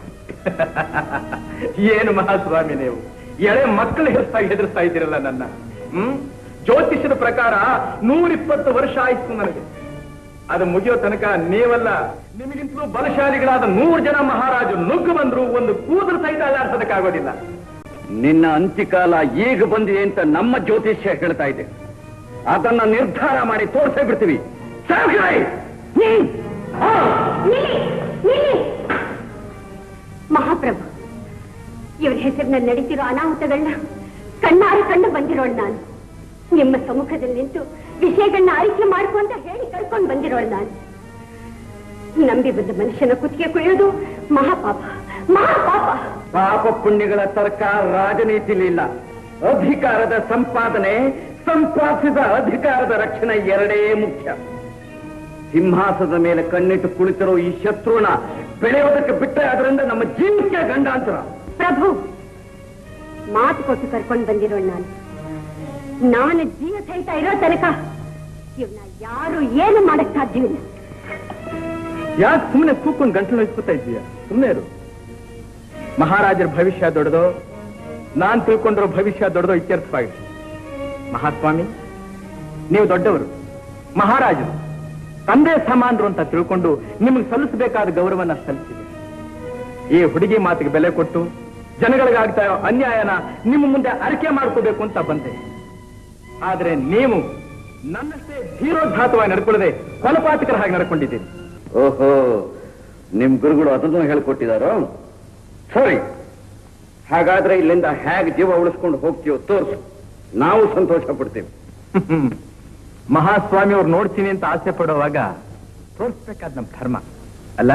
Speaker 2: ಏನು ಮಹಾಸ್ವಾಮಿ ನೀವು ಎಳೆ ಮಕ್ಕಳು ಹೆಸ್ತಾ ಹೆದರ್ಸ್ತಾ ಇದ್ದೀರಲ್ಲ ನನ್ನ ಹ್ಮ್ ಜ್ಯೋತಿಷ್ಯದ ಪ್ರಕಾರ ನೂರಿಪ್ಪತ್ತು ವರ್ಷ ಆಯ್ತು ನನಗೆ ಅದು ಮುಗಿಯೋ ತನಕ ನೀವಲ್ಲ ನಿಮಗಿಂತಲೂ ಬಲಶಾಲಿಗಳಾದ ನೂರು ಜನ ಮಹಾರಾಜರು ನುಗ್ಗು ಬಂದ್ರು ಒಂದು ಕೂದಲು ಸಹಿತ ಅಲ್ಲಾಡ್ಸೋದಕ್ಕಾಗೋದಿಲ್ಲ
Speaker 1: ನಿನ್ನ ಅಂತ್ಯಕಾಲ ಈಗ ಬಂದಿದೆ ಅಂತ ನಮ್ಮ ಜ್ಯೋತಿಷ್ಯ ಹೇಳ್ತಾ ಇದೆ ಅದನ್ನ ನಿರ್ಧಾರ ಮಾಡಿ ತೋರಿಸೇ ಬಿಡ್ತೀವಿ ಸಾವ್ಕಾಯಿ! ಹ್ಮ್. ಆ.
Speaker 10: ನಿಲ್ಲಿ ನಿಲ್ಲಿ ಮಹಾಪ್ರಭು ಇವ್ರ ಹೆಸರಿನಲ್ಲಿ ನಡೀತಿರೋ ಅನಾಹುತಗಳನ್ನ ಕಣ್ಣಾರೆ ಕಂಡು ಬಂದಿರೋಳು ನಾನು ನಿಮ್ಮ ಸಮ್ಮುಖದಲ್ಲಿ ನಿಂತು ವಿಷಯಗಳನ್ನ ಆಯ್ಕೆ ಮಾಡ್ಕೊಂತ ಹೇಳಿ ಕರ್ಕೊಂಡು ಬಂದಿರೋಳು ನಾನು ನಂಬಿ ಬಂದ ಮನುಷ್ಯನ ಕುತ್ತಿಗೆ ಕುಯ್ಯೋದು ಮಹಾಪಾಪ ಮಹಾಪಾಪ
Speaker 1: ಪಾಪ ಪುಣ್ಯಗಳ ತರ್ಕ ರಾಜನೀತಿಲಿ ಇಲ್ಲ ಅಧಿಕಾರದ ಸಂಪಾದನೆ ಸಂಪಾದಿಸಿದ ಅಧಿಕಾರದ ರಕ್ಷಣೆ ಎರಡೇ ಮುಖ್ಯ ಸಿಂಹಾಸದ ಮೇಲೆ ಕಣ್ಣಿಟ್ಟು ಕುಳಿತಿರೋ ಈ ಶತ್ರುನ ಬೆಳೆಯೋದಕ್ಕೆ ಬಿಟ್ಟರೆ ಅದರಿಂದ ನಮ್ಮ ಜೀವಕ್ಕೆ ಗಂಡಾಂತರ
Speaker 10: ಪ್ರಭು ಮಾತು ಕೊಟ್ಟು ಕರ್ಕೊಂಡು ಬಂದಿರೋಳು ನಾನು ನಾನು ಜೀವ ಸಹಿತ ಇರೋ ತನಕ ಇವ್ನ ಯಾರು ಏನು ಮಾಡಕ್ ಸಾಧ್ಯವಿಲ್ಲ
Speaker 2: ಯಾಕೆ ಸುಮ್ಮನೆ ಕೂತ್ಕೊಂಡು ಗಂಟಲು ಇಸ್ಕೊತಾ ಇದೀಯ ಸುಮ್ಮನೆ ಇರು ಮಹಾರಾಜರ ಭವಿಷ್ಯ ದೊಡ್ಡದೋ ನಾನ್ ತಿಳ್ಕೊಂಡಿರೋ ಭವಿಷ್ಯ ದೊಡ್ಡದೋ ಇತ್ಯರ್ಥವಾಗಿದೆ ಮಹಾಸ್ವಾಮಿ ನೀವು ದೊಡ್ಡವರು ಮಹಾರಾಜರು ತಂದೆ ಸಮಾನರು ಅಂತ ತಿಳ್ಕೊಂಡು ನಿಮಗೆ ಸಲ್ಲಿಸಬೇಕಾದ ಗೌರವನ ಸಲ್ಲಿಸಿದೆ ಈ ಹುಡುಗಿ ಮಾತಿಗೆ ಬೆಲೆ ಕೊಟ್ಟು ಜನಗಳಿಗಾಗ್ತಾ ಇರೋ ಅನ್ಯಾಯನ ನಿಮ್ಮ ಮುಂದೆ ಅರಿಕೆ ಮಾಡ್ಕೋಬೇಕು ಅಂತ ಬಂದೆ ಆದ್ರೆ ನೀವು ನನ್ನಷ್ಟೇ ಧೀರೋದ್ಧಾತವಾಗಿ ನಡ್ಕೊಳ್ಳದೆ ಕೊಲಪಾತಕರ ಹಾಗೆ ನಡ್ಕೊಂಡಿದ್ದೀರಿ
Speaker 1: ಓಹೋ ನಿಮ್ ಗುರುಗಳು ಅದನ್ನು ಹೇಳ್ಕೊಟ್ಟಿದಾರೋ ಸರಿ ಹಾಗಾದ್ರೆ ಇಲ್ಲಿಂದ ಹೇಗೆ ಜೀವ ಉಳಿಸ್ಕೊಂಡು ಹೋಗ್ತೀವೋ ತೋರ್ಸು ನಾವು ಸಂತೋಷ ಪಡ್ತೀವಿ
Speaker 2: ಮಹಾಸ್ವಾಮಿ ಅವ್ರು ನೋಡ್ತೀನಿ ಅಂತ ಆಸೆ ಪಡುವಾಗ ತೋರಿಸ್ಬೇಕಾದ ನಮ್ ಧರ್ಮ ಅಲ್ಲ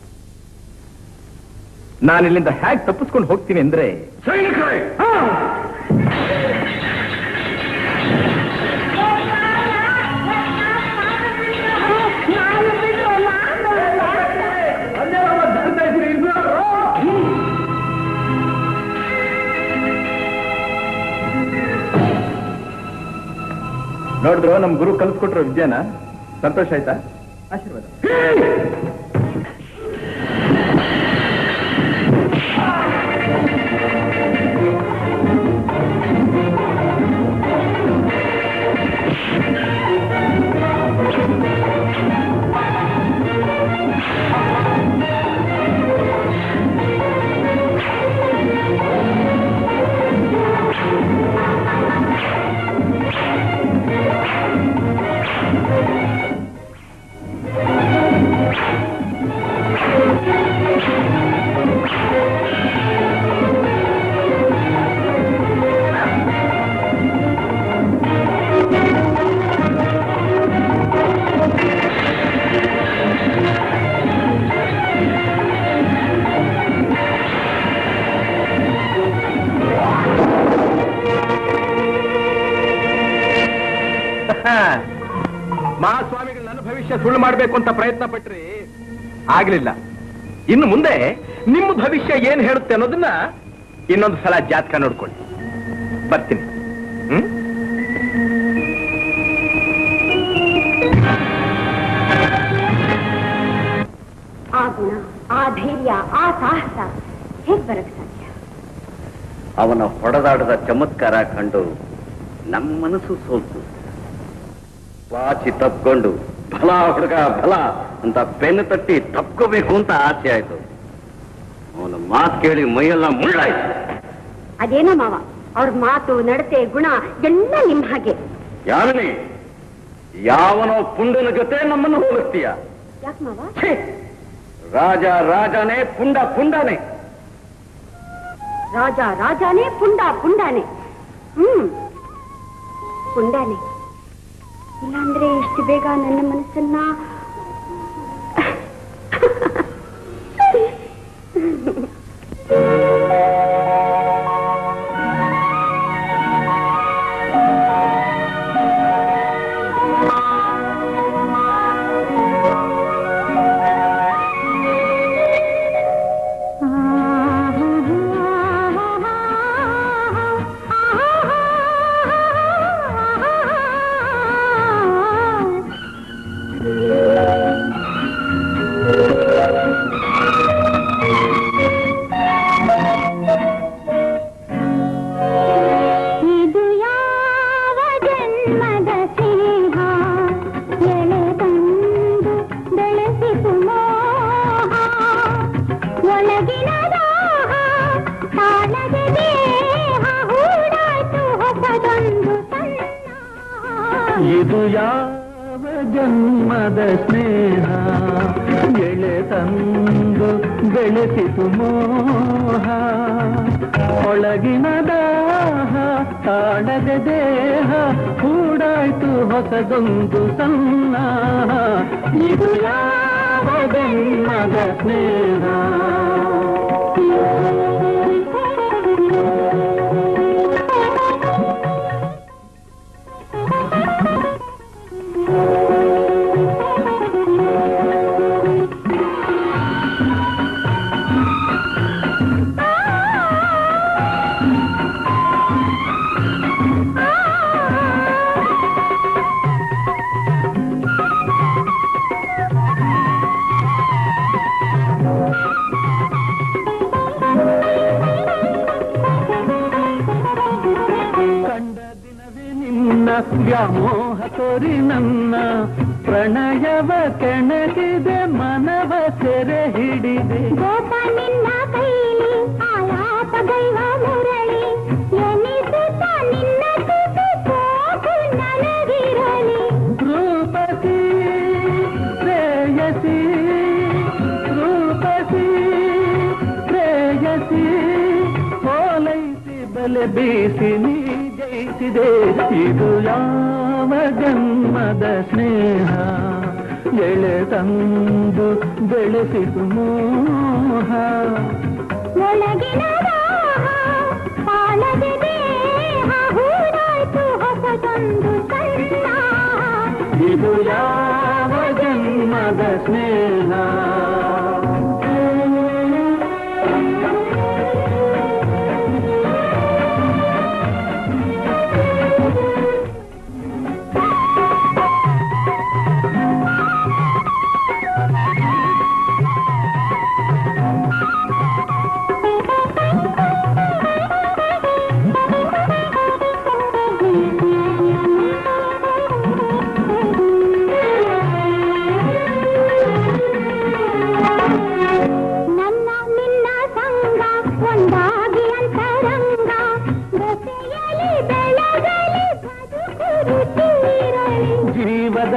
Speaker 2: ನಾನು ಇಲ್ಲಿಂದ ಹೇಗೆ ತಪ್ಪಿಸ್ಕೊಂಡು ಹೋಗ್ತೀನಿ ಅಂದ್ರೆ
Speaker 1: ಸೈನಿಕರೇ
Speaker 2: ನೋಡಿದ್ರು ನಮ್ ಗುರು ಕಲ್ಸ್ಕೊಟ್ರೋ ವಿದ್ಯಾನ
Speaker 9: ಸಂತೋಷ ಆಯ್ತಾ ಆಶೀರ್ವಾದ ಮಹಾಸ್ವಾಮಿಗಳು ನನ್ನ ಭವಿಷ್ಯ ಸುಳ್ಳು ಮಾಡಬೇಕು ಅಂತ ಪ್ರಯತ್ನ ಪಟ್ರಿ ಆಗ್ಲಿಲ್ಲ ಇನ್ನು ಮುಂದೆ ನಿಮ್ಮ ಭವಿಷ್ಯ ಏನ್ ಹೇಳುತ್ತೆ ಅನ್ನೋದನ್ನ ಇನ್ನೊಂದು ಸಲ ಜಾತಕ ನೋಡ್ಕೊಳ್ಳಿ ಬರ್ತೀನಿ ಹ್ಮ್
Speaker 10: ಆ ಗುಣ ಆ ಧೈರ್ಯ ಆ ಸಾಹಸ ಹೇಗ್ ಬರಕ್ ಸಾಧ್ಯ
Speaker 1: ಅವನ ಹೊಡೆದಾಡದ ಚಮತ್ಕಾರ ಕಂಡು ನಮ್ಮ ಮನಸ್ಸು ಸೋಲ್ತು ವಾಚಿ ತಪ್ಕೊಂಡು ಫಲ ಹುಡುಗ ಫಲ ಅಂತ ಬೆನ್ನು ತಟ್ಟಿ ತಪ್ಕೋಬೇಕು ಅಂತ ಆಸೆ ಆಯ್ತು ಅವನ ಮಾತು ಕೇಳಿ ಮೈಯೆಲ್ಲ ಮುಳ್ಳಾಯ್ತು
Speaker 10: ಅದೇನೋ ಮಾವ ಅವ್ರ ಮಾತು ನಡತೆ ಗುಣ ಎಲ್ಲ ನಿಮ್ ಹಾಗೆ
Speaker 1: ಯಾರನಿ ಯಾವನೋ ಪುಂಡನ ಜೊತೆ ನಮ್ಮನ್ನು ಹೋಲಿಸ್ತೀಯ
Speaker 10: ಯಾಕೆ ಮಾವ
Speaker 1: ಛೀ! ರಾಜ ರಾಜನೇ ಪುಂಡ ಪುಂಡನೇ
Speaker 10: ರಾಜ ರಾಜಾನೇ ಪುಂಡ ಪುಂಡಾನೆ ಹ್ಮ್ ಪುಂಡಾನೆ ಇಲ್ಲಾಂದ್ರೆ ಇಷ್ಟು ಬೇಗ ನನ್ನ ಮನಸ್ಸನ್ನ ಇದು ಯಾವ ಜನ್ಮದ ಸ್ನೇಹ ಎಳೆದಂದು ಬೆಳೆಸಿತು ಮೋಹ ಒಳಗಿನ ದಾಹ ತಾಳದೆ ದೇಹ ಹೂಡಾಯ್ತು ಹೊಸದೊಂದು ಸಣ್ಣ
Speaker 5: ಇದು ಯಾವ ಜನ್ಮದ ಸ್ನೇಹ ಎಳೆ ತಂದು ಬೆಳೆಸಿತು ಮೋಹ ಒಳಗಿನ ದಾಹ ತಾಳದ ದೇಹ ಕೂಡಾಯ್ತು ಹೊಸದೊಂದು ಸಣ್ಣ ಇದು ಯಾವ ಜನ್ಮದ ಸ್ನೇಹ ಕಂಡ ದಿನವೇ ನಿನ್ನ ವ್ಯಾಮೋಹ ತೋರಿ ನನ್ನ ಪ್ರಣಯವ ಕೆಣಕಿದೆ ಮನವ ಸೆರೆ ಹಿಡಿದೆ
Speaker 10: ಗೋಪ ನಿನ್ನ ಕೈಲಿ ಆಯಾಸ ದೈವ ಮುರಳಿ ಎನಿಸುತ್ತ ನಿನ್ನ ತುಸು ಸೋಕು ನನಗಿರಲಿ
Speaker 5: ರೂಪಸಿ ಪ್ರೇಯಸಿ ರೂಪಸಿ ಪ್ರೇಯಸಿ ಓಲೈಸಿ ಬಲೆ ಬೀಸಿ ನೀ ಜಯಿಸಿದೆ ಇದು ಯಾವ ಜನ್ಮದ ಸ್ನೇಹ ಎಳೆ ತಂದು ಬೆಳೆಸಿತು ಮೋಹ
Speaker 10: ಒಳಗಿನ ದಾಹ ತಾಳದೆ ದೇಹ ಹೂಡಾಯ್ತು ಹೊಸದೊಂದು ಸಣ್ಣ
Speaker 5: ಇದು ಯಾವ ಜನ್ಮದ ಸ್ನೇಹ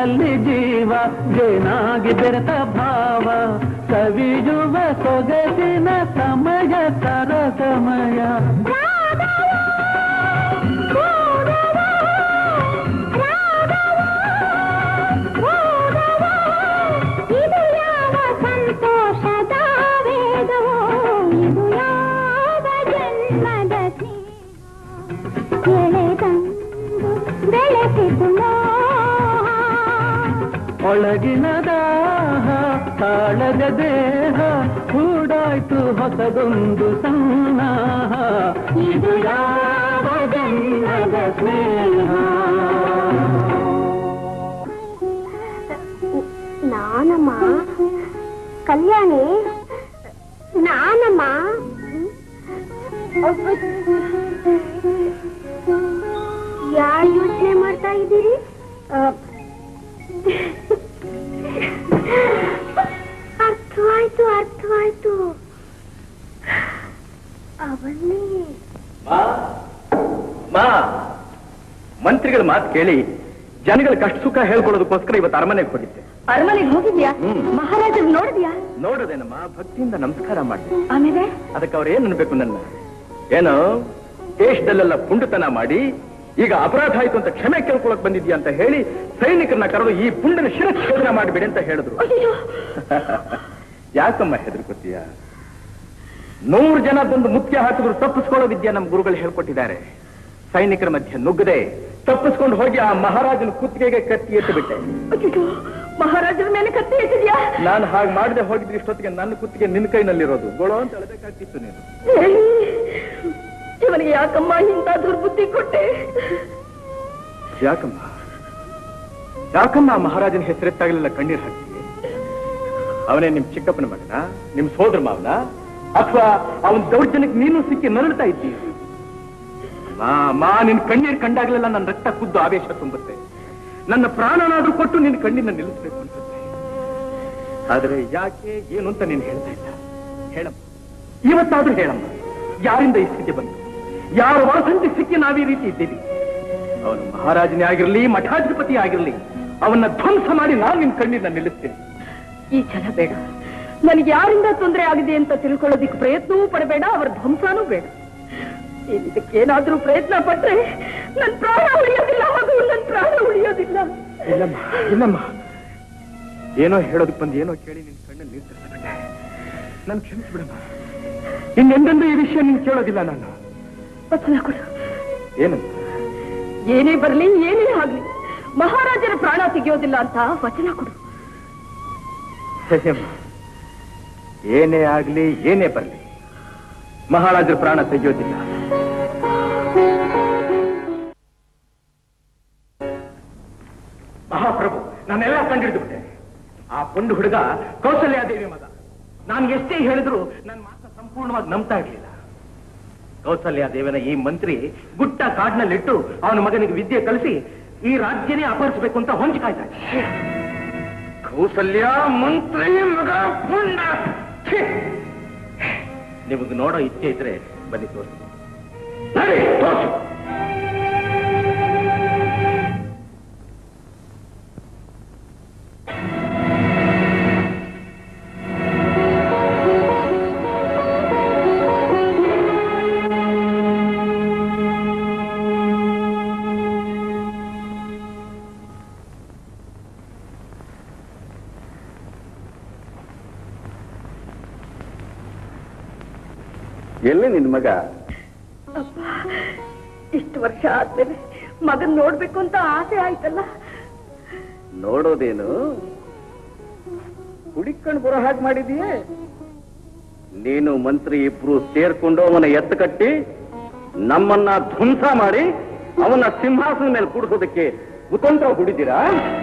Speaker 5: ಹಾಲಲ್ಲಿ ಜೀವ ಜೇನಾಗಿ ಬೆರೆತ ಭಾವ ಸವಿಯುವ ಸೊಗಸಿನ ಸಮಯ ತರ ಸಮಯ
Speaker 12: ಇದು ಯಾವ ಸಂತೋಷದ ವೇಗವೋ ಇದು ಯಾವ ಜನ್ಮದ ಸ್ನೇಹ ಎಳೆದಂದು ಬೆಳೆಸಿತು ಮೋಹ
Speaker 5: ಒಳಗಿನ ದಾಹ ತಾಳದ ದೇಹ ಹೂಡಾಯ್ತು ಹೊಸದೊಂದು ಸನ್ನಾಹ ಇದು ಯಾವ ಜನ್ಮದ ಸ್ನೇಹ
Speaker 12: ನಾನಮ್ಮ ಕಲ್ಯಾಣಿ ನಾನಮ್ಮ ಯಾರು ಯೋಚನೆ ಮಾಡ್ತಾ ಇದ್ದೀರಿ ಅರ್ಥವಾಯ್ತು ಅರ್ಥವಾಯ್ತು ಅವನ್ನೇ
Speaker 9: ಮಾ ಮಂತ್ರಿಗಳ ಮಾತು ಕೇಳಿ ಜನಗಳ ಕಷ್ಟ ಸುಖ ಹೇಳ್ಕೊಳ್ಳೋದಕ್ಕೋಸ್ಕರ ಇವತ್ತು ಅರಮನೆಗೆ ಹೋಗಿದ್ದೆ
Speaker 4: ಅರಮನೆಗೆ ಹೋಗಿದ್ಯಾ
Speaker 9: ಹ್ಮ್.
Speaker 4: ಮಹಾರಾಜರು ನೋಡಿದ್ಯಾ
Speaker 9: ನೋಡೋದೇನಮ್ಮ ಭಕ್ತಿಯಿಂದ ನಮಸ್ಕಾರ ಮಾಡಿದೆ
Speaker 4: ಆಮೇಲೆ
Speaker 9: ಅದಕ್ಕೆ ಅವ್ರು ಏನ್ ಅನ್ಬೇಕು ನನ್ನ ಏನು ದೇಶದಲ್ಲೆಲ್ಲ ಪುಂಡತನ ಮಾಡಿ ಈಗ ಅಪರಾಧ ಆಯ್ತು ಅಂತ ಕ್ಷಮೆ ಕೇಳ್ಕೊಳಕ್ ಬಂದಿದ್ಯಾ ಅಂತ ಹೇಳಿ ಸೈನಿಕರನ್ನ ಕರೆದು ಈ ಪುಂಡನ ಶಿರಚ್ಛೇದನ ಮಾಡಿಬಿಡಿ ಅಂತ ಹೇಳಿದ್ರು ಯಾಕಮ್ಮ ಹೆದರ್ಕೋತೀಯ ನೂರು ಜನ ಬಂದು ಮುಖ್ಯ ಹಾಕಿದ್ರು ತಪ್ಪಿಸ್ಕೊಳ್ಳೋ ವಿದ್ಯೆ ನಮ್ಮ ಗುರುಗಳು ಹೇಳ್ಕೊಟ್ಟಿದ್ದಾರೆ ಸೈನಿಕರ ಮಧ್ಯೆ ನುಗ್ಗದೆ ತಪ್ಪಿಸ್ಕೊಂಡು ಹೋಗಿ ಆ ಮಹಾರಾಜನ ಕುತ್ತಿಗೆಗೆ ಕತ್ತಿ ಎತ್ತು ಬಿಟ್ಟೆ
Speaker 4: ಅಯ್ಯೋ ಮಹಾರಾಜರ ಮೇಲೆ ಕತ್ತಿ ಎತ್ತಿದ್ಯಾ
Speaker 9: ನಾನು ಹಾಗೆ ಮಾಡದೆ ಹೋಗಿದ್ರೆ ಇಷ್ಟೊತ್ತಿಗೆ ನನ್ನ ಕುತ್ತಿಗೆ ನಿನ್ನ ಕೈನಲ್ಲಿರೋದು ಗೋಳೋ ಅಂತ ಹೇಳಬೇಕಾಗ್ತಿತ್ತು ನೀನು
Speaker 4: ಹೇಳಿ ಇವನಿಗೆ ಯಾಕಮ್ಮ ಇಂಥ ದುರ್ಬುದ್ಧಿ ಕೊಟ್ಟೆ
Speaker 9: ಯಾಕಮ್ಮ ಯಾಕಮ್ಮ ಆ ಮಹಾರಾಜನ ಹೆಸರೆತ್ತಾಗಲಿಲ್ಲ ಕಣ್ಣೀರ್ ಹಾಕಿ ಅವನೇ ನಿಮ್ ಚಿಕ್ಕಪ್ಪನ ಮಗನ ನಿಮ್ ಸೋದರ ಮಾವನ ಅಥವಾ ಅವನ ದೌರ್ಜನ್ಯಕ್ಕೆ ನೀನು ಸಿಕ್ಕಿ ನರಳ್ತಾ ಇದ್ದೀಯ ಮಾ ಮಾ ನಿನ್ ಕಣ್ಣೀರ್ ಕಂಡಾಗ್ಲೆಲ್ಲ ನನ್ನ ರಕ್ತ ಕುದ್ದು ಆವೇಶ ತುಂಬುತ್ತೆ ನನ್ನ ಪ್ರಾಣನಾದ್ರೂ ಕೊಟ್ಟು ನಿನ್ನ ಕಣ್ಣಿನ ನಿಲ್ಲಿಸ್ಬೇಕು ಅನ್ಸುತ್ತೆ ಆದ್ರೆ ಯಾಕೆ ಏನು ಅಂತ ನೀನು ಹೇಳ್ತಾ ಇಲ್ಲ ಹೇಳಮ್ಮ ಇವತ್ತಾದ್ರೂ ಹೇಳಮ್ಮ ಯಾರಿಂದ ಈ ಸ್ಥಿತಿ ಬಂತು ಯಾರ ಒಳಸಂತಿ ಸಿಕ್ಕಿ ನಾವ್ ಈ ರೀತಿ ಇದ್ದೀವಿ ಅವನು ಮಹಾರಾಜನೇ ಆಗಿರ್ಲಿ ಮಠಾಧಿಪತಿ ಆಗಿರ್ಲಿ ಅವನ್ನ ಧ್ವಂಸ ಮಾಡಿ ನಾನು ನಿನ್ ಕಣ್ಣಿನ ನಿಲ್ಲಿಸ್ತೇನೆ
Speaker 4: ಈ ಛಲ ಬೇಡ ನನಗೆ ಯಾರಿಂದ ತೊಂದರೆ ಆಗಿದೆ ಅಂತ ತಿಳ್ಕೊಳ್ಳೋದಿಕ್ಕೆ ಪ್ರಯತ್ನವೂ ಪಡಬೇಡ ಅವರ ಧ್ವಂಸನೂ ಬೇಡ ನೀನ್ ಇದಕ್ಕೇನಾದ್ರೂ ಪ್ರಯತ್ನ ಪಟ್ರೆ ನನ್ ಪ್ರಾಣ ಉಳಿಯೋದಿಲ್ಲ ಹಾಗೂ ನನ್ ಪ್ರಾಣ ಉಳಿಯೋದಿಲ್ಲ
Speaker 9: ಇಲ್ಲಮ್ಮ ಇಲ್ಲಮ್ಮ ಏನೋ ಹೇಳೋದಕ್ಕೆ ಬಂದು ಏನೋ ಕೇಳಿ ನಿನ್ ಕಣ್ಣಲ್ಲಿ ನೀರು ತರಿಸ್ಬಿಟ್ಟೆ ನನ್ ಕ್ಷಮಿಸ್ಬಿಡಮ್ಮ ಇನ್ನೆಂದೆಂದೂ ಈ ವಿಷಯ ನೀನ್ ಕೇಳೋದಿಲ್ಲ ನಾನು
Speaker 4: ವಚನ ಕೊಡು
Speaker 9: ಏನಂತ
Speaker 4: ಏನೇ ಬರಲಿ ಏನೇ ಆಗ್ಲಿ ಮಹಾರಾಜರ ಪ್ರಾಣ ತೆಗೆಯೋದಿಲ್ಲ ಅಂತ ವಚನ ಕೊಡು
Speaker 9: ಸರಿಯಮ್ಮ ಏನೇ ಆಗ್ಲಿ ಏನೇ ಬರ್ಲಿ ಮಹಾರಾಜರ ಪ್ರಾಣ ತೆಗೆಯೋದಿಲ್ಲ ಮಹಾಪ್ರಭು ನಾನೆಲ್ಲ ಕಂಡಿಡಿದು ಬಿಟ್ಟೆ ಆ ಪುಂಡು ಹುಡುಗ ಕೌಸಲ್ಯಾದೇವಿ ಮಗ ನಾನು ಎಷ್ಟೇ ಹೇಳಿದ್ರು ನನ್ನ ಮಾತನ್ನ ಸಂಪೂರ್ಣವಾಗಿ ನಂಬ್ತಾ ಇರ್ಲಿಲ್ಲ ಕೌಸಲ್ಯಾದೇವನ ಈ ಮಂತ್ರಿ ಗುಟ್ಟ ಕಾಡಿನಲ್ಲಿಟ್ಟು ಅವನ ಮಗನಿಗೆ ವಿದ್ಯೆ ಕಲಿಸಿ ಈ ರಾಜ್ಯನೇ ಅಪಹರಿಸಬೇಕು ಅಂತ ಹೊಂಚ್ಕಾಯ್ತಾ ಇದ್ದ. ಕೌಸಲ್ಯ ಮಂತ್ರಿ ಮಗ ಪುಂಡ ಛೀ! ನಿಮಗೆ ನೋಡೋ ಇಚ್ಛೆ ಇದ್ರೆ ಬನ್ನಿ ತೋರಿಸಿ ನಡಿ ತೋರಿಸು ಎಲ್ಲಿ ನಿನ್ ಮಗ
Speaker 4: ಅಪ್ಪ ಇಷ್ಟು ವರ್ಷ ಆದ್ಮೇಲೆ ಮಗನ್ ನೋಡ್ಬೇಕು ಅಂತ ಆಸೆ ಆಯ್ತಲ್ಲ
Speaker 1: ನೋಡೋದೇನು ಹುಡಿಕೊಂಡು ಬರೋ ಹಾಗೆ ಮಾಡಿದೀಯೇ ನೀನು ಮಂತ್ರಿ ಇಬ್ರು ಸೇರ್ಕೊಂಡು ಅವನ ಎತ್ತು ಕಟ್ಟಿ ನಮ್ಮನ್ನ ಧ್ವಂಸ ಮಾಡಿ ಅವನ ಸಿಂಹಾಸನ ಮೇಲೆ ಕೂಡಿಸೋದಕ್ಕೆ ಕುತಂತ್ರ ಹುಡಿದಿರಾ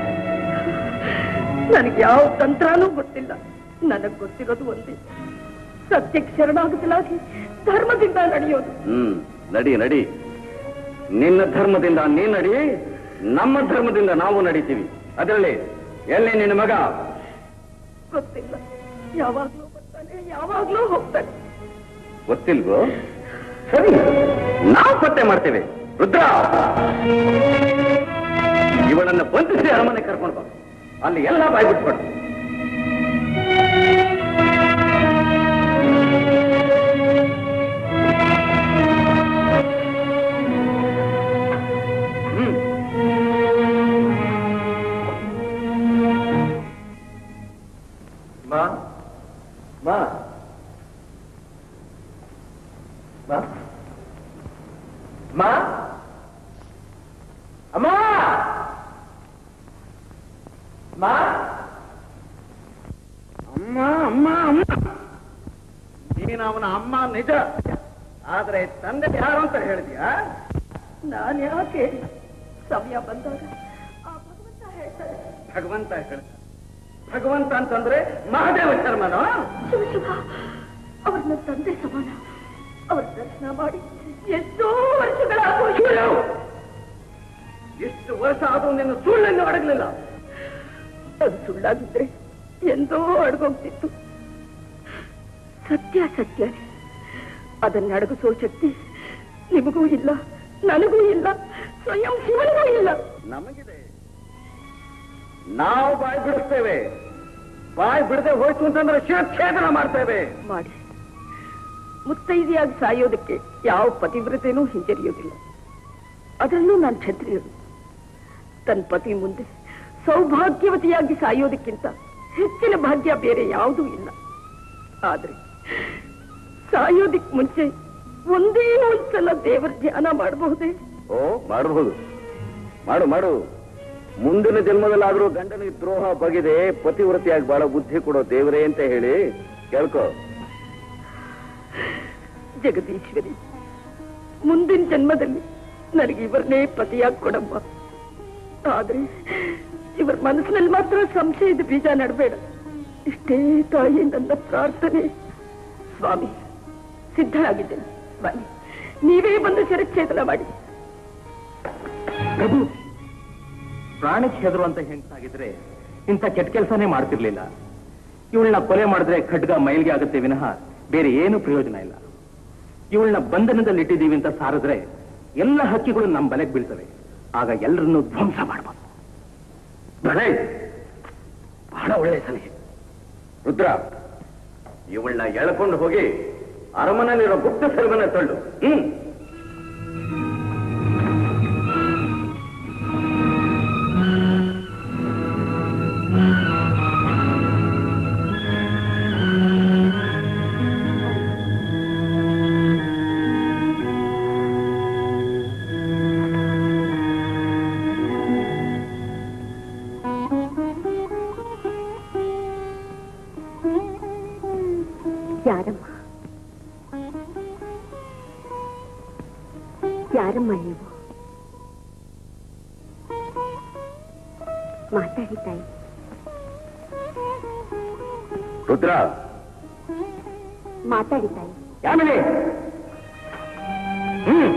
Speaker 4: ನನಗೆ ಯಾವ ತಂತ್ರನೂ ಗೊತ್ತಿಲ್ಲ ನನಗ್ ಗೊತ್ತಿರೋದು ಒಂದೇ ಸತ್ಯಕ್ಕೆ ಶರಣಾಗಸಲಾಗಿ ಧರ್ಮದಿಂದ ನಡೆಯೋದು
Speaker 1: ಹ್ಮ್ ನಡಿ ನಡಿ ನಿನ್ನ ಧರ್ಮದಿಂದ ನೀನ್ ನಡಿ ನಮ್ಮ ಧರ್ಮದಿಂದ ನಾವು ನಡೀತೀವಿ ಅದರಲ್ಲಿ ಎಲ್ಲಿ ನಿನ್ನ ಮಗ
Speaker 4: ಗೊತ್ತಿಲ್ಲ ಯಾವಾಗ್ಲೂ ಬರ್ತಾನೆ ಯಾವಾಗ್ಲೂ ಹೋಗ್ತಾನೆ
Speaker 1: ಗೊತ್ತಿಲ್ವೋ ಸರಿ ನಾವು ಪತ್ತೆ ಮಾಡ್ತೇವೆ ರುದ್ರ ಇವಳನ್ನ ಬಂಧಿಸಿ ಅರಮನೆ ಕರ್ಕೊಂಡು ಬಾ ಅಲ್ಲಿ ಎಲ್ಲ ಬಾಯ್ ಬಿಟ್ಕೊಡು
Speaker 9: ಮಾ ಮಾ ಮಾ ಮಾ ಅಮ್ಮ ಮಾ
Speaker 1: ಅಮ್ಮ ಅಮ್ಮ ಅಮ್ಮ ನೀನು ಅವನ ಅಮ್ಮ ನಿಜ ಆದ್ರೆ ತಂದೆ ಯಾರು ಅಂತ ಹೇಳಿದ್ಯಾ
Speaker 4: ನಾನು ಯಾಕೆ ಸಮಯ ಬಂದಾಗ ಆ ಭಗವಂತ ಹೇಳ್ತಾರೆ
Speaker 1: ಭಗವಂತ ಹೇಳ್ತ ಭಗವಂತ ಅಂತಂದ್ರೆ ಮಹಾದೇವ ಶರ್ಮನೋ
Speaker 4: ಶಿವ ಶಿವ ಅವ್ರ ನನ್ನ ತಂದೆ ಸಮಾನ ಅವ್ರ ದರ್ಶನ ಮಾಡಿ ಎಷ್ಟೋ ವರ್ಷಗಳಾಗೋಯ್ತು
Speaker 1: ಎಷ್ಟು ವರ್ಷ ಆದ್ರೂ ನಿನ್ನ ಸುಳ್ಳನ್ನು ಅಡಗಲಿಲ್ಲ
Speaker 4: ಅದು ಸುಳ್ಳಾಗಿದ್ರೆ ಎಂದೋ ಅಡಗೋಗ್ತಿತ್ತು ಸತ್ಯ ಸತ್ಯ ಅದನ್ನ ಅಡಗಿಸೋ ಶಕ್ತಿ ನಿಮಗೂ ಇಲ್ಲ ನನಗೂ ಇಲ್ಲ ಸ್ವಯಂ ಶಿವನಿಗೂ ಇಲ್ಲ
Speaker 1: ನಮಗಿದೆ ನಾವು ಬಾಯಿ ಬಿಡಿಸ್ತೇವೆ ಬಾಯಿ ಬಿಡದೆ ಹೋಯ್ತು ಅಂತಂದ್ರೆ ಶಿರಚ್ಛೇದನ ಮಾಡ್ತೇವೆ
Speaker 4: ಮಾಡಿ ಮುತ್ತೈದೆಯಾಗಿ ಸಾಯೋದಕ್ಕೆ ಯಾವ ಪತಿವ್ರತೆನೂ ಹಿಂಜರಿಯೋದಿಲ್ಲ ಅದರಲ್ಲೂ ನಾನು ಕ್ಷತ್ರಿಯರು ತನ್ನ ಪತಿ ಮುಂದೆ ಸೌಭಾಗ್ಯವತಿಯಾಗಿ ಸಾಯೋದಕ್ಕಿಂತ ಹೆಚ್ಚಿನ ಭಾಗ್ಯ ಬೇರೆ ಯಾವುದೂ ಇಲ್ಲ ಆದ್ರೆ ಸಾಯೋದಿಕ್ ಮುಂಚೆ ಒಂದೇ ಒಂದ್ಸಲ ದೇವರ ಧ್ಯಾನ ಮಾಡಬಹುದೇ
Speaker 1: ಓ ಮಾಡಬಹುದು ಮಾಡು ಮಾಡು ಮುಂದಿನ ಜನ್ಮದಲ್ಲಾದ್ರೂ ಗಂಡನಿಗೆ ದ್ರೋಹ ಬಗೆದೆ ಪತಿವ್ರತಿಯಾಗಿ ಬಹಳ ಬುದ್ಧಿ ಕೊಡೋ ದೇವರೇ ಅಂತ ಹೇಳಿ ಕೇಳ್ಕೊ
Speaker 4: ಜಗದೀಶ್ವರಿ ಮುಂದಿನ ಜನ್ಮದಲ್ಲಿ ನನಗೆ ಇವರನ್ನೇ ಪತಿಯಾಗಿ ಕೊಡಮ್ಮ ಆದ್ರೆ ಇವರ ಮನಸ್ಸಿನಲ್ಲಿ ಮಾತ್ರ ಸಂಶಯದ ಬೀಜ ನಡಬೇಡ ಇಷ್ಟೇ ತಾಯಿ ನನ್ನ ಪ್ರಾರ್ಥನೆ ಸ್ವಾಮಿ ಸಿದ್ಧರಾಗಿದ್ದೇನೆ ಬನ್ನಿ ನೀವೇ ಬಂದು ಶಿರಚ್ಛೇದನ ಮಾಡಿ
Speaker 2: ಪ್ರಭು ಪ್ರಾಣಕ್ಕೆ ಹೆದರು ಅಂತ ಹೆಂಗಸಾಗಿದ್ರೆ ಇಂಥ ಕೆಟ್ಟ ಕೆಲಸನೇ ಮಾಡ್ತಿರ್ಲಿಲ್ಲ ಇವಳನ್ನ ಕೊಲೆ ಮಾಡಿದ್ರೆ ಖಡ್ಗ ಮೈಲ್ಗೆ ಆಗುತ್ತೆ ವಿನಃ ಬೇರೆ ಏನು ಪ್ರಯೋಜನ ಇಲ್ಲ ಇವಳನ್ನ ಬಂಧನದಲ್ಲಿ ಇಟ್ಟಿದ್ದೀವಿ ಅಂತ ಸಾರಿದ್ರೆ ಎಲ್ಲ ಹಕ್ಕಿಗಳು ನಮ್ಮ ಬಲೆಗೆ ಬೀಳ್ತವೆ ಆಗ ಎಲ್ಲರನ್ನೂ ಧ್ವಂಸ ಮಾಡ್ಬೋದು
Speaker 1: ಭಲೆ ಬಹಳ ಒಳ್ಳೆ ಸಲಹೆ ರುದ್ರ ಇವಳನ್ನ ಎಳ್ಕೊಂಡು ಹೋಗಿ ಅರಮನೆಯಲ್ಲಿರೋ ಗುಪ್ತ ಸೆಲ್ವನ್ನ ತಳ್ಳು ಹ್ಮ್
Speaker 10: ಯಾರಮ್ಮ ಯಾರಮ್ಮ ನೀವು ಮಾತಾಡಿ ತಾಯಿ
Speaker 1: ರುದ್ರ
Speaker 10: ಮಾತಾಡಿ ತಾಯಿ
Speaker 1: ಯಾಮಿನಿ ಹ್ಮ್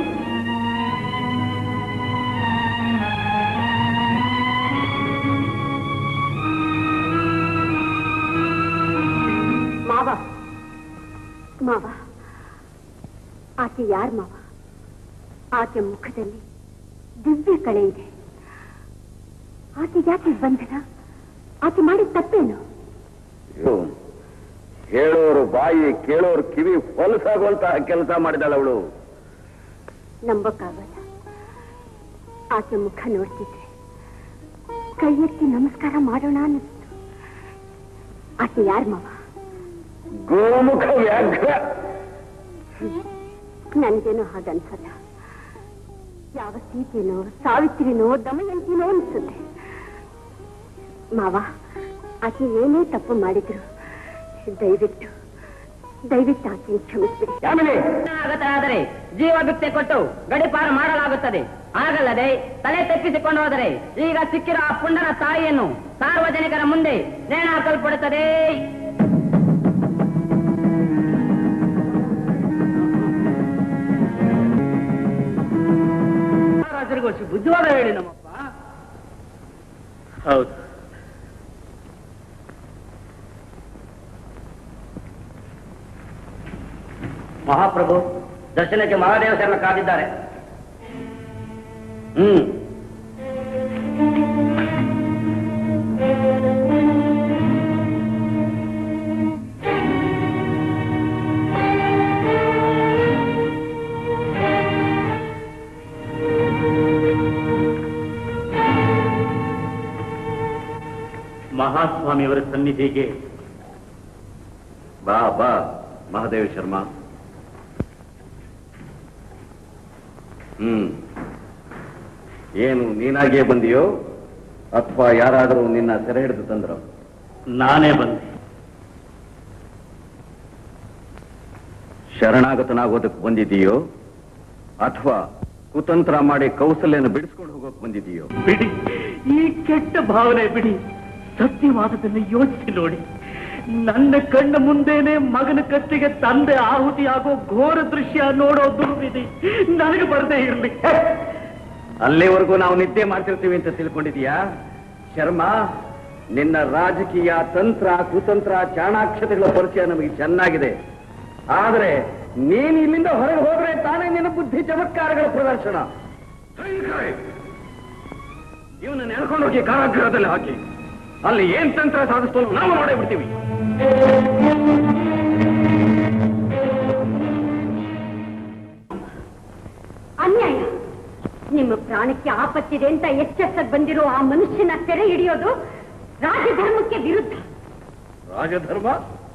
Speaker 10: ಮಾವ ಮಾವ ಆಕೆ ಯಾರ ಮಾವ ಆಕೆ ಮುಖದಲ್ಲಿ ದಿವ್ಯ ಕಳೆ ಇದೆ ಆಕೆ ಯಾಕೆ ಬಂಧನ ಆಕೆ ಮಾಡಿದ ತಪ್ಪೇನು
Speaker 1: ಅಯ್ಯೋ, ಹೇಳೋರು ಬಾಯಿ ಕೇಳೋರು ಕಿವಿ ಹೊಲಸಾಗುವಂತಹ ಕೆಲಸ ಮಾಡಿದಾಳ ಅವಳು
Speaker 10: ನಂಬಕ್ಕಾಗಲ್ಲ ಆಕೆ ಮುಖ ನೋಡ್ತಿದ್ರೆ ಕೈ ಎತ್ತಿ ನಮಸ್ಕಾರ ಮಾಡೋಣ ಅನ್ನಿಸ್ತು ಆಕೆ ಯಾರ ಮಾವ
Speaker 1: ಗೋಮುಖ ವ್ಯಾಘ್ರ
Speaker 10: ನನ್ಗೇನೋ ಹಾಗನ್ಸಲ್ಲ ಯಾವ ಸೀತೆನೋ ಸಾವಿತ್ರಿನೋ ದಮಯಂತಿನೋ ಅನ್ಸುತ್ತೆ ಮಾವ ಆಕೆ ಏನೇ ತಪ್ಪು ಮಾಡಿದ್ರು ದಯವಿಟ್ಟು ದಯವಿಟ್ಟು ಆಕೆ ಕ್ಷಮಿಸ್ಬಿಡಿ
Speaker 1: ಯಾಮಿನಿ
Speaker 8: ಆಗತ್ತಾದರೆ ಜೀವ ಭಿಕ್ಷೆ ಕೊಟ್ಟು ಗಡಿಪಾರು ಮಾಡಲಾಗುತ್ತದೆ ಆಗಲ್ಲದೆ ತಲೆ ತಪ್ಪಿಸಿಕೊಂಡು ಹೋದರೆ ಈಗ ಸಿಕ್ಕಿರೋ ಆ ಪುಂಡನ ತಾಯಿಯನ್ನು ಸಾರ್ವಜನಿಕರ ಮುಂದೆ ನೇಣ ಹಾಕಲ್ಪಡುತ್ತದೆ
Speaker 2: ರಾಜರಿಗೋಸಿ ಬುದ್ಧಿವಾದ ಹೇಳಿ ನಮ್ಮಪ್ಪ ಹೌದು
Speaker 8: ಮಹಾಪ್ರಭು ದರ್ಶನಕ್ಕೆ ಮಹಾದೇವ ಶರಣ ಕಾದಿದ್ದಾರೆ ಹ್ಮ್
Speaker 3: ಮಹಾಸ್ವಾಮಿಯವರ ಸನ್ನಿಧಿಗೆ
Speaker 1: ಬಾ ಬಾ ಮಹಾದೇವ ಶರ್ಮಾ ಹ್ಮ್ ಏನು ನೀನಾಗೇ ಬಂದಿಯೋ ಅಥವಾ ಯಾರಾದರೂ ನಿನ್ನ ಸೆರೆ ಹಿಡಿದು ತಂದ್ರು
Speaker 3: ನಾನೇ ಬಂದೆ
Speaker 1: ಶರಣಾಗತನಾಗೋದಕ್ಕೆ ಬಂದಿದೀಯೋ ಅಥವಾ ಕುತಂತ್ರ ಮಾಡಿ ಕೌಸಲ್ಯನ ಬಿಡಿಸ್ಕೊಂಡು ಹೋಗೋಕ್ ಬಂದಿದೀಯೋ
Speaker 3: ಬಿಡಿ ಈ ಕೆಟ್ಟ ಭಾವನೆ ಬಿಡಿ ಸತ್ಯವಾದದನ್ನು ಯೋಚಿಸಿ ನೋಡಿ ನನ್ನ ಕಣ್ಣ ಮುಂದೆನೆ ಮಗನ ಕತ್ತಿಗೆ ತಂದೆ ಆಹುತಿಯಾಗೋ ಘೋರ ದೃಶ್ಯ ನೋಡೋ ದುರ್ವಿಧಿ ನನಗೆ ಬರದೇ ಇರಲಿ
Speaker 1: ಅಲ್ಲಿವರೆಗೂ ನಾವು ನಿದ್ದೆ ಮಾಡ್ತಿರ್ತೀವಿ ಅಂತ ತಿಳ್ಕೊಂಡಿದೀಯಾ ಶರ್ಮಾ ನಿನ್ನ ರಾಜಕೀಯ ತಂತ್ರ ಕುತಂತ್ರ ಚಾಣಾಕ್ಷತೆಗಳ ಪರಿಚಯ ನಮಗೆ ಚೆನ್ನಾಗಿದೆ ಆದ್ರೆ ನೀನು ಇಲ್ಲಿಂದ ಹೊರಗೆ ಹೋದ್ರೆ ತಾನೇ ನಿನ್ನ ಬುದ್ಧಿ ಚಮತ್ಕಾರಗಳ ಪ್ರದರ್ಶನ ಇವನನ್ನ ಎಳ್ಕೊಂಡು ಹೋಗಿ ಕಾರಾಗೃಹದಲ್ಲಿ ಹಾಕಿ ಅಲ್ಲಿ ಏನ್ ತಂತ್ರ ಸಾಧಿಸ್ತಾನೋ ನಾವು ಮಾಡೇ ಬಿಡ್ತೀವಿ
Speaker 10: ಅನ್ಯಾಯ ನಿಮ್ಮ ಪ್ರಾಣಕ್ಕೆ ಆಪತ್ತಿದೆ ಅಂತ ಎಚ್ಚೆತ್ತಕ್ಕೆ ಬಂದಿರೋ ಆ ಮನುಷ್ಯನ ಸೆರೆ ಹಿಡಿಯೋದು ರಾಜಧರ್ಮಕ್ಕೆ ವಿರುದ್ಧ
Speaker 1: ರಾಜಧರ್ಮ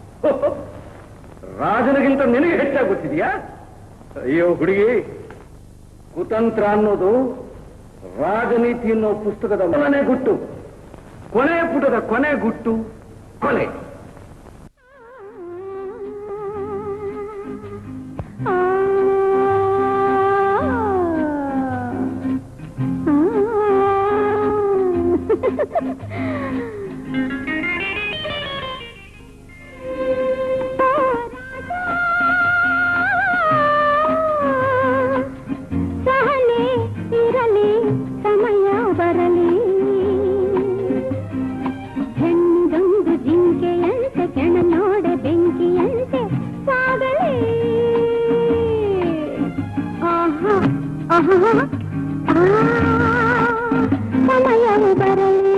Speaker 1: ರಾಜನಿಗಿಂತ ನಿನಗೆ ಹೆಚ್ಚಾಗಿ ಗೊತ್ತಿದೆಯಾ ಅಯ್ಯೋ ಹುಡುಗಿ ಕುತಂತ್ರ ಅನ್ನೋದು ರಾಜನೀತಿ ಅನ್ನೋ ಪುಸ್ತಕದ ಮೊದಲನೇ ಗುಟ್ಟು ಕೊನೆ ಪುಟದ ಕೊನೆ ಗುಟ್ಟು ಕೊಲೆ
Speaker 12: ಸಹನೆ ಇರಲಿ ಸಮಯ ಬರಲಿ ಹೆಣ್ಣೊಂದು ಜಿಂಕೆಯಂತೆ ಕೆಣ ನೋಡ ಬೆಂಕಿಯಂತೆ ಸಾಗಲಿ ಆಹಾ ಆಹಾ ಆ, ಸಮಯವು ಬರಲಿ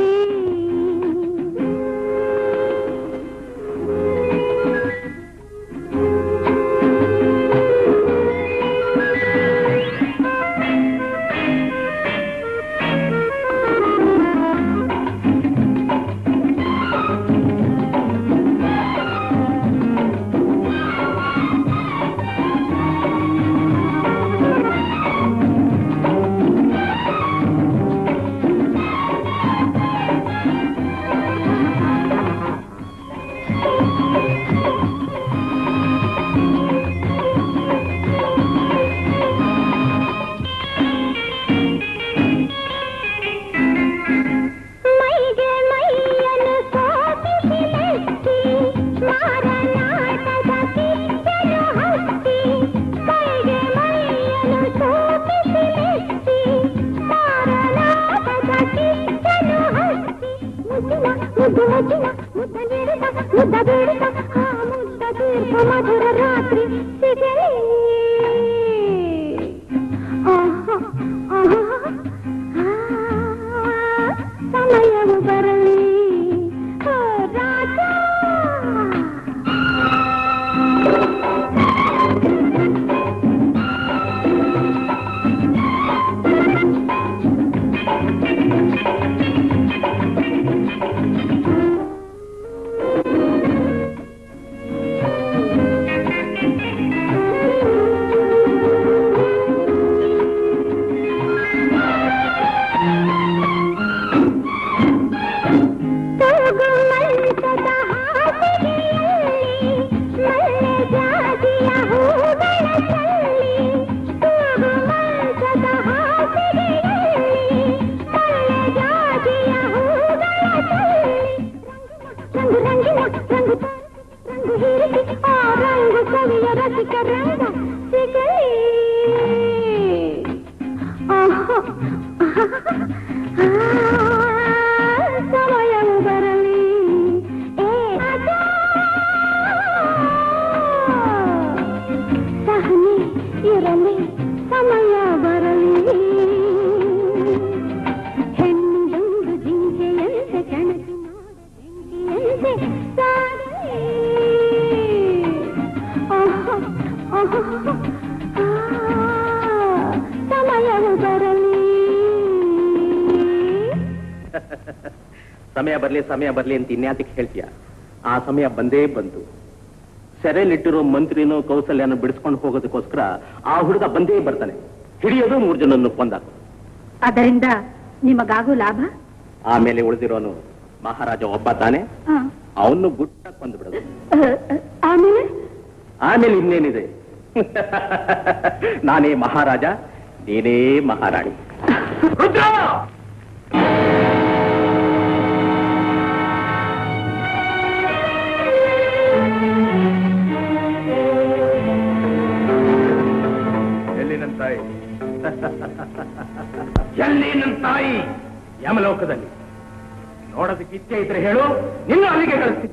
Speaker 12: ಮೈಗೆ ಮೈಯನ್ನು ಸೋಪಿಸಿ ಮೆಚ್ಚಿ ಮಾರನಾಟದ ಕಿಚ್ಚನು ಹಚ್ಚಿ ಮೈಗೆ ಮೈಯನ್ನು ಸೋಪಿಸಿ ಮೆಚ್ಚಿ ಮಾರನಾಟದ ಕಿಚ್ಚನು ಹಚ್ಚಿ ಮುದ್ದಿನ ಮುದ್ದು ಮುದ್ದಿನ ಮುದ್ದ ನೀಡಿದ ಮುದ್ದ ಬೇಡಿದ ಆ ಮುದ್ದ ತೀರ್ಪ ಮಧುರ ರಾತ್ರಿ ಸಿಗಲಿ ಆಹಾ ಆಹಾ ಸಮಯವು ಬರಲಿ ಓ ರಾಜ ತೂಗು ಮಂಚದ ಹಾಸಿಗೆಯಲ್ಲಿ ಮಲ್ಲೆ ಜಾತಿಯ ಹೂಗಳ ಚಲ್ಲಿ ತೂಗು ಮಂಚದ ಹಾಸಿಗೆಯಲ್ಲಿ ಮಲ್ಲೆ ಜಾತಿಯ ಹೂಗಳ ಚಲ್ಲಿ ರಂಗು ರಂಗಿನ ರಂಗು ರಂಗು ಹೀರಿಸಿ ಆ ರಂಗು ಕವಿಯ ರಸಿಕ ರಂಗ ಸಿಗಲಿ ಆಹಾ ಸಮಯವು ಬರಲಿ ಏ ರಾಜ ಸಹನೆ ಇರಲಿ ಸಮಯ ಬರಲಿ ಹೆಣ್ಣೊಂದು ಜಿಂಕೆಯಂತೆ ಕಣಕಿ ನೋಡ ಬೆಂಕಿಯಂತೆ ಸಾಗಲಿ ಆಹಾ, ಆಹಾ, ಆ, ಸಮಯವು ಬರಲಿ
Speaker 2: ಸಮಯ ಬರ್ಲಿ ಸಮಯ ಬರ್ಲಿ ಅಂತ ಇನ್ಯಾತಕ್ಕೆ ಹೇಳ್ತೀಯ ಆ ಸಮಯ ಬಂದೇ ಬಂತು ಸೆರೆಲಿಟ್ಟಿರೋ ಮಂತ್ರಿನೂ ಕೌಸಲ್ಯನ ಬಿಡಿಸ್ಕೊಂಡು ಹೋಗೋದಕ್ಕೋಸ್ಕರ ಆ ಹುಡುಗ ಬಂದೇ ಬರ್ತಾನೆ ಹಿಡಿಯೋದು ಮೂರು ಜನನ್ನು ಕೊಂದಾಕು
Speaker 10: ಅದರಿಂದ ನಿಮಗಾಗೋ ಲಾಭ
Speaker 2: ಆಮೇಲೆ ಉಳಿದಿರೋನು ಮಹಾರಾಜ ಒಬ್ಬ ತಾನೆ
Speaker 10: ಆ,
Speaker 2: ಅವನು ಗುಟ್ಟ ಕೊಂದ್ಬಿಡೋದು
Speaker 10: ಆ, ಆಮೇಲೆ
Speaker 2: ಆಮೇಲೆ ಇನ್ನೇನಿದೆ ನಾನೇ ಮಹಾರಾಜ ನೀನೇ ಮಹಾರಾಣಿ ರುದ್ರ
Speaker 9: ಎಲ್ಲಿ ನನ್ನ ತಾಯಿ
Speaker 2: ಎಲ್ಲಿ ನನ್ನ ತಾಯಿ ಯಮಲೋಕದಲ್ಲಿ ನೋಡೋದಕ್ಕೆ ಇಚ್ಛೆ ಇದ್ರೆ ಹೇಳು ನಿನ್ನ ಅಲ್ಲಿಗೆ ಕಳಿಸ್ತೀನಿ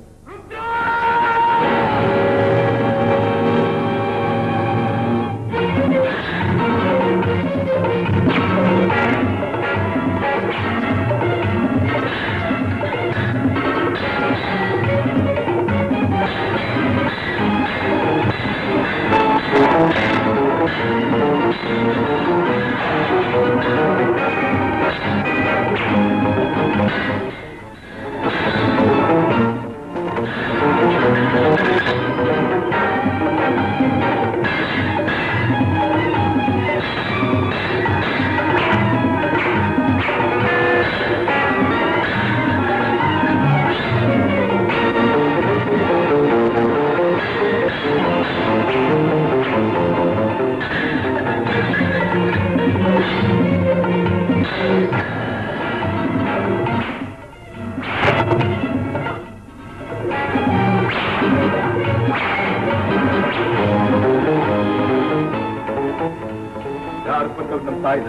Speaker 9: ಯಾರು ಕೊಂದವ್ರು ನಮ್ಮ ತಾಯಿ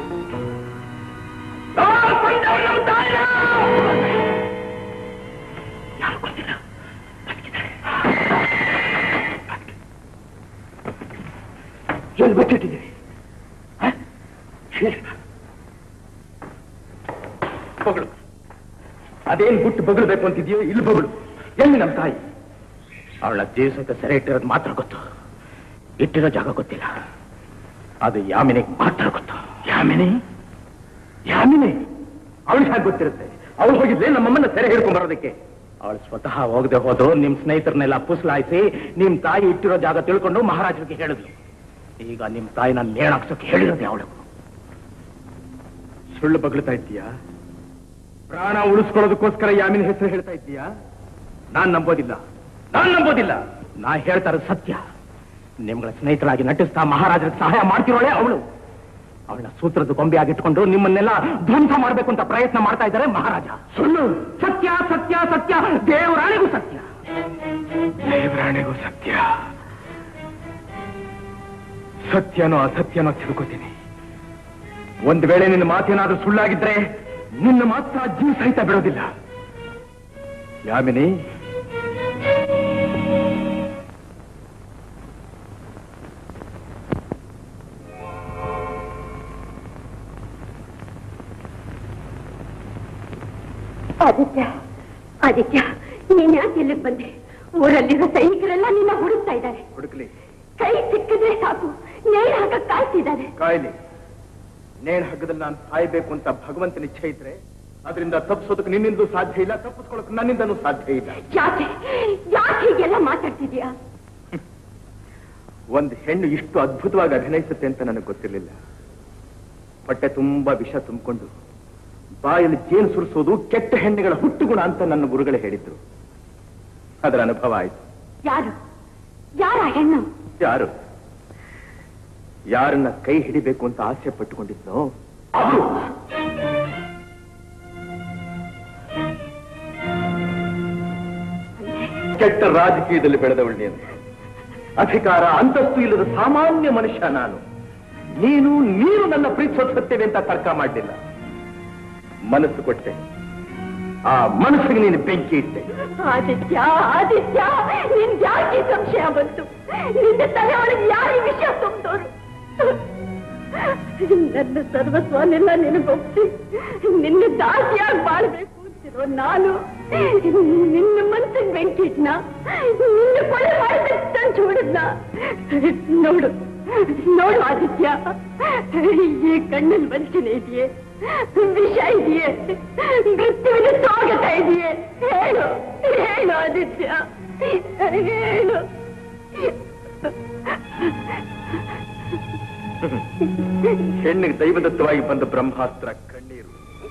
Speaker 2: ಎಲ್ಲಿ ಬಚ್ಚಿಟ್ಟಿದ್ದೀರಿ ಬಗಳು ಅದೇನ್ ಗುಟ್ಟು ಬಗಳ್ಬೇಕು ಅಂತಿದ್ಯೋ ಇಲ್ಲಿ ಬಗಳು ಎಲ್ಲಿ ನಮ್ಮ ತಾಯಿ ಅವಳ ಜೀವಸಕ್ಕೆ ಸೆರೆ ಇಟ್ಟಿರೋದು ಮಾತ್ರ ಗೊತ್ತು ಇಟ್ಟಿರೋ ಜಾಗ ಗೊತ್ತಿಲ್ಲ ಅದು ಯಾಮಿನಿಗೆ ಮಾತ್ರ ಗೊತ್ತು ಯಾಮಿನಿ ಯಾಮಿನಿ ಅವಳಿಗೆ ಹಾಗೆ ಗೊತ್ತಿರುತ್ತೆ ಅವಳು ಹೋಗಿದ್ಲೆ ನಮ್ಮಮ್ಮನ್ನ ಸೆರೆ ಹಿಡ್ಕೊಂಡ್ ಬರೋದಕ್ಕೆ ಅವಳು ಸ್ವತಃ ಹೋಗದೆ ಹೋದ್ರು ನಿಮ್ ಸ್ನೇಹಿತರನ್ನೆಲ್ಲ ಪುಸ್ಲಾಯಿಸಿ ನಿಮ್ ತಾಯಿ ಇಟ್ಟಿರೋ ಜಾಗ ತಿಳ್ಕೊಂಡು ಮಹಾರಾಜರಿಗೆ ಹೇಳಿದ್ಲು ಈಗ ನಿಮ್ ತಾಯಿ ನಾನು ನೇಣಾಕ್ಸೋಕೆ ಹೇಳಿರೋದೆ ಅವಳು ಸುಳ್ಳು ಬಗ್ಳ್ತಾ ಇದ್ದೀಯಾ ಪ್ರಾಣ ಉಳಿಸ್ಕೊಳ್ಳೋದಕ್ಕೋಸ್ಕರ ಯಾಮಿನ ಹೆಸರು ಹೇಳ್ತಾ ಇದ್ದೀಯಾ ನಾನ್ ನಂಬೋದಿಲ್ಲ ನಾನ್ ನಂಬೋದಿಲ್ಲ ನಾ ಹೇಳ್ತಾ ಇರೋದು ಸತ್ಯ ನಿಮ್ಗಳ ಸ್ನೇಹಿತರಾಗಿ ನಟಿಸ್ತಾ ಮಹಾರಾಜರಿಗೆ ಸಹಾಯ ಮಾಡ್ತಿರೋಳೆ ಅವಳು ಅವಳ ಸೂತ್ರದ ಗೊಂಬೆ ಆಗಿಟ್ಕೊಂಡು ನಿಮ್ಮನ್ನೆಲ್ಲ ಧ್ವಂಸ ಮಾಡ್ಬೇಕು ಅಂತ ಪ್ರಯತ್ನ ಮಾಡ್ತಾ ಇದ್ದಾರೆ ಮಹಾರಾಜ ಸುಳ್ಳು ಸತ್ಯ ಸತ್ಯ ಸತ್ಯ ದೇವರಾಣಿಗೂ ಸತ್ಯ
Speaker 9: ದೇವರಾಣಿಗೂ ಸತ್ಯ ಸತ್ಯನೋ ಅಸತ್ಯನೋ ತಿಳ್ಕೊತೀನಿ ಒಂದ್ ವೇಳೆ ನಿನ್ನ ಮಾತೇನಾದ್ರೂ ಸುಳ್ಳಾಗಿದ್ರೆ ನಿನ್ನ ಮಾತ್ರ ಜೀವ ಸಹಿತ ಬಿಡೋದಿಲ್ಲ ಯಾಮಿನಿ
Speaker 10: ಆದಿತ್ಯ ಆದಿತ್ಯ ನೀನ್ ಯಾಕೆ ಇಲ್ಲಿಗೆ ಬಂದೆ ಊರಲ್ಲಿರೋ ಸೈನಿಕರೆಲ್ಲ ನಿನ್ನ ಹುಡುಕ್ತಾ ಇದ್ದಾರೆ
Speaker 9: ಹುಡುಕ್ಲಿ
Speaker 10: ಕೈ ಸಿಕ್ಕಿದ್ರೆ ಸಾಕು ನೇಣು ಹಾಕಕ್ ಕಾಯ್ತಿದ್ದಾರೆ
Speaker 9: ಕಾಯ್ಲಿ ನೇಣ್ ಹಗ್ಗದಲ್ಲಿ ನಾನು ಸಾಯ್ಬೇಕು ಅಂತ ಭಗವಂತನ ಇಚ್ಛೆ ಇದ್ರೆ ಅದರಿಂದ ತಪ್ಪಿಸೋದಕ್ಕೆ ನಿನ್ನಿಂದಲೂ ಸಾಧ್ಯ ಇಲ್ಲ ತಪ್ಪಿಸ್ಕೊಳ್ಳೋಕೆ ನನ್ನಿಂದನೂ ಸಾಧ್ಯ ಇಲ್ಲ
Speaker 10: ಯಾಕೆ ಯಾಕೆ ಹೀಗೆಲ್ಲ ಮಾತಾಡ್ತಿದ್ಯಾ
Speaker 9: ಒಂದು ಹೆಣ್ಣು ಇಷ್ಟು ಅದ್ಭುತವಾಗಿ ಅಭಿನಯಿಸುತ್ತೆ ಅಂತ ನನಗೆ ಗೊತ್ತಿರಲಿಲ್ಲ ಹೊಟ್ಟೆ ತುಂಬಾ ವಿಷ ತುಂಬಿಕೊಂಡು ಬಾಯಲ್ಲಿ ಜೇನು ಸುರಿಸೋದು ಕೆಟ್ಟ ಹೆಣ್ಣುಗಳ ಹುಟ್ಟುಗುಣ ಅಂತ ನನ್ನ ಗುರುಗಳೇ ಹೇಳಿದ್ರು ಅದರ ಅನುಭವ ಆಯ್ತು
Speaker 10: ಯಾರು ಯಾರ ಹೆಣ್ಣು
Speaker 9: ಯಾರು ಯಾರನ್ನ ಕೈ ಹಿಡಿಬೇಕು ಅಂತ ಆಸೆ ಪಟ್ಟುಕೊಂಡಿದ್ನೋ ಅವರು ಕೆಟ್ಟ ರಾಜಕೀಯದಲ್ಲಿ ಬೆಳೆದವಳು ನೀನು ಅಧಿಕಾರ ಅಂತಸ್ತು ಇಲ್ಲದ ಸಾಮಾನ್ಯ ಮನುಷ್ಯ ನಾನು ನೀನು ನೀನು ನನ್ನ ಪ್ರೀತಿಸೋದು ಸತ್ಯವೇ ಅಂತ ತರ್ಕ ಮಾಡಲಿಲ್ಲ ಮನಸ್ಸು ಕೊಟ್ಟೆ ಆ ಮನಸ್ಸಿಗೆ ನೀನು ಬೆಂಕಿ ಇಟ್ಟೆ
Speaker 10: ಆದಿತ್ಯ ಆದಿತ್ಯ ನಿನ್ ಯಾಕೆ ಈ ಸಂಶಯ ಬಂತು ನಿನ್ನ ತಲೆ ಒಳಗೆ ಯಾರು ಈ ವಿಷಯ ತುಂಬಿದವರು ನನ್ನ ಸರ್ವಸ್ವನೆಲ್ಲ ನಿನಗೊಪ್ಸಿ ನಿನ್ನ ದಾಸಿಯಾಗಿ ಬಾಳ್ಬೇಕು ಅಂತಿರೋ ನಾನು ನಿನ್ನ ಮನ್ಸಿಗೆ ಬೆಂಕಿ ಇಟ್ನ ನಿನ್ನ ಕೊಲೆ ಮಾಡಿದ చూడದ್ನ ನೋಡು ನೋಡು ಆದಿತ್ಯ ಈ ಕಣ್ಣಲ್ಲಿ ವಂಚನೆ ಇದೆಯೇ
Speaker 4: ವಿಷ ಇದೆಯೇ ಮೃತ್ಯುವಿನ ಸ್ವಾಗತ ಇದೆಯೇ ಹೇಳು ಹೇಳು ಆದಿತ್ಯ ಹೇಳು
Speaker 9: ಹೆಣ್ಣಿಗೆ ದೈವದತ್ತವಾಗಿ ಬಂದ ಬ್ರಹ್ಮಾಸ್ತ್ರ ಕಣ್ಣೀರು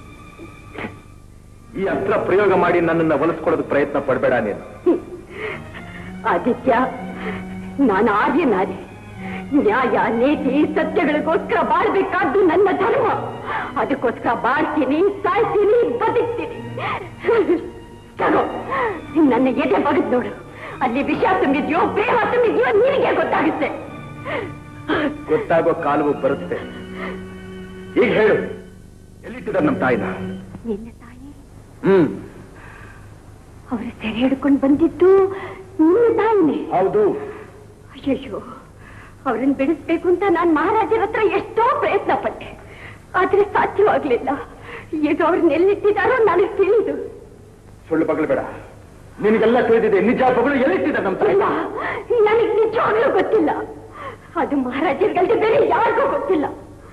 Speaker 9: ಈ ಅಸ್ತ್ರ ಪ್ರಯೋಗ ಮಾಡಿ ನನ್ನನ್ನ ಒಲಿಸ್ಕೊಳ್ಳೋದಕ್ಕೆ ಪ್ರಯತ್ನ ಪಡಬೇಡ ನೀನು
Speaker 4: ಆದಿತ್ಯ ನಾನು ಆರ್ಯನಾದೆ ನ್ಯಾಯ ನೀತಿ ಸತ್ಯಗಳಿಗೋಸ್ಕರ ಬಾಳ್ಬೇಕಾದ್ದು ನನ್ನ ಧರ್ಮ ಅದಕ್ಕೋಸ್ಕರ ಬಾಳ್ತೀನಿ ಸಾಯ್ತೀನಿ ಬದುಕ್ತೀನಿ ತಗೋ ನನ್ನ ಎದೆ ಬಗದ್ ನೋಡು ಅಲ್ಲಿ ವಿಷ ತುಂಬಿದ್ಯೋ ಪ್ರೇಮ ತುಂಬಿದ್ಯೋ ನಿನಗೆ ಗೊತ್ತಾಗುತ್ತೆ
Speaker 9: ಗೊತ್ತಾಗೋ ಕಾಲವು ಬರುತ್ತೆ ಈಗ ಹೇಳು ಎಲ್ಲಿಟ್ಟಿದ್ದಾರೆ ನಮ್ಮ ತಾಯಿನ
Speaker 4: ನಿನ್ನ ತಾಯಿ
Speaker 9: ಹ್ಮ್
Speaker 4: ಅವರು ಸೆರೆ ಹಿಡ್ಕೊಂಡು ಬಂದಿದ್ದು ನಿನ್ನ ತಾಯಿನೇ
Speaker 9: ಹೌದು
Speaker 4: ಅಯ್ಯಯ್ಯೋ ಅವರನ್ನು ಬಿಡಿಸ್ಬೇಕು ಅಂತ ನಾನು ಮಹಾರಾಜರ ಹತ್ರ ಎಷ್ಟೋ ಪ್ರಯತ್ನ ಪಟ್ಟೆ ಆದ್ರೆ ಸಾಧ್ಯವಾಗ್ಲಿಲ್ಲ ಈಗ ಅವ್ರನ್ನ ಎಲ್ಲಿಟ್ಟಿದ್ದಾರೋ ನನಗೆ ತಿಳಿದು
Speaker 9: ಸುಳ್ಳು ಬಗಲ್ಬೇಡ ನಿನಗೆಲ್ಲ ತಿಳಿದಿದೆ ನಿಜ ಬಗಳು ಎಲ್ಲಿಟ್ಟಿದ್ದಾರೆ ನಮ್ಮ ತಾಯಿ
Speaker 4: ಇಲ್ಲ ನನಗೆ ನಿಜವಾಗ್ಲೂ ಗೊತ್ತಿಲ್ಲ ಅದು ಮಹಾರಾಜರಿಗಲ್ದೆ ಬೇರೆ ಯಾರಿಗೂ ಗೊತ್ತಿಲ್ಲ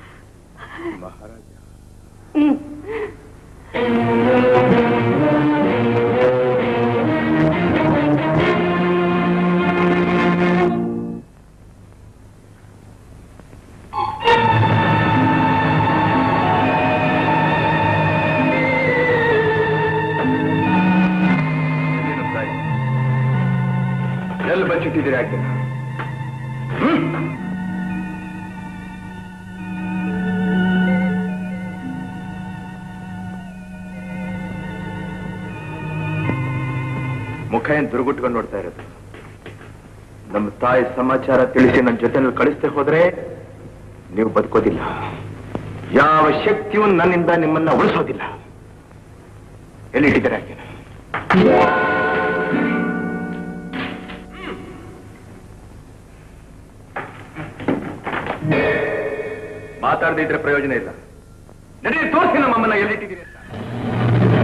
Speaker 4: ಹ್ಮ್
Speaker 9: ಎಲ್ಲಿ ನಮ್ಮ ತಾಯಿ ಎಲ್ಲಿ ಬಚ್ಚಿಟ್ಟಿದ್ದೀರಿ ಯಾಕೆ ಹ್ಮ್ ಮುಖ ಏನ್ ದುರ್ಗುಟ್ಕೊಂಡು ನೋಡ್ತಾ ಇರೋದು ನಮ್ಮ ತಾಯಿ ಸಮಾಚಾರ ತಿಳಿಸಿ ನನ್ನ ಜೊತೆನಲ್ಲಿ ಕಳಿಸ್ದೆ ಹೋದ್ರೆ ನೀವು ಬದುಕೋದಿಲ್ಲ ಯಾವ ಶಕ್ತಿಯೂ ನನ್ನಿಂದ ನಿಮ್ಮನ್ನ ಉಳಿಸೋದಿಲ್ಲ ಎಲ್ಲಿಟ್ಟಿದ್ದಾರೆ ಯಾಕೆ ಮಾತಾಡದೇ ಇದ್ರೆ ಪ್ರಯೋಜನ ಇಲ್ಲ ನಡಿ ತೋರಿಸಿ ನಮ್ಮಮ್ಮನ್ನ ಎಲ್ಲಿಟ್ಟಿದ್ದೀರಿ ಅಂತ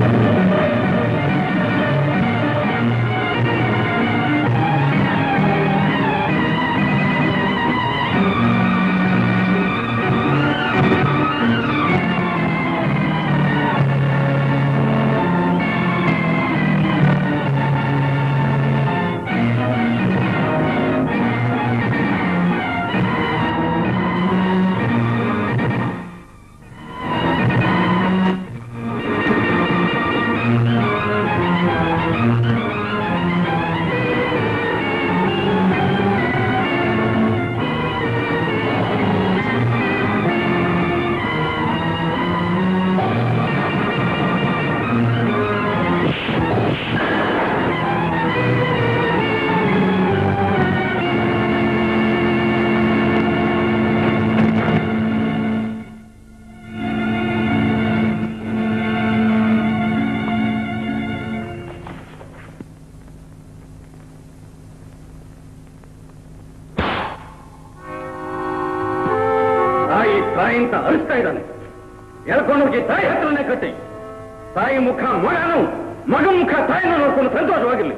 Speaker 9: ತಾಯಿ ತಾಯಿ ಅಂತ ಅಳಿಸ್ತಾ ಇದ್ದಾನೆ ಎಳ್ಕೊಂಡೋಗಿ ತಾಯಿ ಹತ್ರನೇ ಕಟ್ಟಿ ತಾಯಿ ಮುಖ ಮಗನು ಮಗ ಮುಖ ತಾಯಿನ ನೋಡ್ಕೊಂಡು ಸಂತೋಷವಾಗಿರ್ಲಿ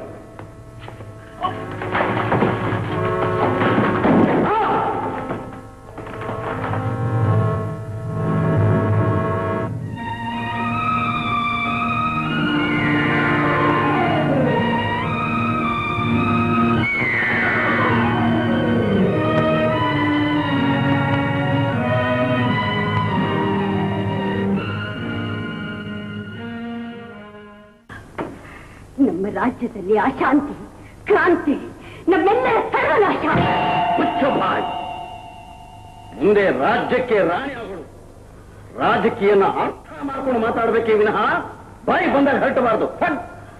Speaker 4: ನಮ್ಮ ರಾಜ್ಯದಲ್ಲಿ ಅಶಾಂತಿ ಕ್ರಾಂತಿ ನಮ್ಮೆಲ್ಲರ ಸರ್ವನಾಶ
Speaker 11: ಹುಚ್ಚ ಬಾಯ್ ಮುಂದೆ ರಾಜ್ಯಕ್ಕೆ ರಾಣಿ ಆಗೋಳು ರಾಜಕೀಯನ ಅರ್ಥ ಮಾಡ್ಕೊಂಡು ಮಾತಾಡ್ಬೇಕೇ ವಿನಃ ಬಾಯಿ ಬಂದಾಗ ಹರಟಬಾರದು ಫಟ್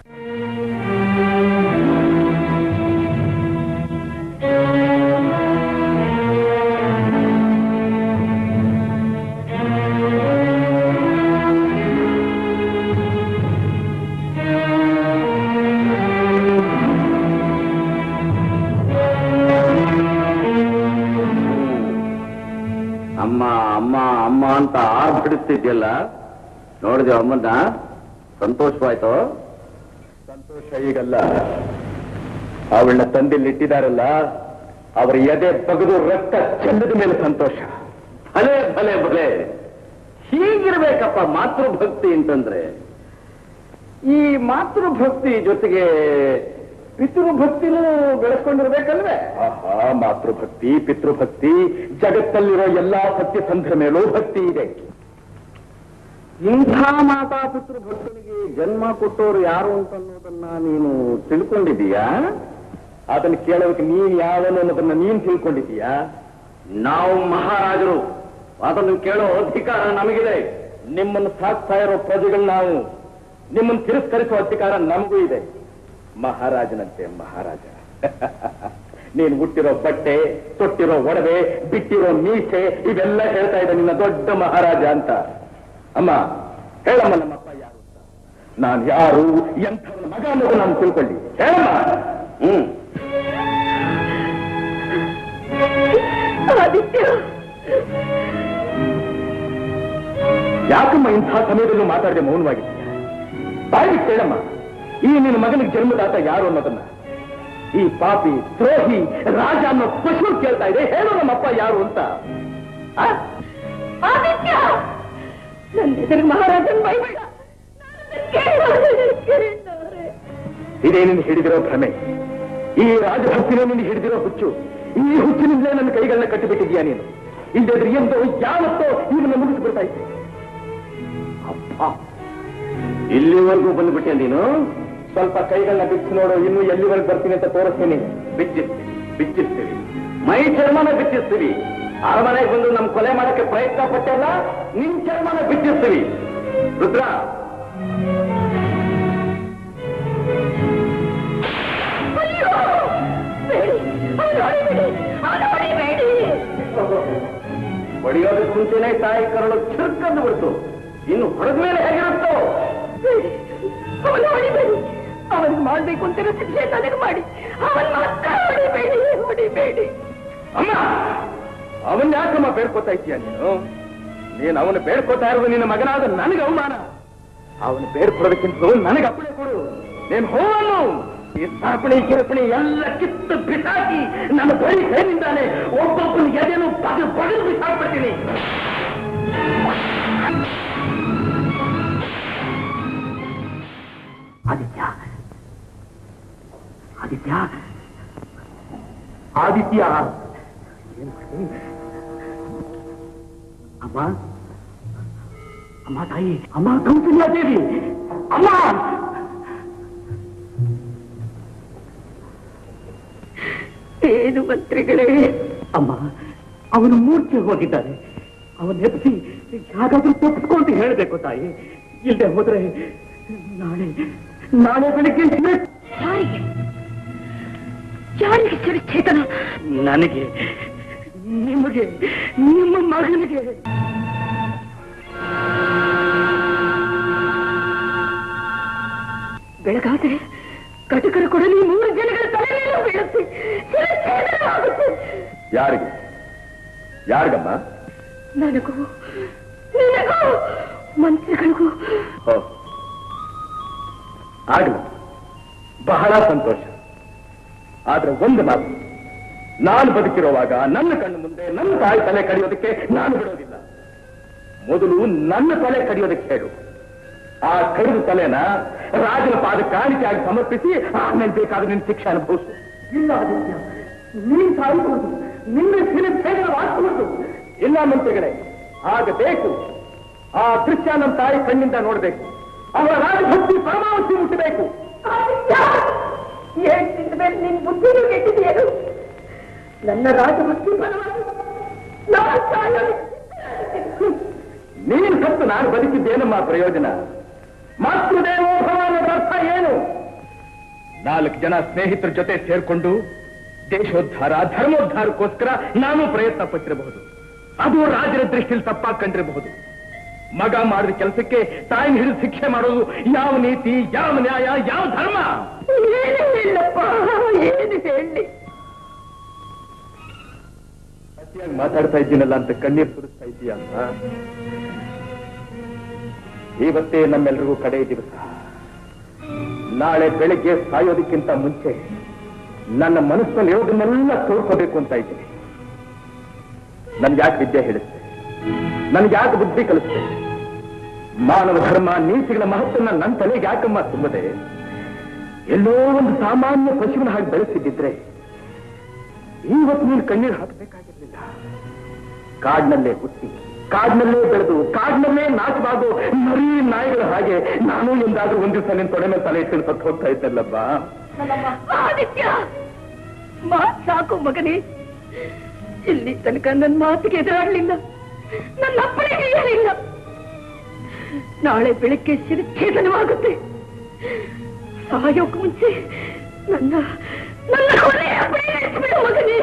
Speaker 1: ಅಮ್ಮ ಅಮ್ಮ ಅಮ್ಮ ಅಂತ ಆರ್ಬಿಡುತ್ತಿದ್ಯಲ್ಲ ನೋಡಿದೆ ಅಮ್ಮನ್ನ ಸಂತೋಷವಾಯ್ತು
Speaker 9: ಸಂತೋಷ ಈಗಲ್ಲ ಅವಳನ್ನ ತಂದಿಲ್ಲಿಟ್ಟಿದಾರಲ್ಲ ಅವರ ಎದೆ ಬಗದು ರಕ್ತ ಚೆಲ್ಲದ ಮೇಲೆ ಸಂತೋಷ
Speaker 1: ಭಲೆ ಭಲೆ ಭಲೆ ಹೀಗೆ ಹೀಗಿರ್ಬೇಕಪ್ಪ ಮಾತೃಭಕ್ತಿ ಅಂತಂದ್ರೆ ಈ ಮಾತೃಭಕ್ತಿ ಜೊತೆಗೆ ಪಿತೃಭಕ್ತಿನೂ ಬೆಳೆಸ್ಕೊಂಡಿರ್ಬೇಕಲ್ವೇ
Speaker 9: ಆಹಾ ಮಾತೃಭಕ್ತಿ ಪಿತೃಭಕ್ತಿ ಜಗತ್ತಲ್ಲಿರೋ ಎಲ್ಲಾ ಸತ್ಯಸಂಧರ ಮೇಲೂ ಭಕ್ತಿ ಇದೆ
Speaker 1: ಇಂಥ ಮಾತಾ ಪಿತೃಭಕ್ತನಿಗೆ ಜನ್ಮ ಕೊಟ್ಟೋರು ಯಾರು ಅಂತ ಅನ್ನೋದನ್ನ ನೀನು ತಿಳ್ಕೊಂಡಿದೀಯಾ
Speaker 9: ಅದನ್ನ ಕೇಳೋದಕ್ಕೆ ನೀನ್ ಯಾವನು ಅನ್ನೋದನ್ನ ನೀನ್ ತಿಳ್ಕೊಂಡಿದೀಯಾ
Speaker 1: ನಾವು ಮಹಾರಾಜರು ಅದನ್ನು ಕೇಳೋ ಅಧಿಕಾರ ನಮಗಿದೆ
Speaker 9: ನಿಮ್ಮನ್ನು ಸಾಕ್ತಾ ಇರೋ ಪ್ರಜೆಗಳು ನಾವು ನಿಮ್ಮನ್ನು ತಿರಸ್ಕರಿಸುವ ಅಧಿಕಾರ ನಮಗೂ ಇದೆ ಮಹಾರಾಜನಂತೆ ಮಹಾರಾಜ ನೀನು ಹುಟ್ಟಿರೋ ಬಟ್ಟೆ ತೊಟ್ಟಿರೋ ಒಡವೆ ಬಿಟ್ಟಿರೋ ಮೀಸೆ ಇವೆಲ್ಲ ಹೇಳ್ತಾ ಇದ್ದ ನಿನ್ನ ದೊಡ್ಡ ಮಹಾರಾಜ ಅಂತ ಅಮ್ಮ ಹೇಳಮ್ಮ ನಮ್ಮಪ್ಪ ಯಾರು ಅಂತ ನಾನು ಯಾರು ಎಂಥ ಮಗ ಅನ್ನೋದು ನಾನು ತಿಳ್ಕೊಳ್ಳಿ ಹೇಳಮ್ಮ ಹ್ಮ್
Speaker 4: ಆದಿತ್ಯ
Speaker 9: ಯಾಕಮ್ಮ ಇಂಥ ಸಮಯದಲ್ಲೂ ಮಾತಾಡದೆ ಮೌನವಾಗಿದ್ದೀಯ ಬಾಯಿ ಕೇಳಮ್ಮ ಈ ನಿನ್ನ ಮಗನಿಗೆ ಜನ್ಮದಾತ ಯಾರು ಅನ್ನೋದನ್ನ ಈ ಪಾಪಿ ದ್ರೋಹಿ ರಾಜ ಅನ್ನೋ ಪಶು ಕೇಳ್ತಾ ಇದೆ ಹೇಳು ನಮ್ಮಪ್ಪ ಯಾರು ಅಂತ ಆ?
Speaker 4: ಆದಿತ್ಯ ನನ್ನ ಎದುರು ಮಹಾರಾಜನ್ ಬೈಬೇಡ ಕೇಳಾರೆ ಕೇಳಾರೆ
Speaker 9: ಇದೇ ನಿನ್ನ ಹಿಡಿದಿರೋ ಭ್ರಮೆ ಈ ರಾಜಭಕ್ತಿನೇ ನಿನ್ನ ಹಿಡಿದಿರೋ ಹುಚ್ಚು ಈ ಹುಚ್ಚಿನಿಂದಲೇ ನನ್ನ ಕೈಗಳನ್ನ ಕಟ್ಟಿಬಿಟ್ಟಿದ್ಯಾ ನೀನು ಇಲ್ಲದ್ರೆ ಎಂದೋ ಯಾವತ್ತೋ ಇವನ್ನ ಮುಗಿಸ್ಬಿಡ್ತಾ ಇದ್ದೆ
Speaker 1: ಅಪ್ಪ ಇಲ್ಲಿವರೆಗೂ ಬಂದ್ಬಿಟ್ಟೆ ನೀನು
Speaker 9: ಸ್ವಲ್ಪ ಕೈಗಳನ್ನ ಬಿಚ್ಚಿ ನೋಡು ಇನ್ನು ಎಲ್ಲಿವರೆಗೆ ಬರ್ತೀನಿ ಅಂತ ತೋರಿಸ್ತೀನಿ
Speaker 1: ಬಿಚ್ಚಿಸ್ತೀವಿ ಬಿಚ್ಚಿಸ್ತೀವಿ ಮೈ ಚರ್ಮನ ಬಿಚ್ಚಿಸ್ತೀವಿ ಅರಮನೆಗೆ ಬಂದು ನಮ್ ಕೊಲೆ ಮಾಡಕ್ಕೆ ಪ್ರಯತ್ನ ಪಟ್ಟೆಲ್ಲ ನಿನ್ ಚರ್ಮನ ಬಿಚ್ಚಿಸ್ತೀವಿ ರುದ್ರ
Speaker 4: ಅಯ್ಯೋ ಬೇಡಿ ಅವನು ಹೊಡಿಬೇಡಿ ಅವನು ಹೊಡಿಬೇಡಿ
Speaker 1: ಹೊಡೆಯೋದಕ್ಕೆ ಮುಂಚೆನೆ ತಾಯಿ ಕರಳು ಚುರುಕಂದು ಬಿಡ್ತು ಇನ್ನು ಹೊಡೆದ ಮೇಲೆ ಹೇಗಿರುತ್ತೋ
Speaker 4: ಬೇಡಿ ಅವನು ಹೊಡಿಬೇಡಿ ಅವನಿಗೆ ಮಾಡ್ಬೇಕು ಅಂತಿರೋ ಶಿಕ್ಷೆ ನನಗೆ ಮಾಡಿ ಅವನ್ ಮಾತ್ರ ಹೊಡಿಬೇಡಿ ಹೊಡಿಬೇಡಿ
Speaker 9: ಅಮ್ಮ ಅವನ್ ಯಾಕಮ್ಮ ಬೇಡ್ಕೋತಾ ಇದ್ದೀಯ ನೀನು ನೀನು ಅವನು ಬೇಡ್ಕೋತಾ ಇರೋದು ನಿನ್ನ ಮಗನಾದ ನನಗೆ ಅವಮಾನ ಅವನು ಬೇಡ್ಕೊಡೋದಕ್ಕಿಂತ ನನಗೆ ಅಪ್ಪಣೆ ಕೊಡು ನೀನು ಹೋವನ್ನು ಈ ಸಾಪಣಿ ಕಿರಪಣಿ ಎಲ್ಲ ಕಿತ್ತು ಬಿಸಾಕಿ ನನ್ನ ಬರೀ ಕೈನಿಂದಾನೆ ಒಬ್ಬೊಬ್ಬನ ಎದೆನು ಪದ ಪಡೆದು ಬಿಸಾಕ್ಬಿಡ್ತೀನಿ
Speaker 2: ಆದಿತ್ಯ ಆದಿತ್ಯ ಆದಿತ್ಯ ಏನ್ ಮಾಡಿ? ಅಮ್ಮ ಅಮ್ಮ ತಾಯಿ ಅಮ್ಮ ಕೌಸಲ್ಯ ದೇವಿ ಅಮ್ಮ
Speaker 4: ಏನು ಮಂತ್ರಿಗಳೇ
Speaker 2: ಅಮ್ಮ ಅವನು ಮೂರ್ಛೆ ಹೋಗಿದ್ದಾನೆ ಅವನ ಎಪ್ಸಿ ಯಾಕಾದ್ರೂ ತಪ್ಪಿಸ್ಕೊಂಡು ಹೇಳಬೇಕು ತಾಯಿ ಇಲ್ಲದೆ ಹೋದ್ರೆ ನಾಳೆ ನಾಳೆ ಬೆಳಿಗ್ಗೆ
Speaker 4: ಯಾರಿಗೆ ಯಾರಿಗೆ ಸರಿ ಚೇತನ
Speaker 2: ನನಗೆ ನಿಮಗೆ ನಿಮ್ಮ ಮಗನಿಗೆ
Speaker 4: ಬೆಳಗಾದ್ರೆ ಕಟಕರ ಕೊಡಲಿ ಮೂರು ಜನಗಳ ತಲೆ ಮೇಲೆ ಬೀಳುತ್ತೆ ಶಿರಚ್ಛೇದನ ಆಗುತ್ತೆ
Speaker 9: ಯಾರಿಗೆ ಯಾರಿಗಮ್ಮ
Speaker 4: ನನಗೂ ನಿನಗೂ ಮಂತ್ರಿಗಳಿಗೂ
Speaker 9: ಹೋ. ಆಗ್ಲಿ ಬಹಳ ಸಂತೋಷ ಆದ್ರೆ ಒಂದು ಮಾತು ನಾನು ಬದುಕಿರುವಾಗ ನನ್ನ ಕಣ್ಣು ಮುಂದೆ ನನ್ನ ತಾಯಿ ತಲೆ ಕಡಿಯೋದಕ್ಕೆ ನಾನು ಬಿಡೋದಿಲ್ಲ ಮೊದಲು ನನ್ನ ತಲೆ ಕಡಿಯೋದಕ್ಕೆ ಹೇಳು ಆ ಕಡಿದ ತಲೆನ ರಾಜನ ಪಾದ ಕಾಣಿಕೆಯಾಗಿ ಸಮರ್ಪಿಸಿ ಆಮೇಲೆ ಬೇಕಾದ್ರೆ ನಿನ್ನ ಶಿಕ್ಷೆ ಅನುಭವಿಸು
Speaker 2: ಇಲ್ಲ ಆದಿತ್ಯ ನೀನ್ ಸಾಯಬಹುದು ನಿನ್ನ ಶಿರಚ್ಛೇದನವಾಗಬಹುದು
Speaker 9: ಇಲ್ಲ ಮಂತ್ರಿಗಳೇ ಆಗ ಬೇಕು ಆ ದೃಶ್ಯ ನಮ್ಮ ತಾಯಿ ಕಣ್ಣಿಂದ ನೋಡ್ಬೇಕು ಅವರ ರಾಜಭಕ್ತಿ ಪರಮಾವಧಿ ಮುಟ್ಟಬೇಕು
Speaker 4: ಹೇಳ್ತಿದ್ದ ಮೇಲೆ ನಿನ್ ಬುದ್ಧಿನೂ ಕೆಟ್ಟಿದೆಯೇನು ನನ್ನ ರಾಜಭಕ್ತಿ ಪರವಾಗಿ ನಾನು ಸಾಯೋದು
Speaker 9: ನೀನು ಸತ್ತು ನಾನು ಬದುಕಿದ್ದೇನಮ್ಮ ಪ್ರಯೋಜನ ಮಾತೃದೇವೋಭವ ಅನ್ನೋದ್ರ ಅರ್ಥ ಏನು ನಾಲ್ಕು ಜನ ಸ್ನೇಹಿತರ ಜೊತೆ ಸೇರ್ಕೊಂಡು ದೇಶೋದ್ಧಾರ ಧರ್ಮೋದ್ಧಾರಕ್ಕೋಸ್ಕರ ನಾನು ಪ್ರಯತ್ನ ಪಟ್ಟಿರಬಹುದು ಅದು ರಾಜರ ದೃಷ್ಟಿಯಲ್ಲಿ ತಪ್ಪಾಗಿ ಕಂಡಿರಬಹುದು ಮಗ ಮಾಡಿದ ಕೆಲಸಕ್ಕೆ ತಾಯಿನ ಹಿಡಿದು ಶಿಕ್ಷೆ ಮಾಡೋದು ಯಾವ ನೀತಿ ಯಾವ ನ್ಯಾಯ ಯಾವ ಧರ್ಮ
Speaker 4: ಏನು ಹೇಳಪ್ಪ ಏನು ಹೇಳಿ
Speaker 9: ಅತಿಯಾಗಿ ಮಾತಾಡ್ತಾ ಇದ್ದೀನಲ್ಲ ಅಂತ ಕಣ್ಣೀರು ಸುರಿಸ್ತಾ ಇದೀಯ ಅಮ್ಮ ಇವತ್ತೇ ನಮ್ಮೆಲ್ರಿಗೂ ಕಡೆ ದಿವಸ ನಾಳೆ ಬೆಳಿಗ್ಗೆ ಸಾಯೋದಕ್ಕಿಂತ ಮುಂಚೆ ನನ್ನ ಮನಸ್ಸಲ್ಲಿ ಇರೋದನ್ನೆಲ್ಲ ತೋರ್ಕೋಬೇಕು ಅಂತ ಇದ್ದೀನಿ ನನ್ಗೆ ಯಾಕೆ ವಿದ್ಯೆ ಹೇಳಿಸ್ತೆ ನನ್ಗೆ ಯಾಕೆ ಬುದ್ಧಿ ಕಲಿಸ್ತೆ
Speaker 2: ಮಾನವ ಧರ್ಮ ನೀತಿಗಳ ಮಹತ್ವನ ನನ್ನ ತಲೆಗೆ ಯಾಕಮ್ಮ ತುಂಬದೆ ಎಲ್ಲೋ ಒಂದು ಸಾಮಾನ್ಯ ಪಶುವಿನ ಹಾಗೆ ಬೆಳೆಸಿದ್ದಿದ್ರೆ ಇವತ್ತು ನೀನು ಕಣ್ಣೀರು ಹಾಕಬೇಕಾಗಿರ್ಲಿಲ್ಲ ಕಾಡಿನಲ್ಲೇ ಹುಟ್ಟಿ ಕಾಡಿನಲ್ಲೇ ಬೆಳೆದು ಕಾಡಿನಲ್ಲೇ ನಾಶವಾಗೋ ಮರಿ ನಾಯಿಗಳ ಹಾಗೆ ನಾನು ಎಂದಾದ್ರೂ ಒಂದು ದಿವಸ ನಿನ್ನ ತೊಡೆ ಮೇಲೆ ತಲೆ ಇಟ್ಟು ಸತ್ತು ಹೋಗ್ತಾ ಇದ್ದಲ್ಲಬ್ಬ
Speaker 4: ಆದಿತ್ಯ ಮಾತ್ ಸಾಕು ಮಗನೇ ಇಲ್ಲಿ ತನಕ ನನ್ನ ಮಾತಿಗೆ ಎದುರಾಡ್ಲಿಲ್ಲ ನನ್ನ ಅಪ್ಪಣೆಗೆ ಹೇಳಿಲ್ಲ ನಾಳೆ ಬೆಳಗ್ಗೆ ಶಿರಚ್ಛೇದನವಾಗುತ್ತೆ ಸಾಯೋಕ್ ಮುಂಚೆ ನನ್ನ ನನ್ನ ಕೊನೆ ಅಪ್ಪಣೆ ನಡೆಸಿಬಿಡು ಮಗನೇ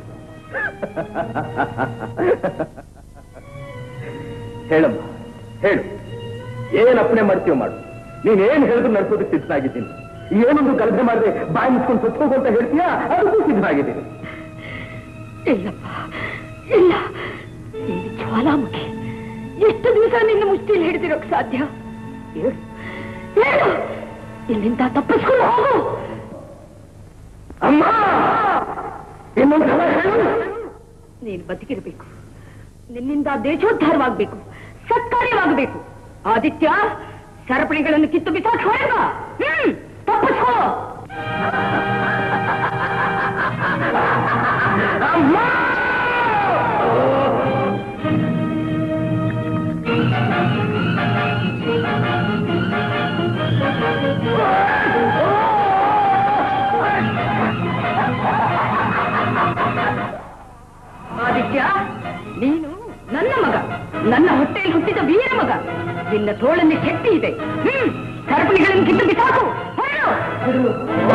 Speaker 2: ಹೇಳಮ್ಮ ಹೇಳು ಏನ್ ಅಪ್ಪಣೆ ಮಾಡ್ತೀವ ಮಾಡು ನೀನೇನ್ ಹೇಳಿದ್ರು ನಡ್ಸೋದಕ್ಕೆ ಸಿದ್ಧನಾಗಿದ್ದೀನಿ ಏನೊಂದು ಗಲ್ಭೆ ಮಾಡದೆ ಬಾಯಿ ಮುಚ್ಕೊಂಡು ಸತ್ತು ಹೋಗು ಅಂತ ಹೇಳ್ತೀಯಾ ಅದಕ್ಕೂ ಸಿದ್ಧನಾಗಿದ್ದೀನಿ
Speaker 4: ಇಲ್ಲಪ್ಪ ಇಲ್ಲ ನೀನು ಜ್ವಾಲಾಮುಖಿ ಎಷ್ಟು ದಿವಸ ನಿನ್ನ ಮುಷ್ಟಿಯಲ್ಲಿ ಹಿಡಿದಿರೋಕ್ ಸಾಧ್ಯ ಹೇಳು ಹೇಳು ಇಲ್ಲಿಂದ ತಪ್ಪಿಸ್ಕೊಂಡು ಹೋಗು
Speaker 2: ಅಮ್ಮ ಇನ್ನೊಂದ್ಸಲ ಹೇಳು
Speaker 4: ನೀನು ಬದುಕಿರ್ಬೇಕು ನಿನ್ನಿಂದ ದೇಶೋದ್ಧಾರವಾಗಬೇಕು ಸತ್ಕಾರ್ಯವಾಗಬೇಕು ಆದಿತ್ಯ ಸರಪಣಿಗಳನ್ನು ಕಿತ್ತು ಬಿಸಾಕ್ ಹೊರಗ ಹ್ಮ್ ತಪ್ಪಿಸ್ಕೋ ಆದಿತ್ಯ ನೀನು ನನ್ನ ಮಗ ನನ್ನ ಹೊಟ್ಟೆಯಲ್ಲಿ ಹುಟ್ಟಿದ ವೀರ ಮಗ ನಿನ್ನ ತೋಳಲ್ಲಿ ಶಕ್ತಿ ಇದೆ ಹ್ಮ್ ಸರಪಣಿಗಳನ್ನು ಕಿತ್ತು ಬಿಸಾಕು ಹೊರಡು.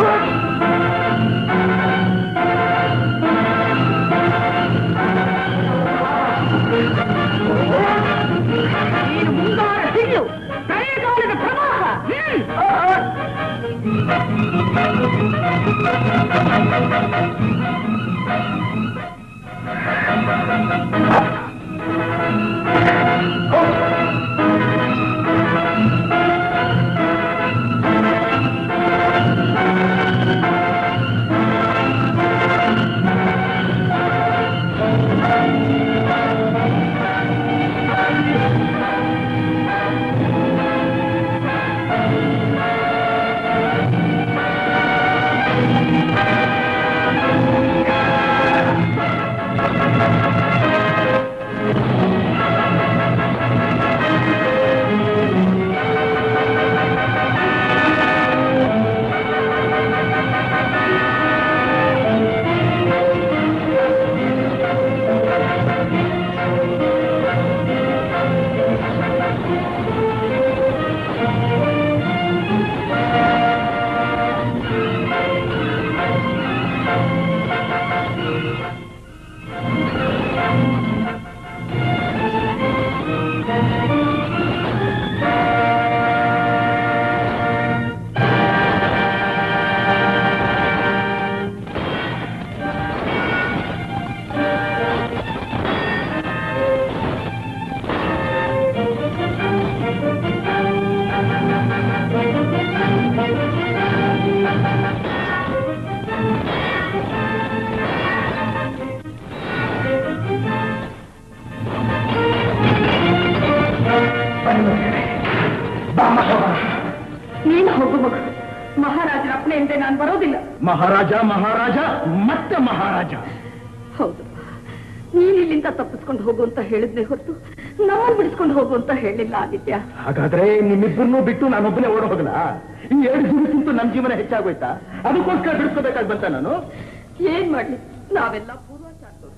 Speaker 4: ನೀನು ಮುಂಗಾರ ಸಿಡ್ಲು ಪ್ರಳಯಕಾಲದ ಪ್ರವಾಹ ಹ್ಮ್ ನೀನು ಹೋಗು ಮಗು ಮಹಾರಾಜರ ಅಪ್ಪಣೆಯಂತೆ ನಾನು ಬರೋದಿಲ್ಲ
Speaker 2: ಮಹಾರಾಜ ಮಹಾರಾಜ ಮತ್ತೆ ಮಹಾರಾಜ
Speaker 4: ಹೌದು ನೀನ್ ಇಲ್ಲಿಂದ ತಪ್ಪಿಸ್ಕೊಂಡು ಹೋಗು ಅಂತ ಹೇಳಿದ್ನೆ ಹೊರತು ನಮ್ಮನ್ನು ಬಿಡಿಸ್ಕೊಂಡು ಹೋಗು ಅಂತ ಹೇಳಿಲ್ಲ ಆದಿತ್ಯ
Speaker 2: ಹಾಗಾದ್ರೆ ನಿಮ್ಮಿಬ್ಬರನ್ನೂ ಬಿಟ್ಟು ನಾನೊಬ್ಬನೇ ಓಡ ಹೋಗಲ್ಲ ಈ ಎರಡು ಜೀವಕ್ಕಿಂತ ನನ್ನ ಜೀವನ ಹೆಚ್ಚಾಗೋಯ್ತಾ ಅದಕ್ಕೋಸ್ಕರ ಬಿಡಿಸ್ಕೋಬೇಕಾಗಿ ಬಂತ ನಾನು
Speaker 4: ಏನ್ ಮಾಡ್ಲಿ ನಾವೆಲ್ಲ ಪೂರ್ವಾಚಾರದವ್ರು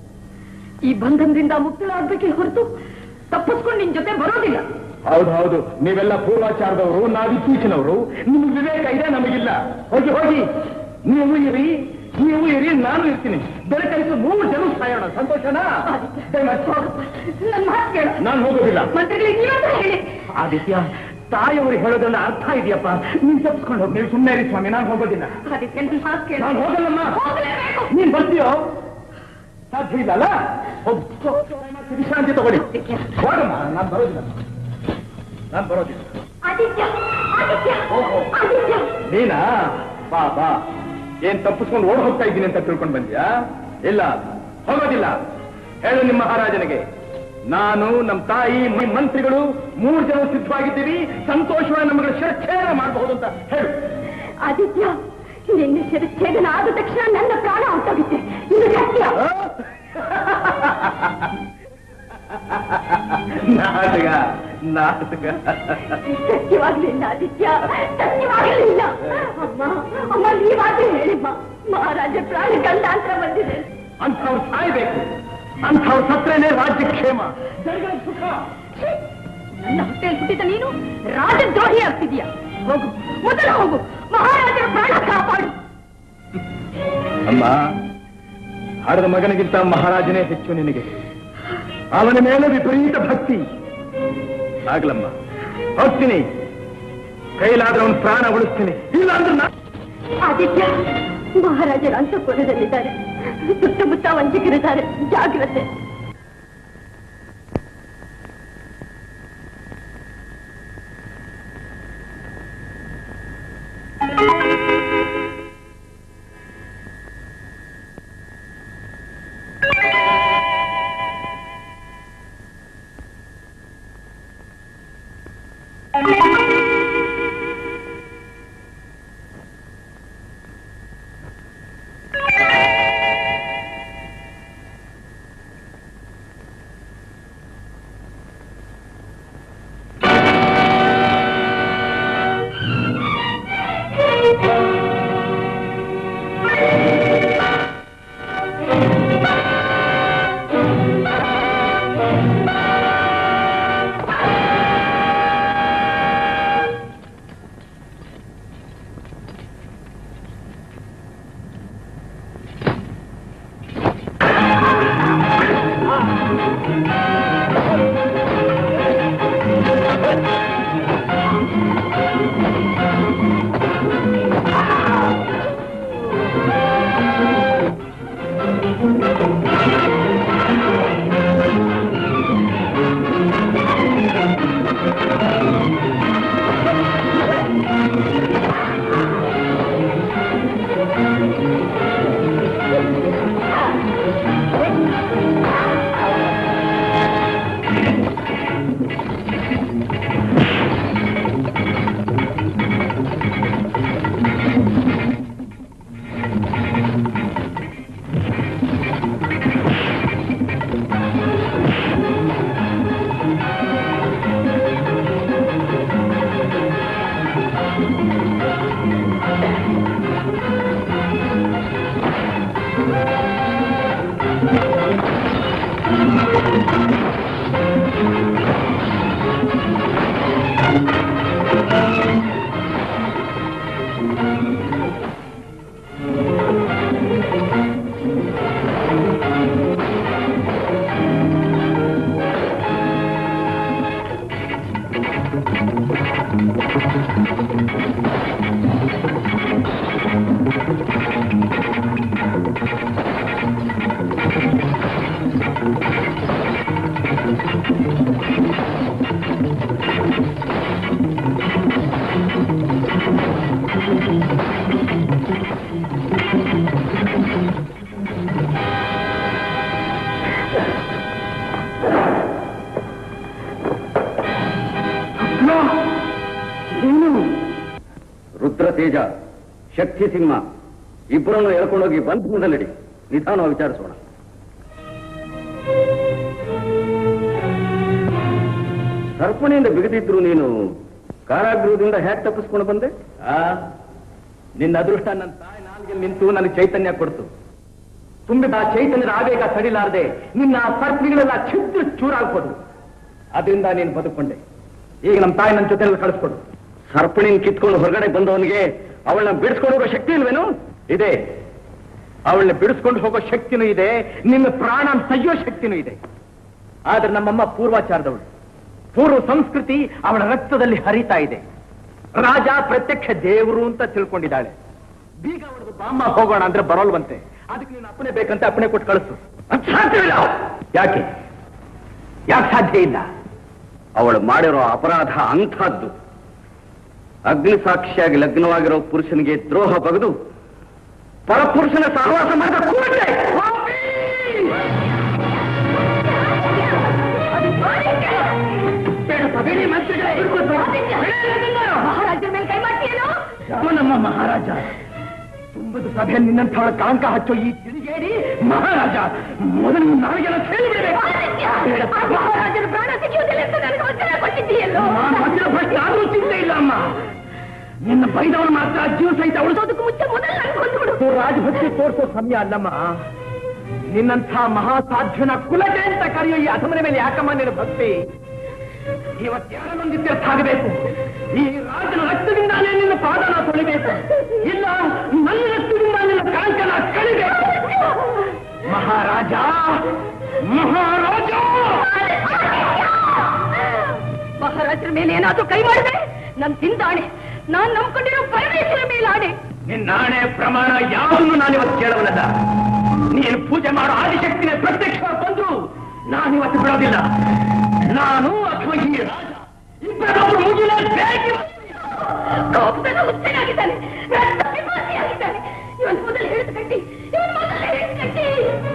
Speaker 4: ಈ ಬಂಧನದಿಂದ ಮುಕ್ತರಾಗ್ಬೇಕೇ ಹೊರತು ತಪ್ಪಿಸ್ಕೊಂಡು ನಿನ್ ಜೊತೆ ಬರೋದಿಲ್ಲ
Speaker 2: ಹೌದು ಹೌದು ನೀವೆಲ್ಲ ಪೂರ್ವಾಚಾರದವರು ನಾವು ಇತ್ತೀಚಿನವರು ನಿಮ್ಗೆ ವಿವೇಕ ಇದೆ ನಮಗಿಲ್ಲ ಹೋಗಿ ಹೋಗಿ ನೀವು ಇರಿ ನೀವು ಇರಿ ನಾನು ಇರ್ತೀನಿ ಬೆಳಕರಿಸು ಮೂರು ಜನ ಸಾಯೋಣ ಸಂತೋಷನಾ
Speaker 4: ನನ್ನ ಮಾತು ಕೇಳು
Speaker 2: ನಾನು ಹೋಗೋದಿಲ್ಲ
Speaker 4: ಮಂತ್ರಿಗಳಿಗೆ ನೀವಂತ ಹೇಳಿ
Speaker 2: ಆದಿತ್ಯ ತಾಯಿಯವರು ಹೇಳೋದನ್ನ ಅರ್ಥ ಇದೆಯಪ್ಪ ನೀನ್ ತಪ್ಪಿಸ್ಕೊಂಡು ಹೋಗಿ ನೀವು ಸುಮ್ಮನೆ ಇರಿ ಸ್ವಾಮಿ ನಾನು ಹೋಗೋದಿಲ್ಲ
Speaker 4: ಆದಿತ್ಯ ನನ್ನ ಮಾತು ಕೇಳು
Speaker 2: ನಾನು ಹೋಗಲ್ಲಮ್ಮ
Speaker 4: ಹೋಗ್ಲೇಬೇಕು.
Speaker 2: ನೀನ್ ಬರ್ತೀಯೋ ಸಾಧ್ಯ ಇಲ್ಲ ಅಲ್ಲ ಹೋಗು. ವಿಶ್ರಾಂತಿ ತಗೊಳ್ಳಿ ಹೋಗಮ್ಮ ನಾನು ಬರೋದಿಲ್ಲ ನಾನು ಬರೋದಿಲ್ಲ
Speaker 4: ಆದಿತ್ಯ ಆದಿತ್ಯ ಆದಿತ್ಯ
Speaker 2: ನೀನಾ ಬಾ ಬಾ ಏನ್ ತಪ್ಪಿಸ್ಕೊಂಡು ಓಡ್ ಹೋಗ್ತಾ ಇದ್ದೀನಿ ಅಂತ ತಿಳ್ಕೊಂಡು ಬಂದ್ಯಾ ಇಲ್ಲ ಹೋಗೋದಿಲ್ಲ ಹೇಳು ನಿಮ್ಮ ಮಹಾರಾಜನಿಗೆ ನಾನು ನಮ್ಮ ತಾಯಿ ಮ- ಮಂತ್ರಿಗಳು ಮೂರು ಜನ ಸಿದ್ಧವಾಗಿದ್ದೀವಿ ಸಂತೋಷವಾಗಿ ನಮಗೆ ಶಿರಚ್ಛೇದನ ಮಾಡಬಹುದು ಅಂತ ಹೇಳು
Speaker 10: ಆದಿತ್ಯ ನಿನ್ನ ಶಿರಚ್ಛೇದನ ಆದ ತಕ್ಷಣ ನನ್ನ ಪ್ರಾಣ ಹೊರಟೋಗುತ್ತೆ ಇದು ಸತ್ಯ
Speaker 2: ನಾಟಕ ನಾಟಕ
Speaker 10: ಸತ್ಯವಾಗ್ಲಿಲ್ಲ ಆದಿತ್ಯ ಸತ್ಯವಾಗಲಿಲ್ಲ ಅಮ್ಮ ಅಮ್ಮ ನೀವಾದ್ರೂ ಹೇಳಿಮ್ಮ ಮಹಾರಾಜ ಪ್ರಾಣ ಗಂಡಾಂತರ ಬಂದಿದೆ
Speaker 2: ಅಂಥವ್ರು ಸಾಯ್ಬೇಕು ಅಂಥವ್ರು ಸತ್ರೇನೆ ರಾಜ್ಯ ಕ್ಷೇಮ ಜನಗಳ ಸುಖ
Speaker 10: ಛೀ! ನನ್ನ ಹೊಟ್ಟೆಯಲ್ಲಿ ಹುಟ್ಟಿದ ನೀನು ರಾಜದ್ರೋಹಿ ಆಗ್ತಿದೀಯ ಹೋಗು ಮೊದಲು ಹೋಗು ಮಹಾರಾಜರ ಪ್ರಾಣ ಕಾಪಾಡು
Speaker 2: ಅಮ್ಮ ಹಡದ ಮಗನಿಗಿಂತ ಮಹಾರಾಜನೇ ಹೆಚ್ಚು ನಿನಗೆ ಅವನ ಮೇಲೆ ವಿಪರೀತ ಭಕ್ತಿ ಆಗ್ಲಮ್ಮ ಹೋಗ್ತೀನಿ ಕೈಲಾದ್ರೆ ಅವನ ಪ್ರಾಣ ಉಳಿಸ್ತೀನಿ ಇಲ್ಲ ಅಂದ್ರೆ ನಾ-
Speaker 10: ಆದಿತ್ಯ ಮಹಾರಾಜರ ಅಂತಃಪುರದಲ್ಲಿದ್ದಾರೆ ಸುತ್ತಮುತ್ತ ವಂಚಕರಿದ್ದಾರೆ ಜಾಗ್ರತೆ
Speaker 1: ರುದ್ರ ತೇಜ ಶಕ್ತಿ ಸಿಂಹ ಇಬ್ಬರನ್ನು ಎಳ್ಕೊಂಡೋಗಿ ಬಂಧನದಲ್ಲಿಡಿ ನಿಧಾನವಾಗಿ ವಿಚಾರಿಸೋಣ ಸರ್ಪಣೆಯಿಂದ ಬಿಗದಿದ್ರು ನೀನು ಕಾರಾಗೃಹದಿಂದ ಹ್ಯಾಕ್ ತಪ್ಪಿಸ್ಕೊಂಡು ಬಂದೆ
Speaker 2: ಆ ನಿನ್ನ ಅದೃಷ್ಟ ನನ್ನ ತಾಯಿ ನಾಲ್ಗೆ ನಿಂತು ನನಗೆ ಚೈತನ್ಯ ಕೊಡ್ತು ತುಂಬಿದ ಆ ಚೈತನ್ಯದ ಆವೇಗ ತಡಿಲಾರದೆ ನಿನ್ನ ಸರ್ಪಿಗಳೆಲ್ಲ ಛಿದ್ರ ಚೂರಾಗ್ಬೋದು ಅದರಿಂದ ನೀನು ಬದುಕೊಂಡೆ ಈಗ ನಮ್ಮ ತಾಯಿ ನನ್ನ ಜೊತೆಯಲ್ಲಿ ಕಳಿಸ್ಕೊಡು
Speaker 1: ಸರ್ಪಣಿನ ಕಿತ್ಕೊಂಡು ಹೊರಗಡೆ ಬಂದವನಿಗೆ ಅವಳನ್ನ ಬಿಡಿಸ್ಕೊಂಡು ಹೋಗೋ ಶಕ್ತಿ ಇಲ್ವೇನು
Speaker 2: ಇದೆ ಅವಳನ್ನ ಬಿಡಿಸ್ಕೊಂಡು ಹೋಗೋ ಶಕ್ತಿನೂ ಇದೆ ನಿನ್ನ ಪ್ರಾಣ ತೆಗೆಯೋ ಶಕ್ತಿನೂ ಇದೆ ಆದ್ರೆ ನಮ್ಮಮ್ಮ ಪೂರ್ವಾಚಾರದವಳು ಪೂರ್ವ ಸಂಸ್ಕೃತಿ ಅವಳ ರಕ್ತದಲ್ಲಿ ಹರಿತಾ ಇದೆ ರಾಜ ಪ್ರತ್ಯಕ್ಷ ದೇವರು ಅಂತ ತಿಳ್ಕೊಂಡಿದ್ದಾಳೆ ಬೀಗ ಹೊಡೆದು ಬಾಮ್ಮ ಹೋಗೋಣ ಅಂದ್ರೆ ಬರೋಲ್ವಂತೆ ಅದಕ್ಕೆ ನೀನು ಅಪ್ಪಣೆ ಬೇಕಂತ ಅಪ್ಪಣೆ ಕೊಟ್ಟು ಕಳಿಸು ಅದ್ ಸಾಧ್ಯವಿಲ್ಲ ಯಾಕೆ ಯಾಕೆ ಸಾಧ್ಯ ಇಲ್ಲ
Speaker 1: ಅವಳು ಮಾಡಿರೋ ಅಪರಾಧ ಅಂಥದ್ದು ಅಗ್ನಿ ಸಾಕ್ಷಿಯಾಗಿ ಲಗ್ನವಾಗಿರೋ ಪುರುಷನಿಗೆ ದ್ರೋಹ ಬಗೆದು ಪರಪುರುಷನ ಸಹವಾಸ ಮಾಡಿದ ಕೂಡಲೇ
Speaker 2: ಬಿಡಿ ಮಂತ್ರಿಗಳೇ
Speaker 4: ಮಹಾರಾಜರ ಮೇಲೆ ಕೈ ಮಾಡ್ತೀಯೇನೋ
Speaker 2: ಯಾವ ನಮ್ಮ ಮಹಾರಾಜ ತುಂಬದ ಸಭೆಯಲ್ಲಿ ನಿನ್ನಂಥವಳ ಕಾಂಕ ಹಚ್ಚೋ ಈ ತಿಳಿಗೇಡಿ ಮಹಾರಾಜ ಮೊದಲು ನಾವಿಗೆಲ್ಲ ಕೇಳಿಬಿಡಬೇಕು
Speaker 4: ಮಹಾರಾಜರ ಪ್ರಾಣ ಸಿಗುವುದಿಲ್ಲ ಅಂತ ನನಗೆ ವಚನ ಕೊಟ್ಟಿದ್ದೀಯಲ್ಲೋ
Speaker 2: ವಜ್ರ ಭ್ರಷ್ಟ ಆದ್ರೂ ಚಿಂತೆ ಇಲ್ಲ ಅಮ್ಮ ನಿನ್ನ ಬೈದವನು ಮಾತ್ರ ಜೀವ ಸಹಿತ ಉಳಿಸೋದಕ್ಕೂ
Speaker 4: ಮುಂಚೆ ಮೊದಲು ನನ್ಗೆ ಕೊಂದ್ಬಿಡು
Speaker 2: ರಾಜಭಕ್ತಿ ತೋರಿಸೋ ಸಮಯ ಅಲ್ಲಮ್ಮ ನಿನ್ನಂಥ ಮಹಾಸಾಧ್ಯನ ಕುಲಟೆ ಅಂತ ಕರೆಯೋ ಈ ಅಸಮನೆ ಮೇಲೆ ಯಾಕಮ್ಮ ನಿನ್ನ ಭಕ್ತಿ ಇವತ್ತ್ಯಾರನ್ನೊಂದು ಇತ್ಯರ್ಥ ಆಗಬೇಕು ಈ ರಾಜನ ರಕ್ತದಿಂದಾನೇ ನಿನ್ನ ಪಾದನ ತೊಳಿಬೇಕು ಇಲ್ಲ ನನ್ನ ರಕ್ತದಿಂದ ನಿನ್ನ ಕಾಂಕನ ಕಳಿಬೇಕು ಮಹಾರಾಜ ಮಹಾರಾಜ
Speaker 4: ಮಹಾರಾಜರ ಮೇಲೆ ಏನಾದ್ರೂ ಕೈ ಮಾಡಿದೆ ನನ್ ತಿಂದಾಣೆ ನಾನ್ ನಂಬ್ಕೊಂಡಿರೋ ಪರಮೇಶ್ವರ ಮೇಲೆ ಆಣೆ
Speaker 2: ನಿನ್ನಾಣೆ ಪ್ರಮಾಣ ಯಾವುದನ್ನು ನಾನಿವತ್ತು ಕೇಳವನಲ್ಲ ನೀನು ಪೂಜೆ ಮಾಡೋ ಆದಿಶಕ್ತಿನ ಪ್ರತ್ಯಕ್ಷ ಬಂದ್ರು ನಾನಿವತ್ತು ಬಿಡೋದಿಲ್ಲ ನಾನು ಅಥವಾ ಈ ರಾಜ ಇಬ್ಬರೊಬ್ಬರು ಮುಗಿಲೇಬೇಕು
Speaker 4: ಕೋಪದ ಹುಚ್ಚನಾಗಿದ್ದಾನೆ ರಕ್ತ ಪಿಪಾಸಿಯಾಗಿದ್ದಾನೆ ಇವನ್ ಮೊದಲು ಹಿಡಿದು ಕಟ್ಟಿ ಇವನ್ ಮೊದಲು ಹಿಡಿದು ಕಟ್ಟಿ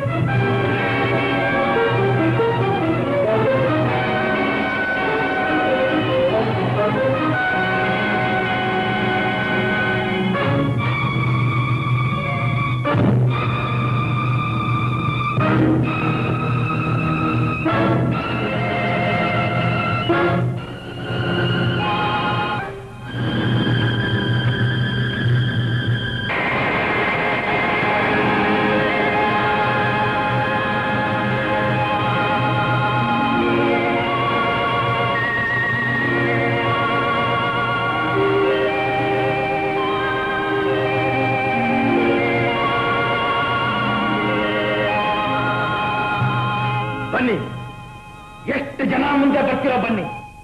Speaker 2: ಬನ್ನಿ ಎಷ್ಟು ಜನ ಮುಂದೆ ಬರ್ತೀರೋ ಬನ್ನಿ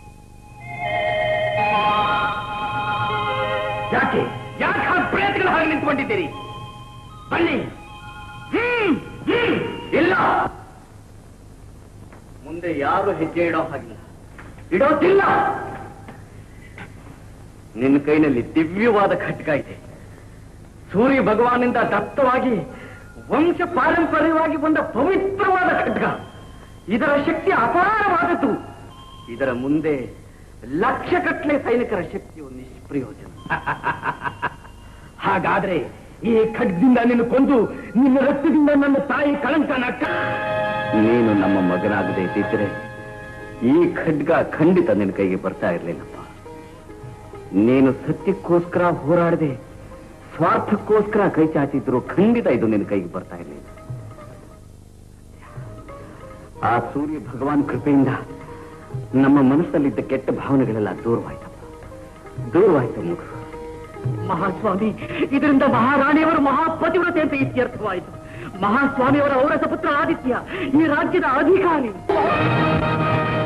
Speaker 2: ಯಾಕೆ ಯಾಕೆ ಆ ಪ್ರೇತಗಳ ಹಾಗೆ ನಿಂತ್ಕೊಂಡಿದ್ದೀರಿ ಬನ್ನಿ ಹ್ಮ್ ಹ್ಮ್ ಇಲ್ಲ ಮುಂದೆ ಯಾರು ಹೆಜ್ಜೆ ಇಡೋ ಹಾಗಿಲ್ಲ ಇಡೋದಿಲ್ಲ ನಿನ್ನ ಕೈನಲ್ಲಿ ದಿವ್ಯವಾದ ಖಡ್ಗ ಇದೆ ಸೂರ್ಯ ಭಗವಾನಿಂದ ದತ್ತವಾಗಿ ವಂಶ ಪಾರಂಪರ್ಯವಾಗಿ ಬಂದ ಪವಿತ್ರವಾದ ಖಡ್ಗ ಇದರ ಶಕ್ತಿ ಅಪಾರವಾದದ್ದು ಇದರ ಮುಂದೆ ಲಕ್ಷಗಟ್ಟಲೆ ಸೈನಿಕರ ಶಕ್ತಿಯು ನಿಷ್ಪ್ರಯೋಜನ ಹಾಗಾದ್ರೆ ಈ ಖಡ್ಗದಿಂದ ನಿನ್ನ ಕೊಂದು ನಿನ್ನ ರಕ್ತದಿಂದ ನನ್ನ ತಾಯಿ ಕಳಂಕನ ನೀನು ನಮ್ಮ ಮಗನಾಗದೆ ಇದ್ದಿದ್ರೆ ಈ ಖಡ್ಗ ಖಂಡಿತ ನಿನ್ನ ಕೈಗೆ ಬರ್ತಾ ಇರ್ಲಿಲ್ಲಪ್ಪ ನೀನು ಸತ್ಯಕ್ಕೋಸ್ಕರ ಹೋರಾಡದೆ ಸ್ವಾರ್ಥಕ್ಕೋಸ್ಕರ ಕೈ ಚಾಚಿದ್ರು ಖಂಡಿತ ಇದು ನಿನ್ನ ಕೈಗೆ ಬರ್ತಾ ಇರಲಿಲ್ಲ ಆ ಸೂರ್ಯ ಭಗವಾನ್ ಕೃಪೆಯಿಂದ ನಮ್ಮ ಮನಸ್ಸಲ್ಲಿದ್ದ ಕೆಟ್ಟ ಭಾವನೆಗಳೆಲ್ಲ ದೂರವಾಯ್ತಪ್ಪ ದೂರವಾಯ್ತು ಮಗು
Speaker 3: ಮಹಾಸ್ವಾಮಿ ಇದರಿಂದ ಮಹಾರಾಣಿಯವರು ಮಹಾಪತಿವ್ರತೆ ಅಂತ ಇತ್ಯರ್ಥವಾಯಿತು ಮಹಾಸ್ವಾಮಿಯವರ ಔರಸ ಪುತ್ರ ಆದಿತ್ಯ ಈ ರಾಜ್ಯದ ಅಧಿಕಾರಿ